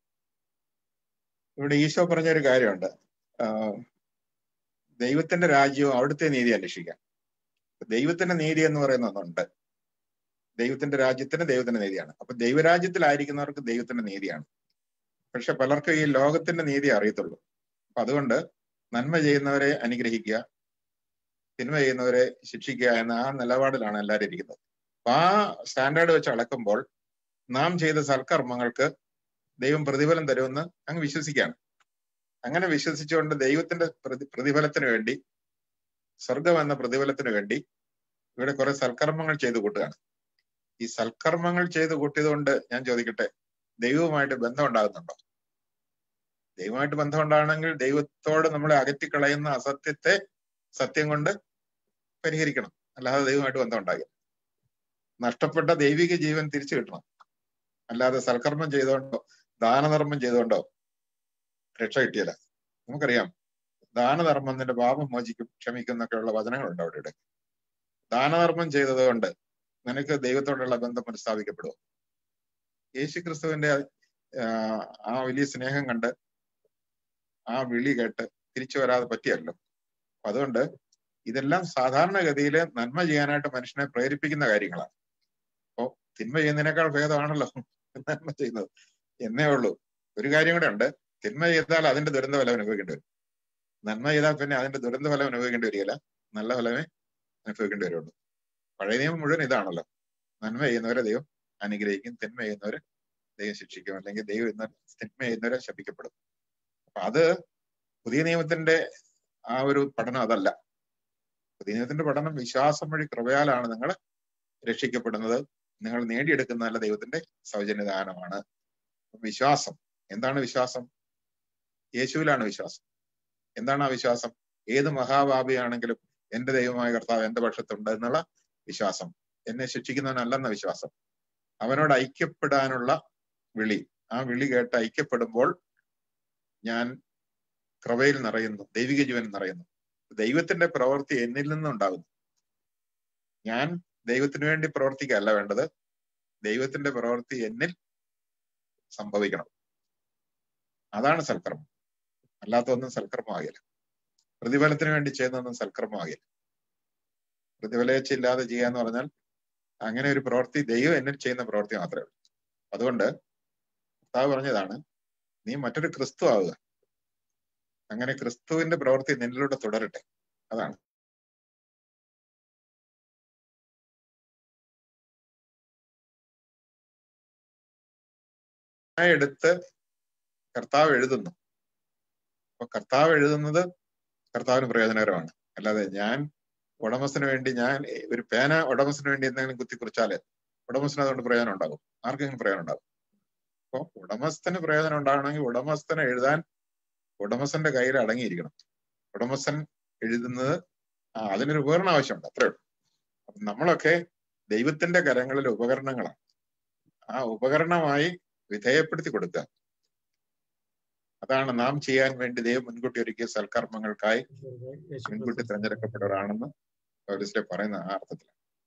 ഇവിടെ ഈശോ പറഞ്ഞ ഒരു കാര്യമുണ്ട് ആഹ് ദൈവത്തിന്റെ രാജ്യവും അവിടുത്തെ നീതി അന്വേഷിക്കാം ദൈവത്തിന്റെ നീതി എന്ന് പറയുന്ന ഒന്നുണ്ട് ദൈവത്തിന്റെ രാജ്യത്തിന് ദൈവത്തിന്റെ നീതിയാണ് അപ്പൊ ദൈവരാജ്യത്തിലായിരിക്കുന്നവർക്ക് ദൈവത്തിന്റെ നീതിയാണ് പക്ഷെ പലർക്കും ഈ ലോകത്തിന്റെ നീതി അറിയത്തുള്ളൂ അപ്പൊ അതുകൊണ്ട് നന്മ ചെയ്യുന്നവരെ അനുഗ്രഹിക്കുക തിന്മ ചെയ്യുന്നവരെ ശിക്ഷിക്കുക എന്ന ആ നിലപാടിലാണ് എല്ലാവരും ഇരിക്കുന്നത് അപ്പൊ ആ സ്റ്റാൻഡേർഡ് വെച്ച് അളക്കുമ്പോൾ നാം ചെയ്ത സൽക്കർമ്മങ്ങൾക്ക് ദൈവം പ്രതിഫലം തരുമെന്ന് അങ്ങ് വിശ്വസിക്കുകയാണ് അങ്ങനെ വിശ്വസിച്ചുകൊണ്ട് ദൈവത്തിന്റെ പ്രതി പ്രതിഫലത്തിന് വേണ്ടി സ്വർഗം എന്ന പ്രതിഫലത്തിന് വേണ്ടി ഇവിടെ കുറെ സൽക്കർമ്മങ്ങൾ ചെയ്തു കൂട്ടുകയാണ് ഈ സൽക്കർമ്മങ്ങൾ ചെയ്തു കൂട്ടിയത് കൊണ്ട് ഞാൻ ചോദിക്കട്ടെ ദൈവവുമായിട്ട് ബന്ധം ഉണ്ടാകുന്നുണ്ടോ ദൈവമായിട്ട് ബന്ധം ഉണ്ടാകണമെങ്കിൽ ദൈവത്തോട് നമ്മളെ അകറ്റിക്കളയുന്ന അസത്യത്തെ സത്യം കൊണ്ട് പരിഹരിക്കണം അല്ലാതെ ദൈവമായിട്ട് ബന്ധം ഉണ്ടാകില്ല നഷ്ടപ്പെട്ട ദൈവിക ജീവൻ തിരിച്ചു കിട്ടണം അല്ലാതെ സൽക്കർമ്മം ചെയ്തുകൊണ്ടോ ദാനധർമ്മം ചെയ്തുകൊണ്ടോ രക്ഷ കിട്ടിയല്ല നമുക്കറിയാം ദാനധർമ്മം നിന്റെ പാപം മോചിക്കും ക്ഷമിക്കും എന്നൊക്കെയുള്ള വചനങ്ങളുണ്ട് അവിടെ ഇവിടെ ദാനധർമ്മം ചെയ്തത് കൊണ്ട് നിനക്ക് ദൈവത്തോടുള്ള ബന്ധം പുനഃസ്ഥാപിക്കപ്പെടുമോ യേശു ക്രിസ്തുവിന്റെ ആഹ് ആ വലിയ സ്നേഹം കണ്ട് ആ വിളി കേട്ട് തിരിച്ചു വരാതെ പറ്റിയല്ലോ അപ്പൊ അതുകൊണ്ട് ഇതെല്ലാം സാധാരണഗതിയിൽ നന്മ ചെയ്യാനായിട്ട് മനുഷ്യനെ പ്രേരിപ്പിക്കുന്ന കാര്യങ്ങളാണ് അപ്പോ തിന്മ ചെയ്യുന്നതിനേക്കാൾ ഭേദമാണല്ലോ നന്മ ചെയ്യുന്നത് എന്നേ ഉള്ളൂ ഒരു കാര്യം കൂടെ ഉണ്ട് തിന്മ ചെയ്താൽ അതിന്റെ ദുരന്ത ഫലം അനുഭവിക്കേണ്ടി വരും നന്മ ചെയ്താൽ പിന്നെ അതിന്റെ ദുരന്ത ഫലം അനുഭവിക്കേണ്ടി വരികയില്ല നല്ല ഫലമേ അനുഭവിക്കേണ്ടി വരുള്ളൂ പഴയ നിയമം മുഴുവൻ ഇതാണല്ലോ നന്മ ചെയ്യുന്നവരെ ദൈവം അനുഗ്രഹിക്കും തിന്മ ചെയ്യുന്നവരെ ദൈവം ശിക്ഷിക്കും അല്ലെങ്കിൽ ദൈവം ഇന്ന് തിന്മ ചെയ്യുന്നവരെ ശപിക്കപ്പെടും അപ്പൊ അത് പുതിയ നിയമത്തിന്റെ ആ ഒരു പഠനം അതല്ല പുതിയ നിയമത്തിന്റെ പഠനം വിശ്വാസം വഴി കൃപയാലാണ് നിങ്ങൾ രക്ഷിക്കപ്പെടുന്നത് നിങ്ങൾ നേടിയെടുക്കുന്ന നല്ല ദൈവത്തിന്റെ സൗജന്യദാനമാണ് വിശ്വാസം എന്താണ് വിശ്വാസം യേശുവിലാണ് വിശ്വാസം എന്താണ് ആ വിശ്വാസം ഏത് മഹാഭാപിയാണെങ്കിലും എന്റെ ദൈവമായ കർത്താവ് എന്റെ പക്ഷത്തുണ്ട് എന്നുള്ള വിശ്വാസം എന്നെ ശിക്ഷിക്കുന്നവനല്ലെന്ന വിശ്വാസം അവനോട് ഐക്യപ്പെടാനുള്ള വിളി ആ വിളി കേട്ട് ഐക്യപ്പെടുമ്പോൾ ഞാൻ കൃപയിൽ നിറയുന്നു ദൈവിക ജീവൻ നിറയുന്നു ദൈവത്തിന്റെ പ്രവൃത്തി എന്നിൽ നിന്നുണ്ടാകുന്നു ഞാൻ ദൈവത്തിന് വേണ്ടി പ്രവർത്തിക്കുകയല്ല വേണ്ടത് ദൈവത്തിന്റെ പ്രവൃത്തി എന്നിൽ സംഭവിക്കണം അതാണ് സൽക്കർമ്മം അല്ലാത്തൊന്നും സൽക്കർമ്മമാകില്ല പ്രതിഫലത്തിന് വേണ്ടി ചെയ്യുന്നതൊന്നും സൽക്കർമ്മമാകില്ല പ്രതിഫലേച്ഛയില്ലാതെ ചെയ്യാന്ന് പറഞ്ഞാൽ അങ്ങനെ ഒരു പ്രവൃത്തി ദൈവം എന്നിൽ ചെയ്യുന്ന പ്രവൃത്തി മാത്രമേ ഉള്ളൂ അതുകൊണ്ട് കർത്താവ് പറഞ്ഞതാണ് നീ മറ്റൊരു ക്രിസ്തു ആവുക അങ്ങനെ ക്രിസ്തുവിന്റെ പ്രവൃത്തി നിന്നിലൂടെ തുടരട്ടെ അതാണ് എടുത്ത് കർത്താവ് എഴുതുന്നു അപ്പൊ കർത്താവ് എഴുതുന്നത് കർത്താവിന് പ്രയോജനകരമാണ് അല്ലാതെ ഞാൻ ഉടമസ്ഥന് വേണ്ടി ഞാൻ ഒരു പേന ഉടമസ്ഥന് വേണ്ടി എന്തെങ്കിലും കുത്തിക്കുറിച്ചാല് ഉടമസ്ഥന് അതുകൊണ്ട് പ്രയോജനം ഉണ്ടാകും ആർക്കെങ്കിലും പ്രയോജനം ഉണ്ടാകും അപ്പൊ ഉടമസ്ഥന് പ്രയോജനം ഉണ്ടാകണമെങ്കിൽ ഉടമസ്ഥനെ എഴുതാൻ ഉടമസ്ഥന്റെ കയ്യിൽ അടങ്ങിയിരിക്കണം ഉടമസ്ഥൻ എഴുതുന്നത് ആ അതിനൊരു ഉപകരണം ആവശ്യമുണ്ട് അത്രേ ഉള്ളൂ അപ്പൊ നമ്മളൊക്കെ ദൈവത്തിന്റെ കരങ്ങളിൽ ഉപകരണങ്ങളാണ് ആ ഉപകരണമായി വിധേയപ്പെടുത്തി കൊടുക്കുക അതാണ് നാം ചെയ്യാൻ വേണ്ടി ദൈവം മുൻകൂട്ടി ഒരുക്കിയ സൽക്കർമ്മങ്ങൾക്കായി മുൻകൂട്ടി തിരഞ്ഞെടുക്കപ്പെട്ടവരാണെന്ന് പൗരസ്ലെ പറയുന്ന ആ അർത്ഥത്തിൽ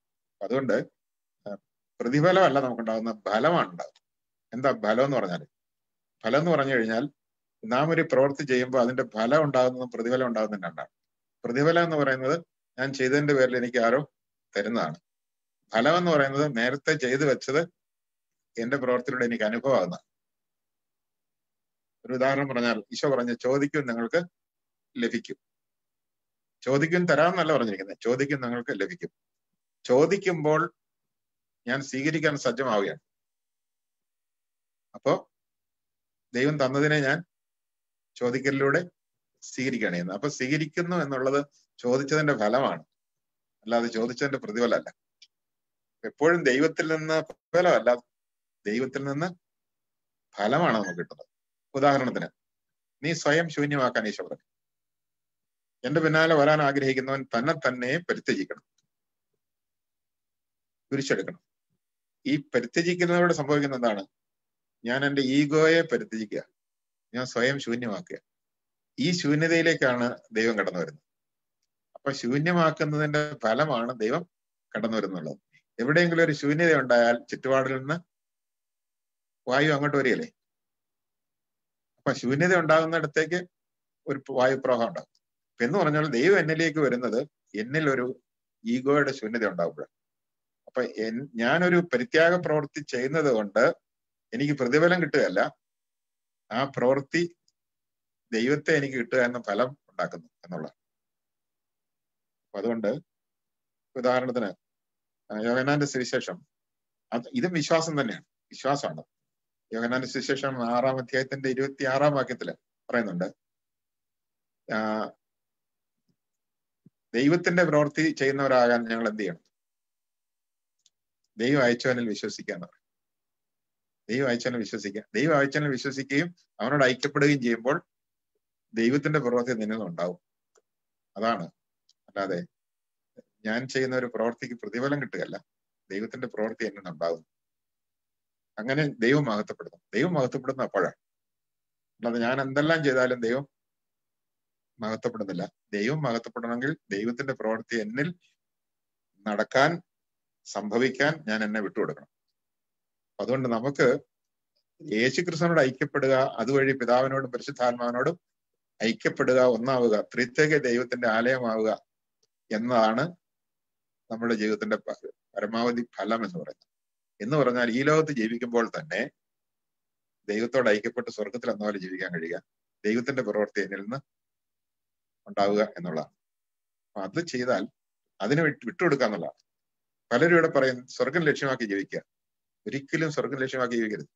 അതുകൊണ്ട് പ്രതിഫലമല്ല നമുക്കുണ്ടാകുന്ന ഫലമാണ് ഉണ്ടാകുന്നത് എന്താ ഫലം എന്ന് പറഞ്ഞാൽ ഫലം എന്ന് പറഞ്ഞു കഴിഞ്ഞാൽ നാം ഒരു പ്രവൃത്തി ചെയ്യുമ്പോൾ അതിന്റെ ഫലം ഉണ്ടാകുന്നതും പ്രതിഫലം ഉണ്ടാകുന്നതും രണ്ടാണ് പ്രതിഫലം എന്ന് പറയുന്നത് ഞാൻ ചെയ്തതിന്റെ പേരിൽ എനിക്ക് ആരോ തരുന്നതാണ് ഫലം എന്ന് പറയുന്നത് നേരത്തെ ചെയ്തു വെച്ചത് എന്റെ പ്രവർത്തിയിലൂടെ എനിക്ക് അനുഭവമാകുന്നതാണ് ഒരു ഉദാഹരണം പറഞ്ഞാൽ ഈശോ പറഞ്ഞ ചോദിക്കും നിങ്ങൾക്ക് ലഭിക്കും ചോദിക്കും തരാമെന്നല്ല പറഞ്ഞിരിക്കുന്നത് ചോദിക്കും നിങ്ങൾക്ക് ലഭിക്കും ചോദിക്കുമ്പോൾ ഞാൻ സ്വീകരിക്കാൻ സജ്ജമാവുകയാണ് അപ്പോ ദൈവം തന്നതിനെ ഞാൻ ചോദിക്കലിലൂടെ സ്വീകരിക്കുകയാണ് ചെയ്യുന്നത് അപ്പൊ സ്വീകരിക്കുന്നു എന്നുള്ളത് ചോദിച്ചതിന്റെ ഫലമാണ് അല്ലാതെ ചോദിച്ചതിന്റെ പ്രതിഫലമല്ല എപ്പോഴും ദൈവത്തിൽ നിന്ന് പ്രതിഫലമല്ല ദൈവത്തിൽ നിന്ന് ഫലമാണ് നമുക്ക് കിട്ടുന്നത് ഉദാഹരണത്തിന് നീ സ്വയം ശൂന്യമാക്കാൻ ഈശോ പറഞ്ഞു എന്റെ പിന്നാലെ വരാൻ ആഗ്രഹിക്കുന്നവൻ തന്നെ തന്നെ പരിത്യജിക്കണം കുരിശെടുക്കണം ഈ പരിത്യജിക്കുന്നതോടെ സംഭവിക്കുന്ന എന്താണ് ഞാൻ എന്റെ ഈഗോയെ പരിത്യജിക്കുക ഞാൻ സ്വയം ശൂന്യമാക്കുക ഈ ശൂന്യതയിലേക്കാണ് ദൈവം കടന്നു വരുന്നത് അപ്പൊ ശൂന്യമാക്കുന്നതിന്റെ ഫലമാണ് ദൈവം കടന്നു വരുന്നുള്ളത് എവിടെയെങ്കിലും ഒരു ശൂന്യത ഉണ്ടായാൽ ചുറ്റുപാടിൽ നിന്ന് വായു അങ്ങോട്ട് വരികയല്ലേ അപ്പൊ ശൂന്യത ഉണ്ടാകുന്നിടത്തേക്ക് ഒരു വായു പ്രവാഹം ഉണ്ടാകും എന്ന് പറഞ്ഞാൽ ദൈവം എന്നിലേക്ക് വരുന്നത് എന്നിൽ ഒരു ഈഗോയുടെ ശൂന്യത ഉണ്ടാകുമ്പോഴാണ് അപ്പൊ ഞാനൊരു പരിത്യാഗ പ്രവൃത്തി ചെയ്യുന്നത് കൊണ്ട് എനിക്ക് പ്രതിഫലം കിട്ടുകയല്ല ആ പ്രവൃത്തി ദൈവത്തെ എനിക്ക് കിട്ടുക എന്ന ഫലം ഉണ്ടാക്കുന്നു എന്നുള്ള അപ്പൊ അതുകൊണ്ട് ഉദാഹരണത്തിന് യോഗനാന്റെ സുവിശേഷം അത് ഇതും വിശ്വാസം തന്നെയാണ് വിശ്വാസമാണ് യോഗനാന്റെ സുവിശേഷം ആറാം അധ്യായത്തിന്റെ ഇരുപത്തി ആറാം വാക്യത്തില് പറയുന്നുണ്ട് ദൈവത്തിന്റെ പ്രവൃത്തി ചെയ്യുന്നവരാകാൻ ഞങ്ങൾ എന്ത് ചെയ്യണം ദൈവം അയച്ചവനിൽ വിശ്വസിക്കുക എന്ന് പറയും ദൈവം അയച്ചവനിൽ വിശ്വസിക്കുക ദൈവം അയച്ചവനിൽ വിശ്വസിക്കുകയും അവനോട് ഐക്യപ്പെടുകയും ചെയ്യുമ്പോൾ ദൈവത്തിന്റെ പ്രവൃത്തി നിന്നിൽ ഉണ്ടാവും അതാണ് അല്ലാതെ ഞാൻ ചെയ്യുന്ന ഒരു പ്രവൃത്തിക്ക് പ്രതിഫലം കിട്ടുകയല്ല ദൈവത്തിന്റെ പ്രവൃത്തി എന്നിൽ ഉണ്ടാകും അങ്ങനെ ദൈവം മഹത്വപ്പെടുന്നു ദൈവം മഹത്വപ്പെടുന്ന അപ്പോഴാണ് അല്ലാതെ ഞാൻ എന്തെല്ലാം ചെയ്താലും ദൈവം മഹത്വപ്പെടുന്നില്ല ദൈവം മഹത്വപ്പെടണമെങ്കിൽ ദൈവത്തിന്റെ പ്രവൃത്തി എന്നിൽ നടക്കാൻ സംഭവിക്കാൻ ഞാൻ എന്നെ വിട്ടുകൊടുക്കണം അതുകൊണ്ട് നമുക്ക് യേശു ക്രിസ്തുവിനോട് ഐക്യപ്പെടുക അതുവഴി പിതാവിനോടും പരിശുദ്ധാത്മാവിനോടും ഐക്യപ്പെടുക ഒന്നാവുക ത്രിത്യേക ദൈവത്തിന്റെ ആലയമാവുക എന്നതാണ് നമ്മുടെ ജീവിതത്തിന്റെ പരമാവധി ഫലം എന്ന് പറയുന്നത് എന്ന് പറഞ്ഞാൽ ഈ ലോകത്ത് ജീവിക്കുമ്പോൾ തന്നെ ദൈവത്തോട് ഐക്യപ്പെട്ട് സ്വർഗത്തിൽ എന്ന പോലെ ജീവിക്കാൻ കഴിയുക ദൈവത്തിന്റെ പ്രവൃത്തി എന്നിൽ നിന്ന് ഉണ്ടാവുക എന്നുള്ളതാണ് അപ്പൊ അത് ചെയ്താൽ അതിനെ വിട്ടുകൊടുക്കുക എന്നുള്ളതാണ് പലരും ഇവിടെ പറയും സ്വർഗം ലക്ഷ്യമാക്കി ജീവിക്കുക ഒരിക്കലും സ്വർഗം ലക്ഷ്യമാക്കി ജീവിക്കരുത്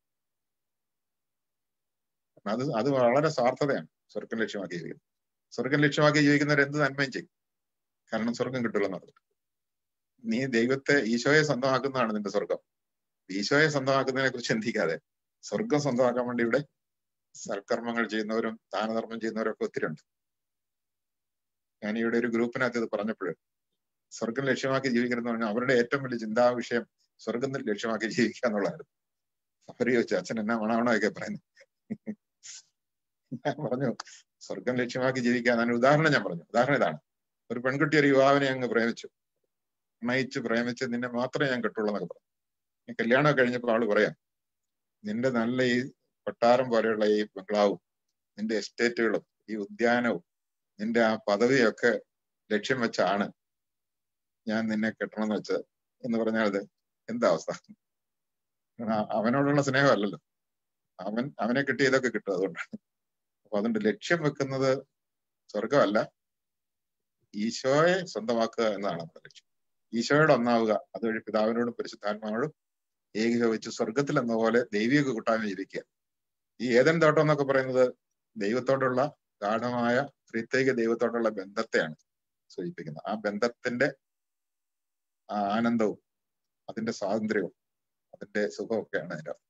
അത് അത് വളരെ സ്വാർത്ഥതയാണ് സ്വർഗം ലക്ഷ്യമാക്കി ജീവിക്കുന്നത് സ്വർഗം ലക്ഷ്യമാക്കി ജീവിക്കുന്നവർ എന്ത് നന്മയും ചെയ്യും കാരണം സ്വർഗം കിട്ടുള്ളൂ എന്നുള്ളത് നീ ദൈവത്തെ ഈശോയെ സ്വന്തമാക്കുന്നതാണ് നിന്റെ സ്വർഗം ഈശോയെ സ്വന്തമാക്കുന്നതിനെ കുറിച്ച് ചിന്തിക്കാതെ സ്വർഗം സ്വന്തമാക്കാൻ വേണ്ടി ഇവിടെ സൽക്കർമ്മങ്ങൾ ചെയ്യുന്നവരും ദാനധർമ്മം ചെയ്യുന്നവരും ഒക്കെ ഒത്തിരി ഉണ്ട് ഞാൻ ഇവിടെ ഒരു ഗ്രൂപ്പിനകത്ത് ഇത് പറഞ്ഞപ്പോൾ സ്വർഗം ലക്ഷ്യമാക്കി ജീവിക്കണമെന്ന് പറഞ്ഞാൽ അവരുടെ ഏറ്റവും വലിയ ചിന്താ വിഷയം സ്വർഗം ലക്ഷ്യമാക്കി ജീവിക്കുക എന്നുള്ളതായിരുന്നു അവർ ചോദിച്ചു അച്ഛൻ എന്നാ മണാവണമൊക്കെ പറയുന്നത് ഞാൻ പറഞ്ഞു സ്വർഗം ലക്ഷ്യമാക്കി ജീവിക്കാൻ ഞാൻ ഉദാഹരണം ഞാൻ പറഞ്ഞു ഉദാഹരണം ഇതാണ് ഒരു പെൺകുട്ടി ഒരു യുവാവിനെ അങ്ങ് പ്രേമിച്ചു പ്രണയിച്ച് പ്രേമിച്ച് നിന്നെ മാത്രമേ ഞാൻ കിട്ടുള്ളൂ എന്നൊക്കെ പറഞ്ഞു കല്യാണം കഴിഞ്ഞപ്പോൾ ആള് പറയാം നിന്റെ നല്ല ഈ കൊട്ടാരം പോലെയുള്ള ഈ ബംഗ്ലാവും നിന്റെ എസ്റ്റേറ്റുകളും ഈ ഉദ്യാനവും നിന്റെ ആ പദവിയൊക്കെ ലക്ഷ്യം വെച്ചാണ് ഞാൻ നിന്നെ കെട്ടണമെന്ന് വെച്ചത് എന്ന് പറഞ്ഞാൽ അത് എന്താ അവസ്ഥ അവനോടുള്ള സ്നേഹമല്ലല്ലോ അവൻ അവനെ കിട്ടിയ ഇതൊക്കെ കിട്ടും അതുകൊണ്ടാണ് അപ്പൊ അതുകൊണ്ട് ലക്ഷ്യം വെക്കുന്നത് സ്വർഗമല്ല ഈശോയെ സ്വന്തമാക്കുക എന്നതാണ് നമ്മുടെ ലക്ഷ്യം ഈശോയോട് ഒന്നാവുക അതുവഴി പിതാവിനോടും പരിശുദ്ധാത്മാവോടും ഏകീഭവിച്ച് സ്വർഗത്തിൽ എന്ന പോലെ ദൈവിക കൂട്ടായ്മ ജീവിക്കുക ഈ ഏതൻ തോട്ടം എന്നൊക്കെ പറയുന്നത് ദൈവത്തോടുള്ള ഗാഠമായ ത്രിത്യേക ദൈവത്തോടുള്ള ബന്ധത്തെയാണ് സൂചിപ്പിക്കുന്നത് ആ ബന്ധത്തിന്റെ ആ ആനന്ദവും അതിന്റെ സ്വാതന്ത്ര്യവും അതിന്റെ സുഖവും ഒക്കെയാണ് അതിന്റെ അർത്ഥം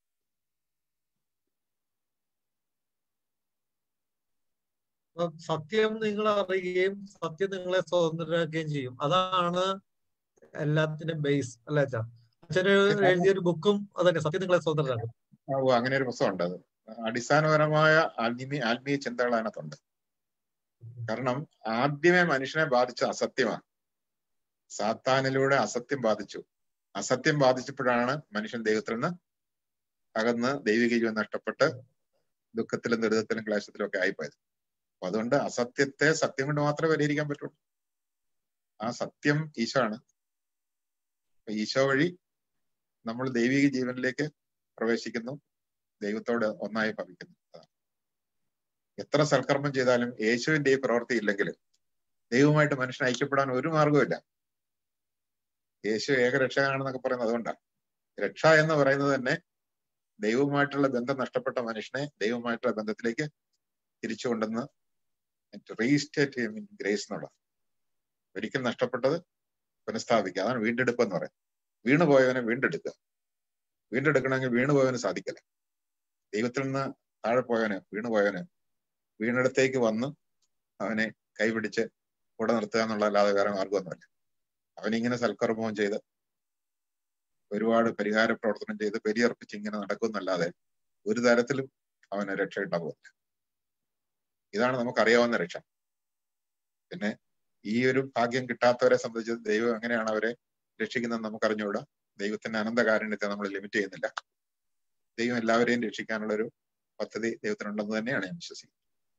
സത്യം നിങ്ങൾ അറിയുകയും സത്യം നിങ്ങളെ സ്വതന്ത്രരാക്കുകയും ചെയ്യും അതാണ് എല്ലാത്തിനും ബേസ് അല്ലേ അച്ഛാ അച്ഛന് എഴുതിയൊരു ബുക്കും അതന്നെ സത്യം നിങ്ങളെ സ്വതന്ത്രരാക്കും ഓ അങ്ങനെ ഒരു പുസ്തകമുണ്ട് അത് അടിസ്ഥാനപരമായ ആത്മീയ ആത്മീയ ചിന്തകൾ അതിനകത്തുണ്ട് കാരണം ആദ്യമേ മനുഷ്യനെ ബാധിച്ച അസത്യമാണ് സാത്താനിലൂടെ അസത്യം ബാധിച്ചു അസത്യം ബാധിച്ചപ്പോഴാണ് മനുഷ്യൻ ദൈവത്തിൽ നിന്ന് അകന്ന് ദൈവിക ജീവൻ നഷ്ടപ്പെട്ട് ദുഃഖത്തിലും ദുരിതത്തിലും ക്ലേശത്തിലും ഒക്കെ ആയിപ്പോയത് അപ്പൊ അതുകൊണ്ട് അസത്യത്തെ സത്യം കൊണ്ട് മാത്രമേ പരിഹരിക്കാൻ പറ്റുള്ളൂ ആ സത്യം ഈശോ ആണ് അപ്പൊ ഈശോ വഴി നമ്മൾ ദൈവിക ജീവനിലേക്ക് പ്രവേശിക്കുന്നു ദൈവത്തോട് ഒന്നായി ഭവിക്കുന്നു അതാണ്. എത്ര സൽക്കർമ്മം ചെയ്താലും യേശുവിന്റെ ഈ പ്രവൃത്തി ഇല്ലെങ്കിൽ ദൈവവുമായിട്ട് മനുഷ്യൻ ഐക്യപ്പെടാൻ ഒരു മാർഗവുമില്ല യേശു ഏകരക്ഷകനാണെന്നൊക്കെ പറയുന്നത് അതുകൊണ്ടാണ് രക്ഷ എന്ന് പറയുന്നത് തന്നെ ദൈവവുമായിട്ടുള്ള ബന്ധം നഷ്ടപ്പെട്ട മനുഷ്യനെ ദൈവവുമായിട്ടുള്ള ബന്ധത്തിലേക്ക് തിരിച്ചു കൊണ്ടുവന്ന് റീസ്റ്റേറ്റ് ഇൻ ഗ്രേസ് എന്നുള്ള ഒരിക്കൽ നഷ്ടപ്പെട്ടത് പുനഃസ്ഥാപിക്കുക അതാണ് വീണ്ടെടുപ്പ് എന്ന് പറയുന്നത് വീണു പോയവനെ വീണ്ടെടുക്കുക വീണ്ടെടുക്കണമെങ്കിൽ വീണു പോയവന് സാധിക്കില്ല ദൈവത്തിൽ നിന്ന് താഴെ പോയവന് വീണു പോയവന് വീണിടത്തേക്ക് വന്ന് അവനെ കൈപിടിച്ച് കൂടെ നിർത്തുക എന്നുള്ളതല്ലാതെ വേറെ മാർഗമൊന്നുമില്ല അവനിങ്ങനെ സൽക്കർമ്മവും ചെയ്ത് ഒരുപാട് പരിഹാര പ്രവർത്തനം ചെയ്ത് ബലിയർപ്പിച്ച് ഇങ്ങനെ നടക്കുന്നല്ലാതെ ഒരു തരത്തിലും അവന് രക്ഷ ഉണ്ടാവില്ല ഇതാണ് നമുക്കറിയാവുന്ന രക്ഷ പിന്നെ ഈ ഒരു ഭാഗ്യം കിട്ടാത്തവരെ സംബന്ധിച്ച് ദൈവം എങ്ങനെയാണ് അവരെ രക്ഷിക്കുന്നത് നമുക്കറിഞ്ഞുകൂടാ ദൈവത്തിന്റെ അനന്തകാരുണ്യത്തെ നമ്മൾ ലിമിറ്റ് ചെയ്യുന്നില്ല ദൈവം എല്ലാവരെയും രക്ഷിക്കാനുള്ള ഒരു പദ്ധതി ദൈവത്തിനുണ്ടെന്ന് തന്നെയാണ് ഞാൻ വിശ്വസിക്കുന്നത്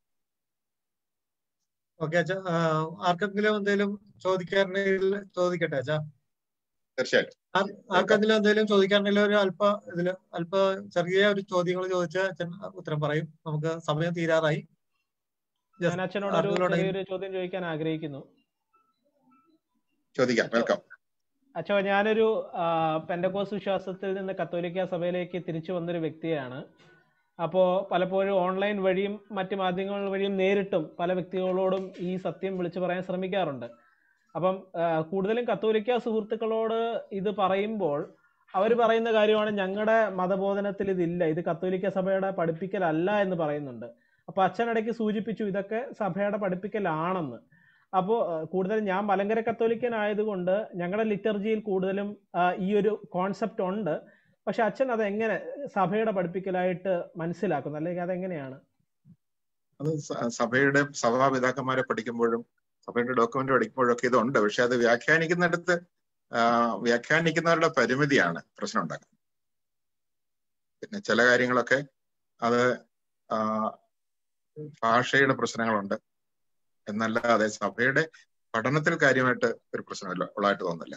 ഓക്കെ അച്ഛാ ആ, ആർക്കെങ്കിലും എന്തെങ്കിലും ചോദിക്കാറുണ്ടെങ്കിൽ ചോദിക്കട്ടെ അച്ഛാ തീർച്ചയായിട്ടും ആർ- ആർക്കെങ്കിലും എന്തെങ്കിലും ചോദിക്കാറുണ്ടെങ്കിൽ ഒരു അല്പ ഇതില് അല്പ ചെറിയ ഒരു ചോദ്യങ്ങൾ ചോദിച്ച അച്ഛൻ ഉത്തരം പറയും നമുക്ക് സമയം തീരാറായി ഞാൻ അച്ഛനോട് ഒരു ആർക്കെങ്കിലും ചെറിയൊരു ചോദ്യം ചോദിക്കാൻ ആഗ്രഹിക്കുന്നു ചോദിക്കാം വെൽക്കം അച്ഛോ ഞാനൊരു ആ, പെന്തക്കോസ് വിശ്വാസത്തിൽ നിന്ന് കത്തോലിക്ക സഭയിലേക്ക് തിരിച്ചു വന്നൊരു വ്യക്തിയാണ് അപ്പോൾ പലപ്പോഴും ഓൺലൈൻ വഴിയും മറ്റ് മാധ്യമങ്ങൾ വഴിയും നേരിട്ടും പല വ്യക്തികളോടും ഈ സത്യം വിളിച്ചു പറയാൻ ശ്രമിക്കാറുണ്ട് അപ്പം ആ, കൂടുതലും കത്തോലിക്ക സുഹൃത്തുക്കളോട് ഇത് പറയുമ്പോൾ അവർ പറയുന്ന കാര്യമാണ് ഞങ്ങളുടെ മതബോധനത്തിൽ ഇതില്ല ഇത് കത്തോലിക്ക സഭയുടെ പഠിപ്പിക്കലല്ല എന്ന് പറയുന്നുണ്ട് അപ്പൊ അച്ഛനിടയ്ക്ക് സൂചിപ്പിച്ചു ഇതൊക്കെ സഭയുടെ പഠിപ്പിക്കലാണെന്ന് അപ്പോൾ കൂടുതലും ഞാൻ മലങ്കര കത്തോലിക്കൻ ആയതുകൊണ്ട് ഞങ്ങളുടെ ലിറ്റർജിയിൽ കൂടുതലും ആ, ഈ ഒരു കോൺസെപ്റ്റ് ഉണ്ട് പക്ഷെ അച്ഛൻ അത് എങ്ങനെ സഭയുടെ പഠിപ്പിക്കലായിട്ട് മനസ്സിലാക്കുന്നു അല്ലെങ്കിൽ അതെങ്ങനെയാണ് അത് സ- സഭയുടെ സഭാപിതാക്കന്മാരെ പഠിക്കുമ്പോഴും സഭയുടെ ഡോക്യുമെന്റ് പഠിക്കുമ്പോഴും ഒക്കെ ഇതുണ്ട് പക്ഷെ അത് വ്യാഖ്യാനിക്കുന്നിടത്ത് ആ, വ്യാഖ്യാനിക്കുന്നവരുടെ പരിമിതിയാണ് പ്രശ്നം ഉണ്ടാക്കുന്നത് പിന്നെ ചില കാര്യങ്ങളൊക്കെ അത് ആ, ഭാഷയുടെ പ്രശ്നങ്ങളുണ്ട് എന്നല്ലാതെ സഭയുടെ പഠനത്തിൽ കാര്യമായിട്ട് ഒരു പ്രശ്നമില്ല ഉള്ളതായിട്ട് തോന്നുന്നില്ല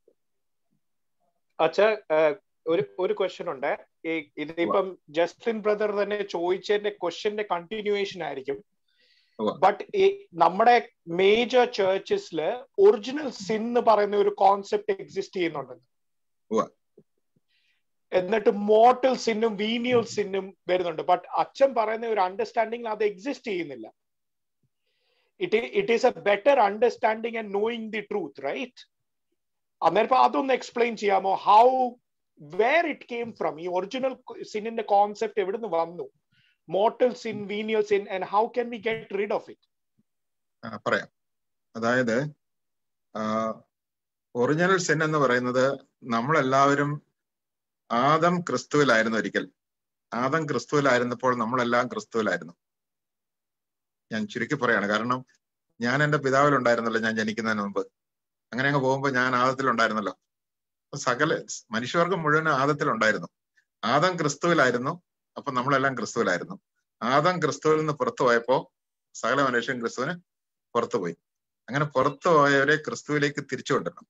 അച്ഛാ ഏഹ്, ഒരു ഒരു ക്വസ്റ്റ്യൻ ഉണ്ട് ഈ ഇതിപ്പം ജസ്റ്റിൻ ബ്രദർ തന്നെ ചോദിച്ചതിന്റെ ക്വസ്റ്റ്യന്റെ കണ്ടിന്യൂവേഷൻ ആയിരിക്കും ഉവ്വ. ബട്ട് ഈ നമ്മുടെ മേജർ ചേർച്ചസില് ഒറിജിനൽ സിൻ എന്ന് പറയുന്ന ഒരു കോൺസെപ്റ്റ് എക്സിസ്റ്റ് ചെയ്യുന്നുണ്ട് ഉവ്വ. എന്നിട്ട് മോർട്ടൽ സിന്നും വീനിയൽ സിന്നും വരുന്നുണ്ട് ബട്ട് അച്ഛൻ പറയുന്ന ഒരു അണ്ടർസ്റ്റാൻഡിംഗ് അത് എക്സിസ്റ്റ് ചെയ്യുന്നില്ല it it is a better understanding and knowing the truth right അന്നേരം അതൊന്ന് എക്സ്പ്ലെയിൻ ചെയ്യാമോ how where it came from ഈ ഒറിജിനൽ സിന്നിന്റെ കോൺസെപ്റ്റ് എവിടുന്ന് വന്നു mortal sin venial sin and how can we get rid of it ആ, പറയാം അതായത് ഒറിജിനൽ സിൻ എന്ന് പറയുന്നത് നമ്മളെല്ലാവരും ആദം ക്രിസ്തുവിലായിരുന്നു ഒരിക്കൽ ആദം ക്രിസ്തുവിലായിരുന്നപ്പോൾ നമ്മളെല്ലാം ക്രിസ്തുവിലായിരുന്നു ഞാൻ ചുരുക്കി പറയാണ് കാരണം ഞാൻ എന്റെ പിതാവിലുണ്ടായിരുന്നല്ലോ ഞാൻ ജനിക്കുന്നതിന് മുമ്പ് അങ്ങനെ അങ്ങ് പോകുമ്പോൾ ഞാൻ ആദത്തിലുണ്ടായിരുന്നല്ലോ അപ്പൊ സകല മനുഷ്യവർഗം മുഴുവൻ ആദത്തിലുണ്ടായിരുന്നു ആദം ക്രിസ്തുവിലായിരുന്നു അപ്പൊ നമ്മളെല്ലാം ക്രിസ്തുവിലായിരുന്നു ആദം ക്രിസ്തുവിൽ നിന്ന് പുറത്തു പോയപ്പോ സകല മനുഷ്യൻ ക്രിസ്തുവിന് പുറത്തു പോയി അങ്ങനെ പുറത്തു പോയവരെ ക്രിസ്തുവിലേക്ക് തിരിച്ചു കൊണ്ടുവരണം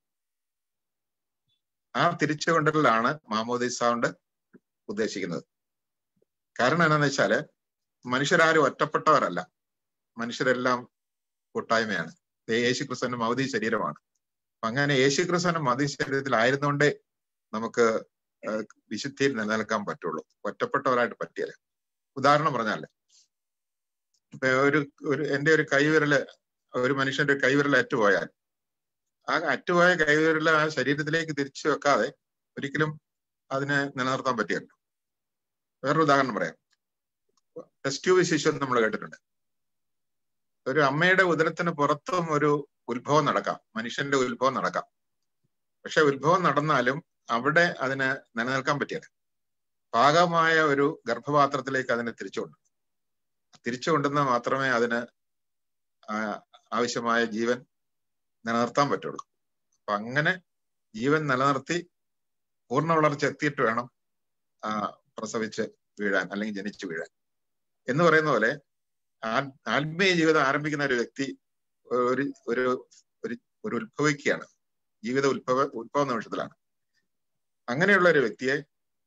ആ തിരിച്ചു കൊണ്ടുവരലാണ് മാമോദീസ കൊണ്ട് ഉദ്ദേശിക്കുന്നത് കാരണം എന്താണെന്ന് വെച്ചാല് മനുഷ്യരാരും ഒറ്റപ്പെട്ടവരല്ല മനുഷ്യരെല്ലാം കൂട്ടായ്മയാണ് ദേ യേശു ക്രിസ്തുവിന്റെ മൗതി ശരീരമാണ് അപ്പൊ അങ്ങനെ യേശു ക്രിസ്തുവിന്റെ മൗതി ശരീരത്തിലായിരുന്നുകൊണ്ടേ നമുക്ക് ഏഹ് വിശുദ്ധിയിൽ നിലനിൽക്കാൻ പറ്റുള്ളൂ ഒറ്റപ്പെട്ടവരായിട്ട് പറ്റിയല്ല ഉദാഹരണം പറഞ്ഞാല് ഇപ്പൊ ഒരു ഒരു എന്റെ ഒരു കൈവിരല് ഒരു മനുഷ്യന്റെ ഒരു കൈവിരൽ അറ്റുപോയാൽ ആ അറ്റുപോയ കൈവിരൽ ആ ശരീരത്തിലേക്ക് തിരിച്ചു വെക്കാതെ ഒരിക്കലും അതിനെ നിലനിർത്താൻ പറ്റിയല്ല വേറൊരു ഉദാഹരണം പറയാം ടെസ്റ്റ് ട്യൂബ് ശിശു എന്ന് നമ്മൾ കേട്ടിട്ടുണ്ട് ഒരു അമ്മയുടെ ഉദരത്തിന് പുറത്തും ഒരു ഉത്ഭവം നടക്കാം മനുഷ്യന്റെ ഉത്ഭവം നടക്കാം പക്ഷെ ഉത്ഭവം നടന്നാലും അവിടെ അതിന് നിലനിൽക്കാൻ പറ്റില്ല പാകമായ ഒരു ഗർഭപാത്രത്തിലേക്ക് അതിനെ തിരിച്ചുകൊണ്ട് തിരിച്ചു കൊണ്ടുവന്നാൽ മാത്രമേ അതിന് ആ, ആവശ്യമായ ജീവൻ നിലനിർത്താൻ പറ്റുള്ളൂ അപ്പൊ അങ്ങനെ ജീവൻ നിലനിർത്തി പൂർണ്ണ വളർച്ച എത്തിയിട്ട് വേണം ആ പ്രസവിച്ച് വീഴാൻ അല്ലെങ്കിൽ ജനിച്ചു വീഴാൻ എന്ന് പറയുന്ന പോലെ ആ- ആത്മീയ ജീവിതം ആരംഭിക്കുന്ന ഒരു വ്യക്തി ഒരു ഒരു ഒരു ഒരു ഉത്ഭവിക്കുകയാണ് ജീവിത ഉത്ഭവ ഉത്ഭവ നിമിഷത്തിലാണ് അങ്ങനെയുള്ള ഒരു വ്യക്തിയെ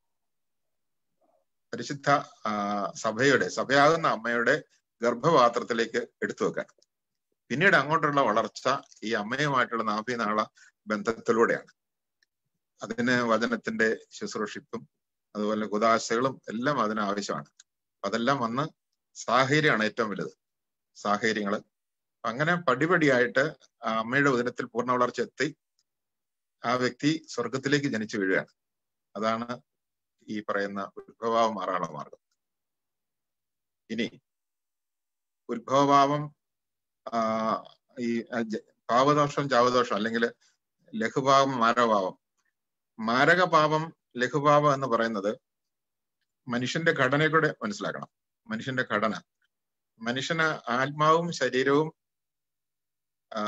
പരിശുദ്ധ ആ, സഭയുടെ സഭയാകുന്ന അമ്മയുടെ ഗർഭപാത്രത്തിലേക്ക് എടുത്തു വെക്കാൻ പിന്നീട് അങ്ങോട്ടുള്ള വളർച്ച ഈ അമ്മയുമായിട്ടുള്ള നാഭീനാള ബന്ധത്തിലൂടെയാണ് അതിന് വചനത്തിന്റെ ശുശ്രൂഷിപ്പും അതുപോലെ കുദാശകളും എല്ലാം അതിന് ആവശ്യമാണ് അതെല്ലാം വന്ന് സാഹചര്യമാണ് ഏറ്റവും വലുത് സാഹചര്യങ്ങള് അങ്ങനെ പടിപടിയായിട്ട് ആ അമ്മയുടെ ഉദരത്തിൽ പൂർണ്ണ വളർച്ച എത്തി ആ വ്യക്തി സ്വർഗത്തിലേക്ക് ജനിച്ചു വീഴുകയാണ് അതാണ് ഈ പറയുന്ന ഉത്ഭവഭാവം മാറാനുള്ള മാർഗം ഇനി ഉത്ഭവഭാവം ആ, ഈ ആ, ജ- പാവദോഷം ചാവദോഷം അല്ലെങ്കിൽ ലഘുഭാവം മാരകഭാവം മാരകപാപം ലഘുഭാവം എന്ന് പറയുന്നത് മനുഷ്യന്റെ ഘടനയെ കൂടെ മനസ്സിലാക്കണം മനുഷ്യന്റെ ഘടന മനുഷ്യന് ആത്മാവും ശരീരവും ആ,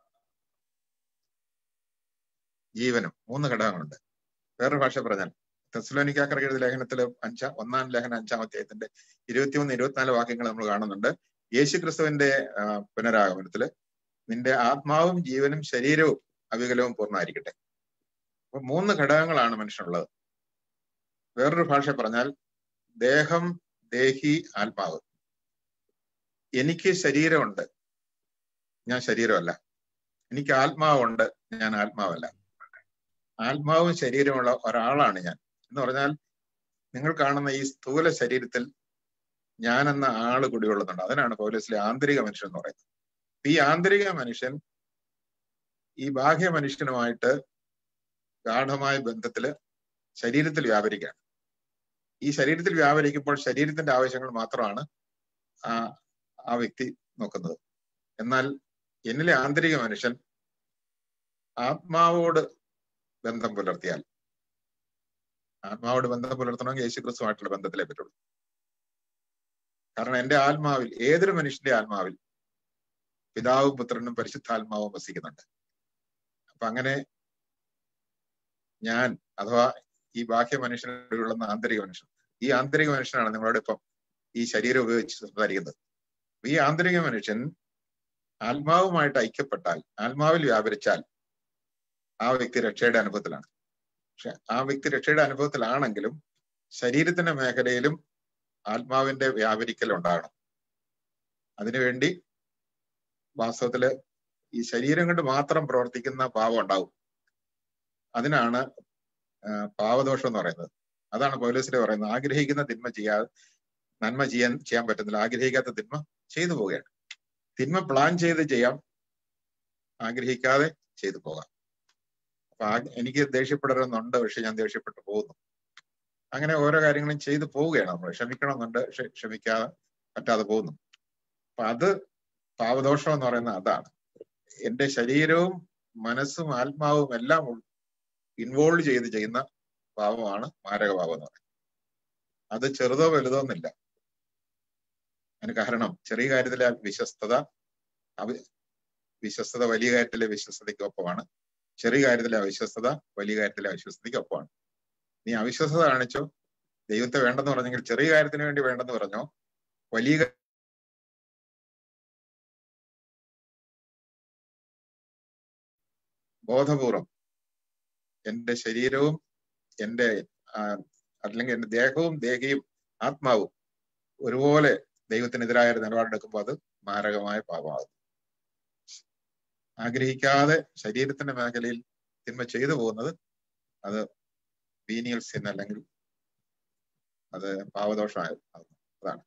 ജീവനും മൂന്ന് ഘടകങ്ങളുണ്ട് വേറൊരു ഭാഷ പറഞ്ഞാൽ തെസ്ലോനിക്കാക്കർ എഴുതിയ ലേഖനത്തില് അഞ്ചാ ഒന്നാം ലേഖനം അഞ്ചാം അധ്യായത്തിന്റെ ഇരുപത്തിമൂന്ന് ഇരുപത്തിനാല് വാക്യങ്ങൾ നമ്മൾ കാണുന്നുണ്ട് യേശു ക്രിസ്തുവിന്റെ ആ, പുനരാഗമനത്തില് നിന്റെ ആത്മാവും ജീവനും ശരീരവും അവികലവും പൂർണ്ണമായിരിക്കട്ടെ അപ്പൊ മൂന്ന് ഘടകങ്ങളാണ് മനുഷ്യനുള്ളത് വേറൊരു ഭാഷ പറഞ്ഞാൽ ദേഹം ദേഹി ആത്മാവ് എനിക്ക് ശരീരമുണ്ട് ഞാൻ ശരീരമല്ല എനിക്ക് ആത്മാവുണ്ട് ഞാൻ ആത്മാവല്ല ആത്മാവും ശരീരമുള്ള ഒരാളാണ് ഞാൻ എന്ന് പറഞ്ഞാൽ നിങ്ങൾ കാണുന്ന ഈ സ്ഥൂല ശരീരത്തിൽ ഞാൻ എന്ന ആള് കുടികൊള്ളുന്നുണ്ട് അതിനാണ് പൗലസിലെ ആന്തരിക മനുഷ്യൻ എന്ന് പറയുന്നത് ഈ ആന്തരിക മനുഷ്യൻ ഈ ബാഹ്യ മനുഷ്യനുമായിട്ട് ഗാഠമായ ബന്ധത്തില് ശരീരത്തിൽ വ്യാപരിക്കുകയാണ് ഈ ശരീരത്തിൽ വ്യാപരിക്കുമ്പോൾ ശരീരത്തിന്റെ ആവശ്യങ്ങൾ മാത്രമാണ് ആ ആ വ്യക്തി നോക്കുന്നത് എന്നാൽ എന്നിലെ ആന്തരിക മനുഷ്യൻ ആത്മാവോട് ബന്ധം പുലർത്തിയാൽ ആത്മാവോട് ബന്ധം പുലർത്തണമെങ്കിൽ യേശു ക്രിസ്തുമായിട്ടുള്ള ബന്ധത്തിലേ പറ്റുള്ളൂ കാരണം എന്റെ ആത്മാവിൽ ഏതൊരു മനുഷ്യന്റെ ആത്മാവിൽ പിതാവും പുത്രനും പരിശുദ്ധാത്മാവും വസിക്കുന്നുണ്ട് അപ്പൊ അങ്ങനെ ഞാൻ അഥവാ ഈ ബാഹ്യ മനുഷ്യനുള്ള ആന്തരിക മനുഷ്യൻ ഈ ആന്തരിക മനുഷ്യനാണ് നിങ്ങളോട് ഇപ്പം ഈ ശരീരം ഉപയോഗിച്ച് സംസാരിക്കുന്നത് ഈ ആന്തരിക മനുഷ്യൻ ആത്മാവുമായിട്ട് ഐക്യപ്പെട്ടാൽ ആത്മാവിൽ വ്യാപരിച്ചാൽ ആ വ്യക്തി രക്ഷയുടെ അനുഭവത്തിലാണ് പക്ഷെ ആ വ്യക്തി രക്ഷയുടെ അനുഭവത്തിലാണെങ്കിലും ശരീരത്തിന്റെ മേഖലയിലും ആത്മാവിന്റെ വ്യാപരിക്കൽ ഉണ്ടാകണം അതിനുവേണ്ടി വാസ്തവത്തില് ഈ ശരീരം കൊണ്ട് മാത്രം പ്രവർത്തിക്കുന്ന പാവം ഉണ്ടാവും അതിനാണ് ആ, പാവദോഷം എന്ന് പറയുന്നത് അതാണ് പൗലോസിലെ പറയുന്നത് ആഗ്രഹിക്കുന്ന തിന്മ ചെയ്യാതെ നന്മ ചെയ്യാൻ ചെയ്യാൻ പറ്റുന്നില്ല ആഗ്രഹിക്കാത്ത തിന്മ ചെയ്തു പോവുകയാണ് തിന്മ പ്ലാൻ ചെയ്ത് ചെയ്യാം ആഗ്രഹിക്കാതെ ചെയ്തു പോകാം അപ്പൊ ആ- എനിക്ക് ദേഷ്യപ്പെടരുന്നുണ്ട് പക്ഷെ ഞാൻ ദേഷ്യപ്പെട്ടു പോകുന്നു അങ്ങനെ ഓരോ കാര്യങ്ങളും ചെയ്തു പോവുകയാണ് നമ്മൾ ക്ഷമിക്കണമെന്നുണ്ട് പക്ഷെ ക്ഷമിക്കാതെ പറ്റാതെ പോകുന്നു അപ്പൊ അത് പാവദോഷം എന്ന് പറയുന്നത് അതാണ് എന്റെ ശരീരവും മനസ്സും ആത്മാവും എല്ലാം ഇൻവോൾവ് ചെയ്ത് ചെയ്യുന്ന പാവമാണ് മാരകപാവം എന്ന് പറയുന്നത് അത് ചെറുതോ വലുതോ എന്നില്ല അതിന് കാരണം ചെറിയ കാര്യത്തിലെ വിശ്വസ്തത അവ- വിശ്വസ്തത വലിയ കാര്യത്തിലെ വിശ്വസ്തതയ്ക്ക് ഒപ്പമാണ് ചെറിയ കാര്യത്തിലെ അവിശ്വസ്തത വലിയ കാര്യത്തിലെ അവിശ്വസ്തതയ്ക്ക് ഒപ്പമാണ് നീ അവിശ്വസ്തത കാണിച്ചോ ദൈവത്തെ വേണ്ടെന്ന് പറഞ്ഞെങ്കിൽ ചെറിയ കാര്യത്തിന് വേണ്ടി വേണ്ടെന്ന് പറഞ്ഞോ വലിയ കാ- ബോധപൂർവം എന്റെ ശരീരവും എന്റെ ആ, അല്ലെങ്കിൽ എന്റെ ദേഹവും ദേഹിയും ആത്മാവും ഒരുപോലെ ദൈവത്തിനെതിരായ ഒരു നിലപാടെടുക്കുമ്പോൾ അത് മാരകമായ പാപമാകും ആഗ്രഹിക്കാതെ ശരീരത്തിന്റെ മേഖലയിൽ തിന്മ ചെയ്തു പോകുന്നത് അത് വീനിയൽ സിൻ അല്ലെങ്കിൽ അത് പാവദോഷമായ അതാണ്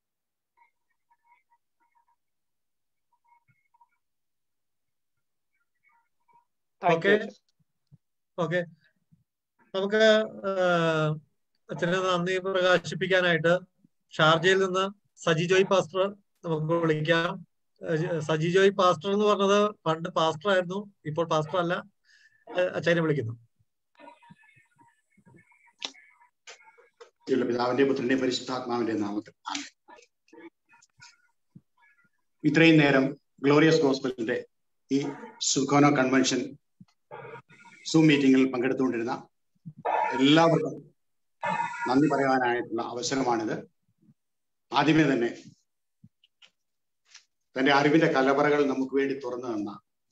താങ്ക് യു Okay. ഓക്കെ നമുക്ക് ആഹ്, അച്ഛനെ നന്ദി പ്രകാശിപ്പിക്കാനായിട്ട് ഷാർജയിൽ നിന്ന് സജി ജോയ് പാസ്റ്റർ നമുക്ക് വിളിക്കാം ഏഹ് സജി ജോയ് പാസ്റ്റർ എന്ന് പറഞ്ഞത് പണ്ട് പാസ്റ്റർ ആയിരുന്നു ഇപ്പോൾ പാസ്റ്റർ അല്ല ഏഹ് അച്ഛനെ വിളിക്കുന്നു ദൈവമുള്ള പിതാവിന്റെ പുത്രന്റെ പരിശുദ്ധാത്മാവിന്റെ നാമത്തിൽ ആമേൻ. ഇത്രയും നേരം ഗ്ലോറിയസ് ഗോസ്പലിന്റെ ഈ സുഖോനോ കൺവെൻഷൻ സൂം മീറ്റിംഗിൽ പങ്കെടുത്തുകൊണ്ടിരുന്ന എല്ലാവർക്കും നന്ദി പറയാനായിട്ടുള്ള അവസരമാണിത് ആദ്യമേ തന്നെ തന്റെ അറിവിന്റെ കലവറകൾ നമുക്ക് വേണ്ടി തുറന്നു തന്ന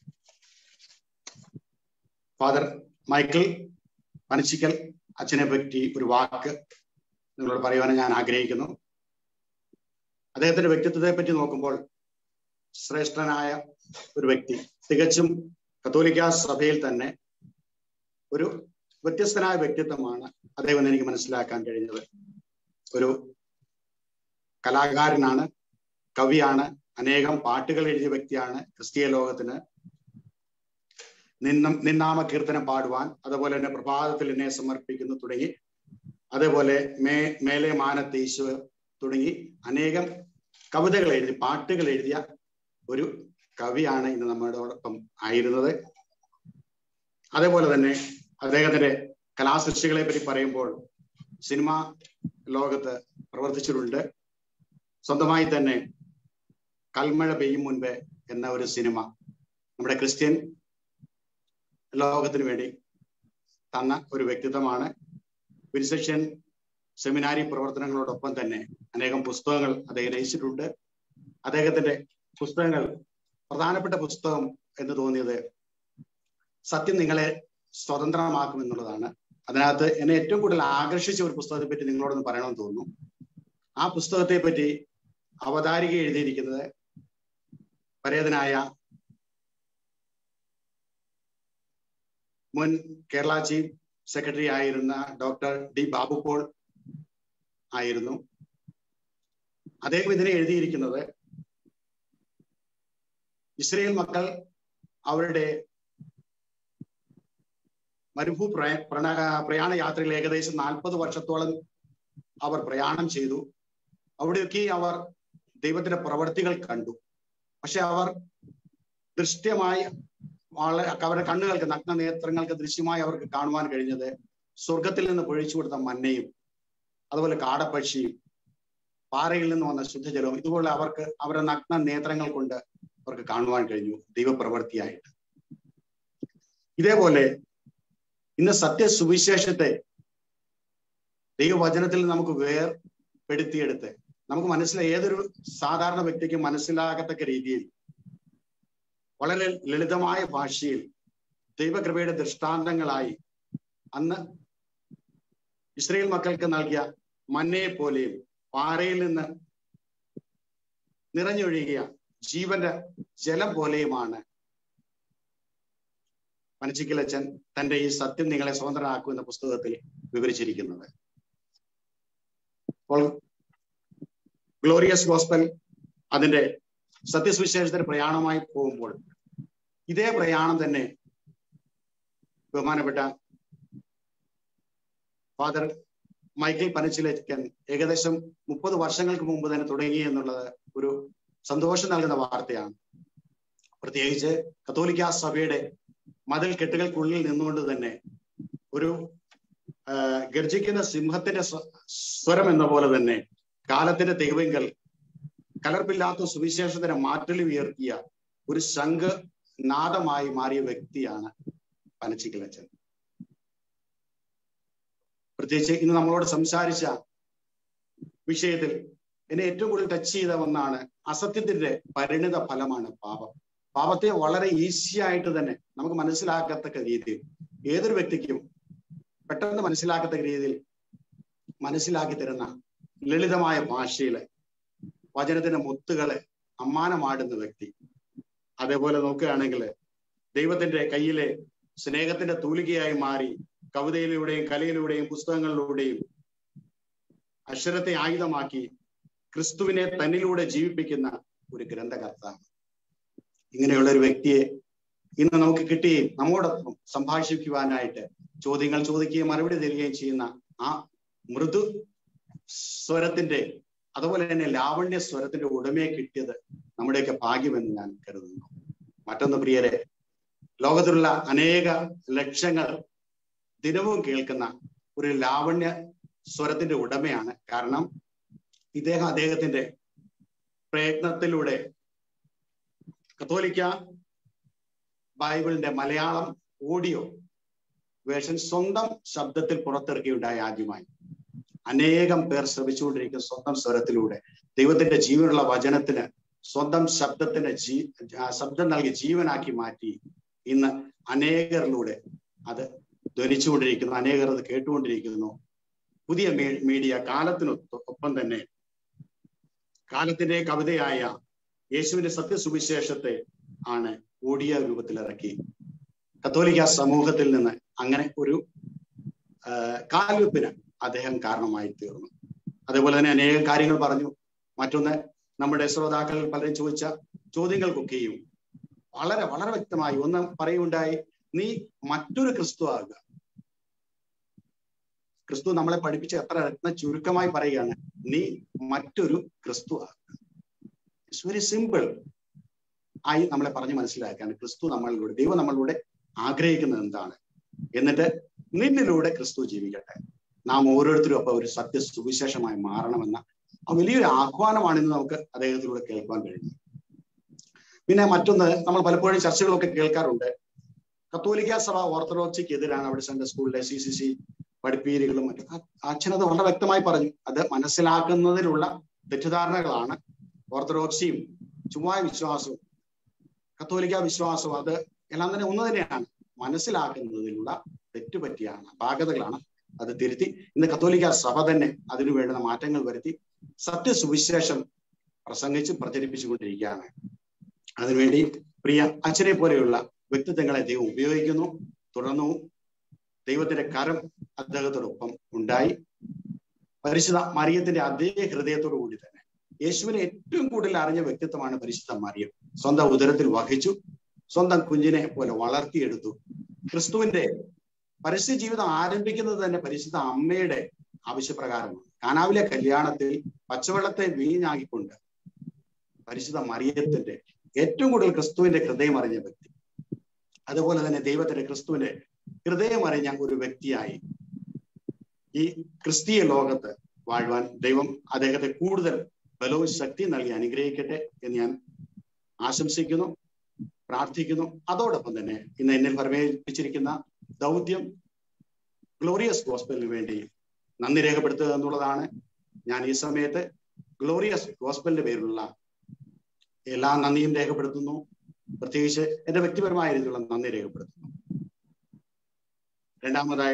ഫാദർ മൈക്കിൾ പനച്ചിക്കൽ അച്ഛനെ പറ്റി ഒരു വാക്ക് നിങ്ങളോട് പറയുവാൻ ഞാൻ ആഗ്രഹിക്കുന്നു അദ്ദേഹത്തിന്റെ വ്യക്തിത്വത്തെ പറ്റി നോക്കുമ്പോൾ ശ്രേഷ്ഠനായ ഒരു വ്യക്തി തികച്ചും കത്തോലിക്ക സഭയിൽ തന്നെ ഒരു വ്യത്യസ്തനായ വ്യക്തിത്വമാണ് അദ്ദേഹം എന്ന് എനിക്ക് മനസ്സിലാക്കാൻ കഴിഞ്ഞത് ഒരു കലാകാരനാണ് കവിയാണ് അനേകം പാട്ടുകൾ എഴുതിയ വ്യക്തിയാണ് ക്രിസ്തീയ ലോകത്തിന് നിന്ന നിന്നാമ കീർത്തനം പാടുവാൻ അതുപോലെ തന്നെ പ്രഭാതത്തിൽ എന്നെ സമർപ്പിക്കുന്നു തുടങ്ങി അതേപോലെ മേ മേലെ മാനത്തെ ഈശോ തുടങ്ങി അനേകം കവിതകൾ എഴുതി പാട്ടുകൾ എഴുതിയ ഒരു കവിയാണ് ഇന്ന് നമ്മളോടൊപ്പം ആയിരുന്നത് അതേപോലെ തന്നെ അദ്ദേഹത്തിന്റെ കലാസൃഷ്ടികളെ പറ്റി പറയുമ്പോൾ സിനിമ ലോകത്ത് പ്രവർത്തിച്ചിട്ടുണ്ട് സ്വന്തമായി തന്നെ കൽമഴ പെയ്യും മുൻപേ എന്ന ഒരു സിനിമ നമ്മുടെ ക്രിസ്ത്യൻ ലോകത്തിന് വേണ്ടി തന്ന ഒരു വ്യക്തിത്വമാണ് വിൻസെക്ഷൻ സെമിനാരി പ്രവർത്തനങ്ങളോടൊപ്പം തന്നെ അനേകം പുസ്തകങ്ങൾ അദ്ദേഹം രചിച്ചിട്ടുണ്ട് അദ്ദേഹത്തിന്റെ പുസ്തകങ്ങൾ പ്രധാനപ്പെട്ട പുസ്തകം എന്ന് തോന്നിയത് സത്യം നിങ്ങളെ സ്വതന്ത്രമാക്കും എന്നുള്ളതാണ് അതിനകത്ത് എന്നെ ഏറ്റവും കൂടുതൽ ആകർഷിച്ച ഒരു പുസ്തകത്തെ പറ്റി നിങ്ങളോടൊന്ന് പറയണമെന്ന് തോന്നുന്നു ആ പുസ്തകത്തെ പറ്റി അവതാരിക എഴുതിയിരിക്കുന്നത് പരേതനായ മുൻ കേരള ചീഫ് സെക്രട്ടറി ആയിരുന്ന ഡോക്ടർ ഡി ബാബു പോൾ ആയിരുന്നു അദ്ദേഹം ഇതിനെ എഴുതിയിരിക്കുന്നത് ഇസ്രയേൽ മക്കൾ അവരുടെ മരുഭൂ പ്രയാണ യാത്രയിൽ ഏകദേശം നാൽപ്പത് വർഷത്തോളം അവർ പ്രയാണം ചെയ്തു അവിടെയൊക്കെ അവർ ദൈവത്തിന്റെ പ്രവർത്തികൾ കണ്ടു പക്ഷെ അവർ ദൃശ്യമായി വളരെ അവരുടെ കണ്ണുകൾക്ക് നഗ്ന നേത്രങ്ങൾക്ക് ദൃശ്യമായി അവർക്ക് കാണുവാൻ കഴിഞ്ഞത് സ്വർഗത്തിൽ നിന്ന് പൊഴിച്ചു കൊടുത്ത മന്നയും അതുപോലെ കാടപ്പക്ഷിയും പാറയിൽ നിന്ന് വന്ന ശുദ്ധജലവും ഇതുപോലെ അവർക്ക് അവരുടെ നഗ്ന നേത്രങ്ങൾ കൊണ്ട് അവർക്ക് കാണുവാൻ കഴിഞ്ഞു ദൈവപ്രവൃത്തിയായിട്ട് ഇതേപോലെ ഇന്ന് സത്യസുവിശേഷത്തെ ദൈവവചനത്തിൽ നമുക്ക് വേർപെടുത്തിയെടുത്ത് നമുക്ക് മനസ്സിലായ ഏതൊരു സാധാരണ വ്യക്തിക്ക് മനസ്സിലാകത്തക്ക രീതിയിൽ വളരെ ലളിതമായ ഭാഷയിൽ ദൈവകൃപയുടെ ദൃഷ്ടാന്തങ്ങളായി അന്ന് ഇസ്രയേൽ മക്കൾക്ക് നൽകിയ മന്നയെ പോലെയും പാറയിൽ നിന്ന് നിറഞ്ഞൊഴുകിയ ജീവന്റെ ജലം പോലെയുമാണ് പനച്ചിക്കലച്ചൻ തന്റെ ഈ സത്യം നിങ്ങളെ സ്വതന്ത്രരാക്കും എന്ന പുസ്തകത്തിൽ വിവരിച്ചിരിക്കുന്നത് അപ്പോൾ ഗ്ലോറിയസ് ഗോസ്പൽ അതിന്റെ സത്യസുവിശേഷത്തിന്റെ പ്രയാണമായി പോകുമ്പോൾ ഇതേ പ്രയാണം തന്നെ ബഹുമാനപ്പെട്ട ഫാദർ മൈക്കിൾ പനച്ചിലക്കൻ ഏകദേശം മുപ്പത് വർഷങ്ങൾക്ക് മുമ്പ് തന്നെ തുടങ്ങി എന്നുള്ളത് ഒരു സന്തോഷം നൽകുന്ന വാർത്തയാണ് പ്രത്യേകിച്ച് കത്തോലിക്ക സഭയുടെ മതിൽ കെട്ടുകൾക്കുള്ളിൽ നിന്നുകൊണ്ട് തന്നെ ഒരു ഗർജിക്കുന്ന സിംഹത്തിന്റെ സ്വരം എന്ന പോലെ തന്നെ കാലത്തിന്റെ തെരുവെങ്കൽ കലർപ്പില്ലാത്ത സുവിശേഷത്തിന് മാറ്റൽ ഉയർത്തിയ ഒരു ശംഖ നാദമായി മാറിയ വ്യക്തിയാണ് പനച്ചിക്കലച്ചൻ പ്രത്യേകിച്ച് ഇന്ന് നമ്മളോട് സംസാരിച്ച വിഷയത്തിൽ എന്നെ ഏറ്റവും കൂടുതൽ ടച്ച് ചെയ്ത ഒന്നാണ് അസത്യത്തിന്റെ പരിണിത ഫലമാണ് പാപം പാപത്തെ വളരെ ഈസി ആയിട്ട് തന്നെ നമുക്ക് മനസ്സിലാക്കത്തക്ക രീതിയിൽ ഏതൊരു വ്യക്തിക്കും പെട്ടെന്ന് മനസ്സിലാക്കത്തക്ക രീതിയിൽ മനസ്സിലാക്കി തരുന്ന ലളിതമായ ഭാഷയില് വചനത്തിന്റെ മുത്തുകളെ അമ്മാനമാടുന്ന വ്യക്തി അതേപോലെ നോക്കുകയാണെങ്കിൽ ദൈവത്തിന്റെ കയ്യിലെ സ്നേഹത്തിന്റെ തൂലികയായി മാറി കവിതയിലൂടെയും കലയിലൂടെയും പുസ്തകങ്ങളിലൂടെയും അക്ഷരത്തെ ആയുധമാക്കി ക്രിസ്തുവിനെ തന്നിലൂടെ ജീവിപ്പിക്കുന്ന ഒരു ഗ്രന്ഥകർത്താവ് ഇങ്ങനെയുള്ള ഒരു വ്യക്തിയെ ഇന്ന് നമുക്ക് കിട്ടുകയും നമ്മോടൊപ്പം സംഭാഷിക്കുവാനായിട്ട് ചോദ്യങ്ങൾ ചോദിക്കുകയും മറുപടി തരികയും ചെയ്യുന്ന ആ മൃദു സ്വരത്തിന്റെ അതുപോലെ തന്നെ ലാവണ്യ സ്വരത്തിന്റെ ഉടമയെ കിട്ടിയത് നമ്മുടെയൊക്കെ ഭാഗ്യമെന്ന് ഞാൻ കരുതുന്നു മറ്റൊന്ന് പ്രിയരെ ലോകത്തിലുള്ള അനേക ലക്ഷങ്ങൾ ദിനവും കേൾക്കുന്ന ഒരു ലാവണ്യ സ്വരത്തിന്റെ ഉടമയാണ് കാരണം ഇദ്ദേഹം അദ്ദേഹത്തിന്റെ പ്രയത്നത്തിലൂടെ കത്തോലിക്ക ബൈബിളിന്റെ മലയാളം ഓഡിയോ വേർഷൻ സ്വന്തം ശബ്ദത്തിൽ പുറത്തിറക്കിയുണ്ടായ ആദ്യമായി അനേകം പേർ ശ്രമിച്ചുകൊണ്ടിരിക്കുന്ന സ്വന്തം സ്വരത്തിലൂടെ ദൈവത്തിന്റെ ജീവനുള്ള വചനത്തിന് സ്വന്തം ശബ്ദത്തിന് ജീ ആ ശബ്ദം നൽകി ജീവനാക്കി മാറ്റി ഇന്ന് അനേകരിലൂടെ അത് ധ്വനിച്ചുകൊണ്ടിരിക്കുന്നു അനേകർ അത് കേട്ടുകൊണ്ടിരിക്കുന്നു പുതിയ മീഡിയ കാലത്തിനൊപ്പം തന്നെ കാലത്തിന്റെ കവിതയായ യേശുവിന്റെ സത്യസുവിശേഷത്തെ ആണ് ഓഡിയോ രൂപത്തിൽ ഇറക്കി കത്തോലിക്ക സമൂഹത്തിൽ നിന്ന് അങ്ങനെ ഒരു കാൽവെപ്പിന് അദ്ദേഹം കാരണമായി തീർന്നു അതേപോലെ തന്നെ അനേകം കാര്യങ്ങൾ പറഞ്ഞു മറ്റൊന്ന് നമ്മുടെ ശ്രോതാക്കൾ പലരും ചോദിച്ച ചോദ്യങ്ങൾക്കൊക്കെയും വളരെ വളരെ വ്യക്തമായി ഒന്ന് പറയുണ്ടായി നീ മറ്റൊരു ക്രിസ്തു ആകുക ക്രിസ്തു നമ്മളെ പഠിപ്പിച്ച എത്ര രത്ന ചുരുക്കമായി പറയുകയാണ് നീ മറ്റൊരു ക്രിസ്തു ആകുക ഇറ്റ്സ് വെരി സിമ്പിൾ ആയി നമ്മളെ പറഞ്ഞ് മനസ്സിലാക്കാണ് ക്രിസ്തു നമ്മളിലൂടെ ദൈവം നമ്മളിലൂടെ ആഗ്രഹിക്കുന്നത് എന്താണ് എന്നിട്ട് നിന്നിലൂടെ ക്രിസ്തു ജീവിക്കട്ടെ നാം ഓരോരുത്തരും അപ്പൊ ഒരു സത്യ സുവിശേഷമായി മാറണമെന്ന ആ വലിയൊരു ആഹ്വാനമാണ് ഇന്ന് നമുക്ക് അദ്ദേഹത്തിലൂടെ കേൾക്കാൻ കഴിയുന്നത് പിന്നെ മറ്റൊന്ന് നമ്മൾ പലപ്പോഴും ചർച്ചകളൊക്കെ കേൾക്കാറുണ്ട് കത്തോലിക്ക സഭ ഓർത്തഡോക്സിക്ക് എതിരാണ് അവിടെ സൺഡേ സ്കൂളിലെ സി സി സി പഠിപ്പീരുകളും മറ്റും അച്ഛനത് വളരെ വ്യക്തമായി പറഞ്ഞു അത് മനസ്സിലാക്കുന്നതിലുള്ള തെറ്റിദ്ധാരണകളാണ് ഓർത്തഡോക്സിയും ചുമ്മായ വിശ്വാസവും കത്തോലിക്ക വിശ്വാസവും അത് എല്ലാം തന്നെ ഒന്ന് തന്നെയാണ് മനസ്സിലാക്കുന്നതിലുള്ള തെറ്റുപറ്റിയാണ് അപാകതകളാണ് അത് തിരുത്തി ഇന്ന് കത്തോലിക്ക സഭ തന്നെ അതിനു വേണ്ടുന്ന മാറ്റങ്ങൾ വരുത്തി സത്യസുവിശേഷം പ്രസംഗിച്ച് പ്രചരിപ്പിച്ചുകൊണ്ടിരിക്കുകയാണ് അതിനുവേണ്ടി പ്രിയ അച്ഛനെ പോലെയുള്ള വ്യക്തിത്വങ്ങളെ ദൈവം ഉപയോഗിക്കുന്നു തുടർന്നു ദൈവത്തിന്റെ കരം അദ്ദേഹത്തോടൊപ്പം ഉണ്ടായി പരിശുദ്ധ മറിയത്തിന്റെ അതേ ഹൃദയത്തോടു കൂടി തന്നെ യേശുവിനെ ഏറ്റവും കൂടുതൽ അറിഞ്ഞ വ്യക്തിത്വമാണ് പരിശുദ്ധ മറിയം സ്വന്തം ഉദരത്തിൽ വഹിച്ചു സ്വന്തം കുഞ്ഞിനെ പോലെ വളർത്തിയെടുത്തു ക്രിസ്തുവിന്റെ പരസ്യ ജീവിതം ആരംഭിക്കുന്നത് തന്നെ പരിശുദ്ധ അമ്മയുടെ ആവശ്യപ്രകാരമാണ് കാനാവിലെ കല്യാണത്തിൽ പച്ചവെള്ളത്തെ വീഞ്ഞാക്കിക്കൊണ്ട് പരിശുദ്ധ മറിയത്തിന്റെ ഏറ്റവും കൂടുതൽ ക്രിസ്തുവിന്റെ ഹൃദയം അറിഞ്ഞ വ്യക്തി അതുപോലെ തന്നെ ദൈവത്തിന്റെ ക്രിസ്തുവിന്റെ ഹൃദയം അറിഞ്ഞ ഒരു വ്യക്തിയായി ഈ ക്രിസ്തീയ ലോകത്ത് വാഴുവാൻ ദൈവം അദ്ദേഹത്തെ കൂടുതൽ ബലവും ശക്തി നൽകി അനുഗ്രഹിക്കട്ടെ എന്ന് ഞാൻ ആശംസിക്കുന്നു പ്രാർത്ഥിക്കുന്നു അതോടൊപ്പം തന്നെ ഇന്ന് എന്നിൽ പരമേൽപ്പിച്ചിരിക്കുന്ന ദൗത്യം ഗ്ലോറിയസ് ഗോസ്പലിന് വേണ്ടി നന്ദി രേഖപ്പെടുത്തുക എന്നുള്ളതാണ് ഞാൻ ഈ സമയത്ത് ഗ്ലോറിയസ് ഗോസ്പലിന്റെ പേരിലുള്ള എല്ലാ നന്ദിയും രേഖപ്പെടുത്തുന്നു പ്രത്യേകിച്ച് എന്റെ വ്യക്തിപരമായ രീതിയിലുള്ള നന്ദി രേഖപ്പെടുത്തുന്നു രണ്ടാമതായി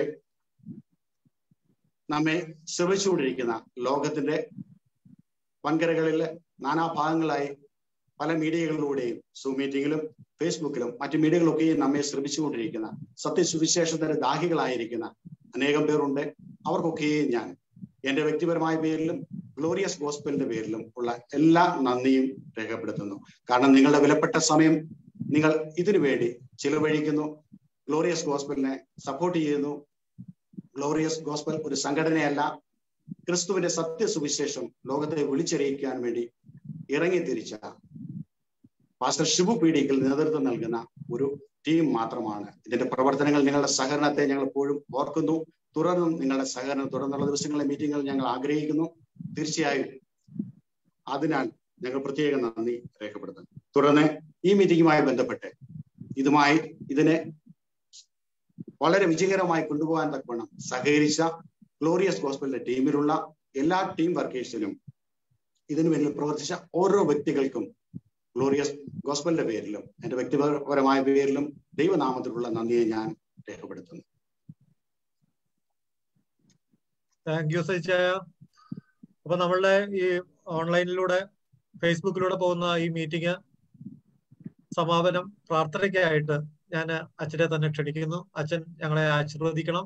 നമ്മെ ശ്രമിച്ചുകൊണ്ടിരിക്കുന്ന ലോകത്തിന്റെ വൻകരകളിൽ നാനാഭാഗങ്ങളായി പല മീഡിയകളിലൂടെയും സൂം മീറ്റിംഗിലും ഫേസ്ബുക്കിലും മറ്റു മീഡിയകളൊക്കെയും നമ്മെ ശ്രമിച്ചുകൊണ്ടിരിക്കുന്ന സത്യസുവിശേഷത്തിന്റെ ദാഹികളായിരിക്കുന്ന അനേകം പേരുണ്ട് അവർക്കൊക്കെയും ഞാൻ എന്റെ വ്യക്തിപരമായ പേരിലും ഗ്ലോറിയസ് ഗോസ്പലിന്റെ പേരിലും ഉള്ള എല്ലാ നന്ദിയും രേഖപ്പെടുത്തുന്നു കാരണം നിങ്ങളുടെ വിലപ്പെട്ട സമയം നിങ്ങൾ ഇതിനു വേണ്ടി ചിലവഴിക്കുന്നു ഗ്ലോറിയസ് ഗോസ്പലിനെ സപ്പോർട്ട് ചെയ്യുന്നു ഗ്ലോറിയസ് ഗോസ്പൽ ഒരു സംഘടനയല്ല ക്രിസ്തുവിന്റെ സത്യസുവിശേഷം ലോകത്തെ വിളിച്ചറിയിക്കാൻ വേണ്ടി ഇറങ്ങിത്തിരിച്ച പാസ്റ്റർ ഷിബു പീഡിക്കൽ നേതൃത്വം നൽകുന്ന ഒരു ടീം മാത്രമാണ് ഇതിന്റെ പ്രവർത്തനങ്ങൾ നിങ്ങളുടെ സഹകരണത്തെ ഞങ്ങൾ എപ്പോഴും ഓർക്കുന്നു തുടർന്നും നിങ്ങളുടെ സഹകരണം തുടർന്നുള്ള ദിവസങ്ങളിലെ മീറ്റിങ്ങുകൾ ഞങ്ങൾ ആഗ്രഹിക്കുന്നു തീർച്ചയായും അതിനാൽ ഞങ്ങൾ പ്രത്യേക നന്ദി രേഖപ്പെടുത്തുന്നു തുടർന്ന് ഈ മീറ്റിംഗുമായി ബന്ധപ്പെട്ട് ഇതുമായി ഇതിനെ വളരെ വിജയകരമായി കൊണ്ടുപോകാൻ തക്കവണ്ണം സഹകരിച്ച ഗ്ലോറിയസ് ഗോസ്പലിന്റെ ടീമിലുള്ള എല്ലാ ടീം വർക്കേഴ്സിനും ഇതിനു വേണ്ടി പ്രവർത്തിച്ച ഓരോ വ്യക്തികൾക്കും ഗ്ലോറിയസ് ഗോസ്പലിന്റെ പേരിലും എന്റെ വ്യക്തിപരമായ പേരിലും ദൈവനാമത്തിലുള്ള നന്ദിയെ ഞാൻ രേഖപ്പെടുത്തുന്നു താങ്ക് യു സച്ചിയായ അപ്പൊ നമ്മളുടെ ഈ ഓൺലൈനിലൂടെ ഫേസ്ബുക്കിലൂടെ പോകുന്ന ഈ മീറ്റിംഗ് സമാപനം പ്രാർത്ഥനയ്ക്കായിട്ട് ഞാൻ അച്ഛനെ തന്നെ ക്ഷണിക്കുന്നു അച്ഛൻ ഞങ്ങളെ ആശീർവദിക്കണം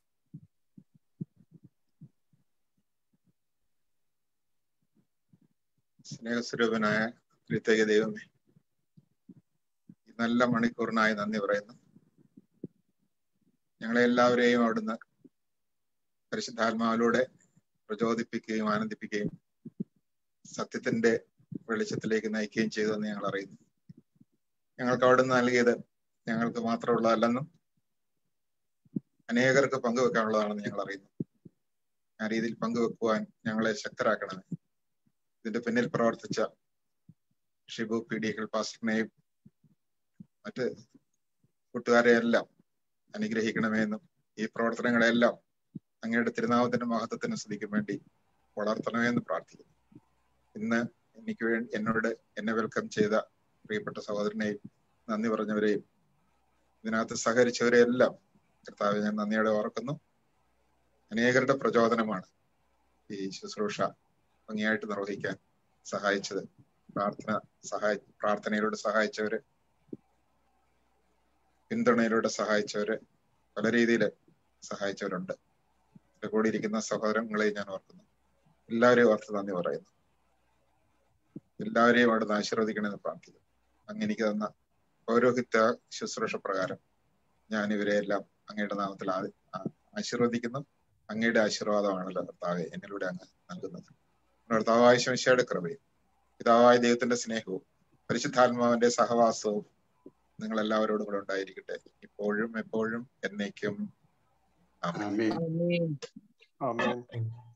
സ്നേഹസ്വരൂപനായ പ്രത്യേക ദൈവമേ ഈ നല്ല മണിക്കൂറിനായി നന്ദി പറയുന്നു ഞങ്ങളെ എല്ലാവരെയും അവിടുന്ന് പരിശുദ്ധാത്മാവിലൂടെ പ്രചോദിപ്പിക്കുകയും ആനന്ദിപ്പിക്കുകയും സത്യത്തിന്റെ വെളിച്ചത്തിലേക്ക് നയിക്കുകയും ചെയ്തു എന്ന് ഞങ്ങൾ അറിയുന്നു ഞങ്ങൾക്ക് അവിടുന്ന് നൽകിയത് ഞങ്ങൾക്ക് മാത്രമുള്ളതല്ലെന്നും അനേകർക്ക് പങ്കുവെക്കാനുള്ളതാണെന്ന് ഞങ്ങൾ അറിയുന്നു ആ രീതിയിൽ പങ്കുവെക്കുവാൻ ഞങ്ങളെ ശക്തരാക്കണമേ ഇതിന്റെ പിന്നിൽ പ്രവർത്തിച്ച ഷിബു പി ഡി എൽ പാസ്റ്ററിനെയും മറ്റ് കൂട്ടുകാരെ എല്ലാം അനുഗ്രഹിക്കണമേ എന്നും ഈ പ്രവർത്തനങ്ങളെല്ലാം അങ്ങയുടെ തിരുനാമത്തിന്റെ മഹത്വത്തിന് സ്തുതിക്കും വേണ്ടി വളർത്തണമേ എന്ന് പ്രാർത്ഥിക്കുന്നു ഇന്ന് എനിക്ക് വേണ്ടി എന്നോട് എന്നെ വെൽക്കം ചെയ്ത പ്രിയപ്പെട്ട സഹോദരനെയും നന്ദി പറഞ്ഞവരെയും ഇതിനകത്ത് സഹകരിച്ചവരെയെല്ലാം കർത്താവ് ഞാൻ നന്ദിയോടെ ഓർക്കുന്നു അനേകരുടെ പ്രചോദനമാണ് ഈ ശുശ്രൂഷ ഭംഗിയായിട്ട് നിർവഹിക്കാൻ സഹായിച്ചത് പ്രാർത്ഥന സഹായി പ്രാർത്ഥനയിലൂടെ സഹായിച്ചവര് പിന്തുണയിലൂടെ സഹായിച്ചവര് പല രീതിയിൽ സഹായിച്ചവരുണ്ട് ഇതിൽ കൂടിയിരിക്കുന്ന സഹോദരങ്ങളെ ഞാൻ ഓർക്കുന്നു എല്ലാവരെയും ഓർത്ത് നന്ദി പറയുന്നു എല്ലാവരെയും അവിടുന്ന് ആശീർവദിക്കണമെന്ന് പ്രാർത്ഥിക്കുന്നു അങ്ങ് എനിക്ക് തന്ന പൗരോഹിത്യ ശുശ്രൂഷ പ്രകാരം ഞാൻ ഇവരെയെല്ലാം അങ്ങയുടെ നാമത്തിൽ ആ- ആ- ആശീർവദിക്കുന്നു അങ്ങയുടെ ആശീർവാദമാണല്ലോ കർത്താവെ എന്നിലൂടെ അങ്ങ് നൽകുന്നത് കർത്താവായ ശംശയുടെ കൃപയും പിതാവായ ദൈവത്തിന്റെ സ്നേഹവും പരിശുദ്ധാത്മാവിന്റെ സഹവാസവും നിങ്ങൾ എല്ലാവരോടും കൂടെ ഉണ്ടായിരിക്കട്ടെ ഇപ്പോഴും എപ്പോഴും എന്നേക്കും ആമേൻ ആമേൻ ആമേൻ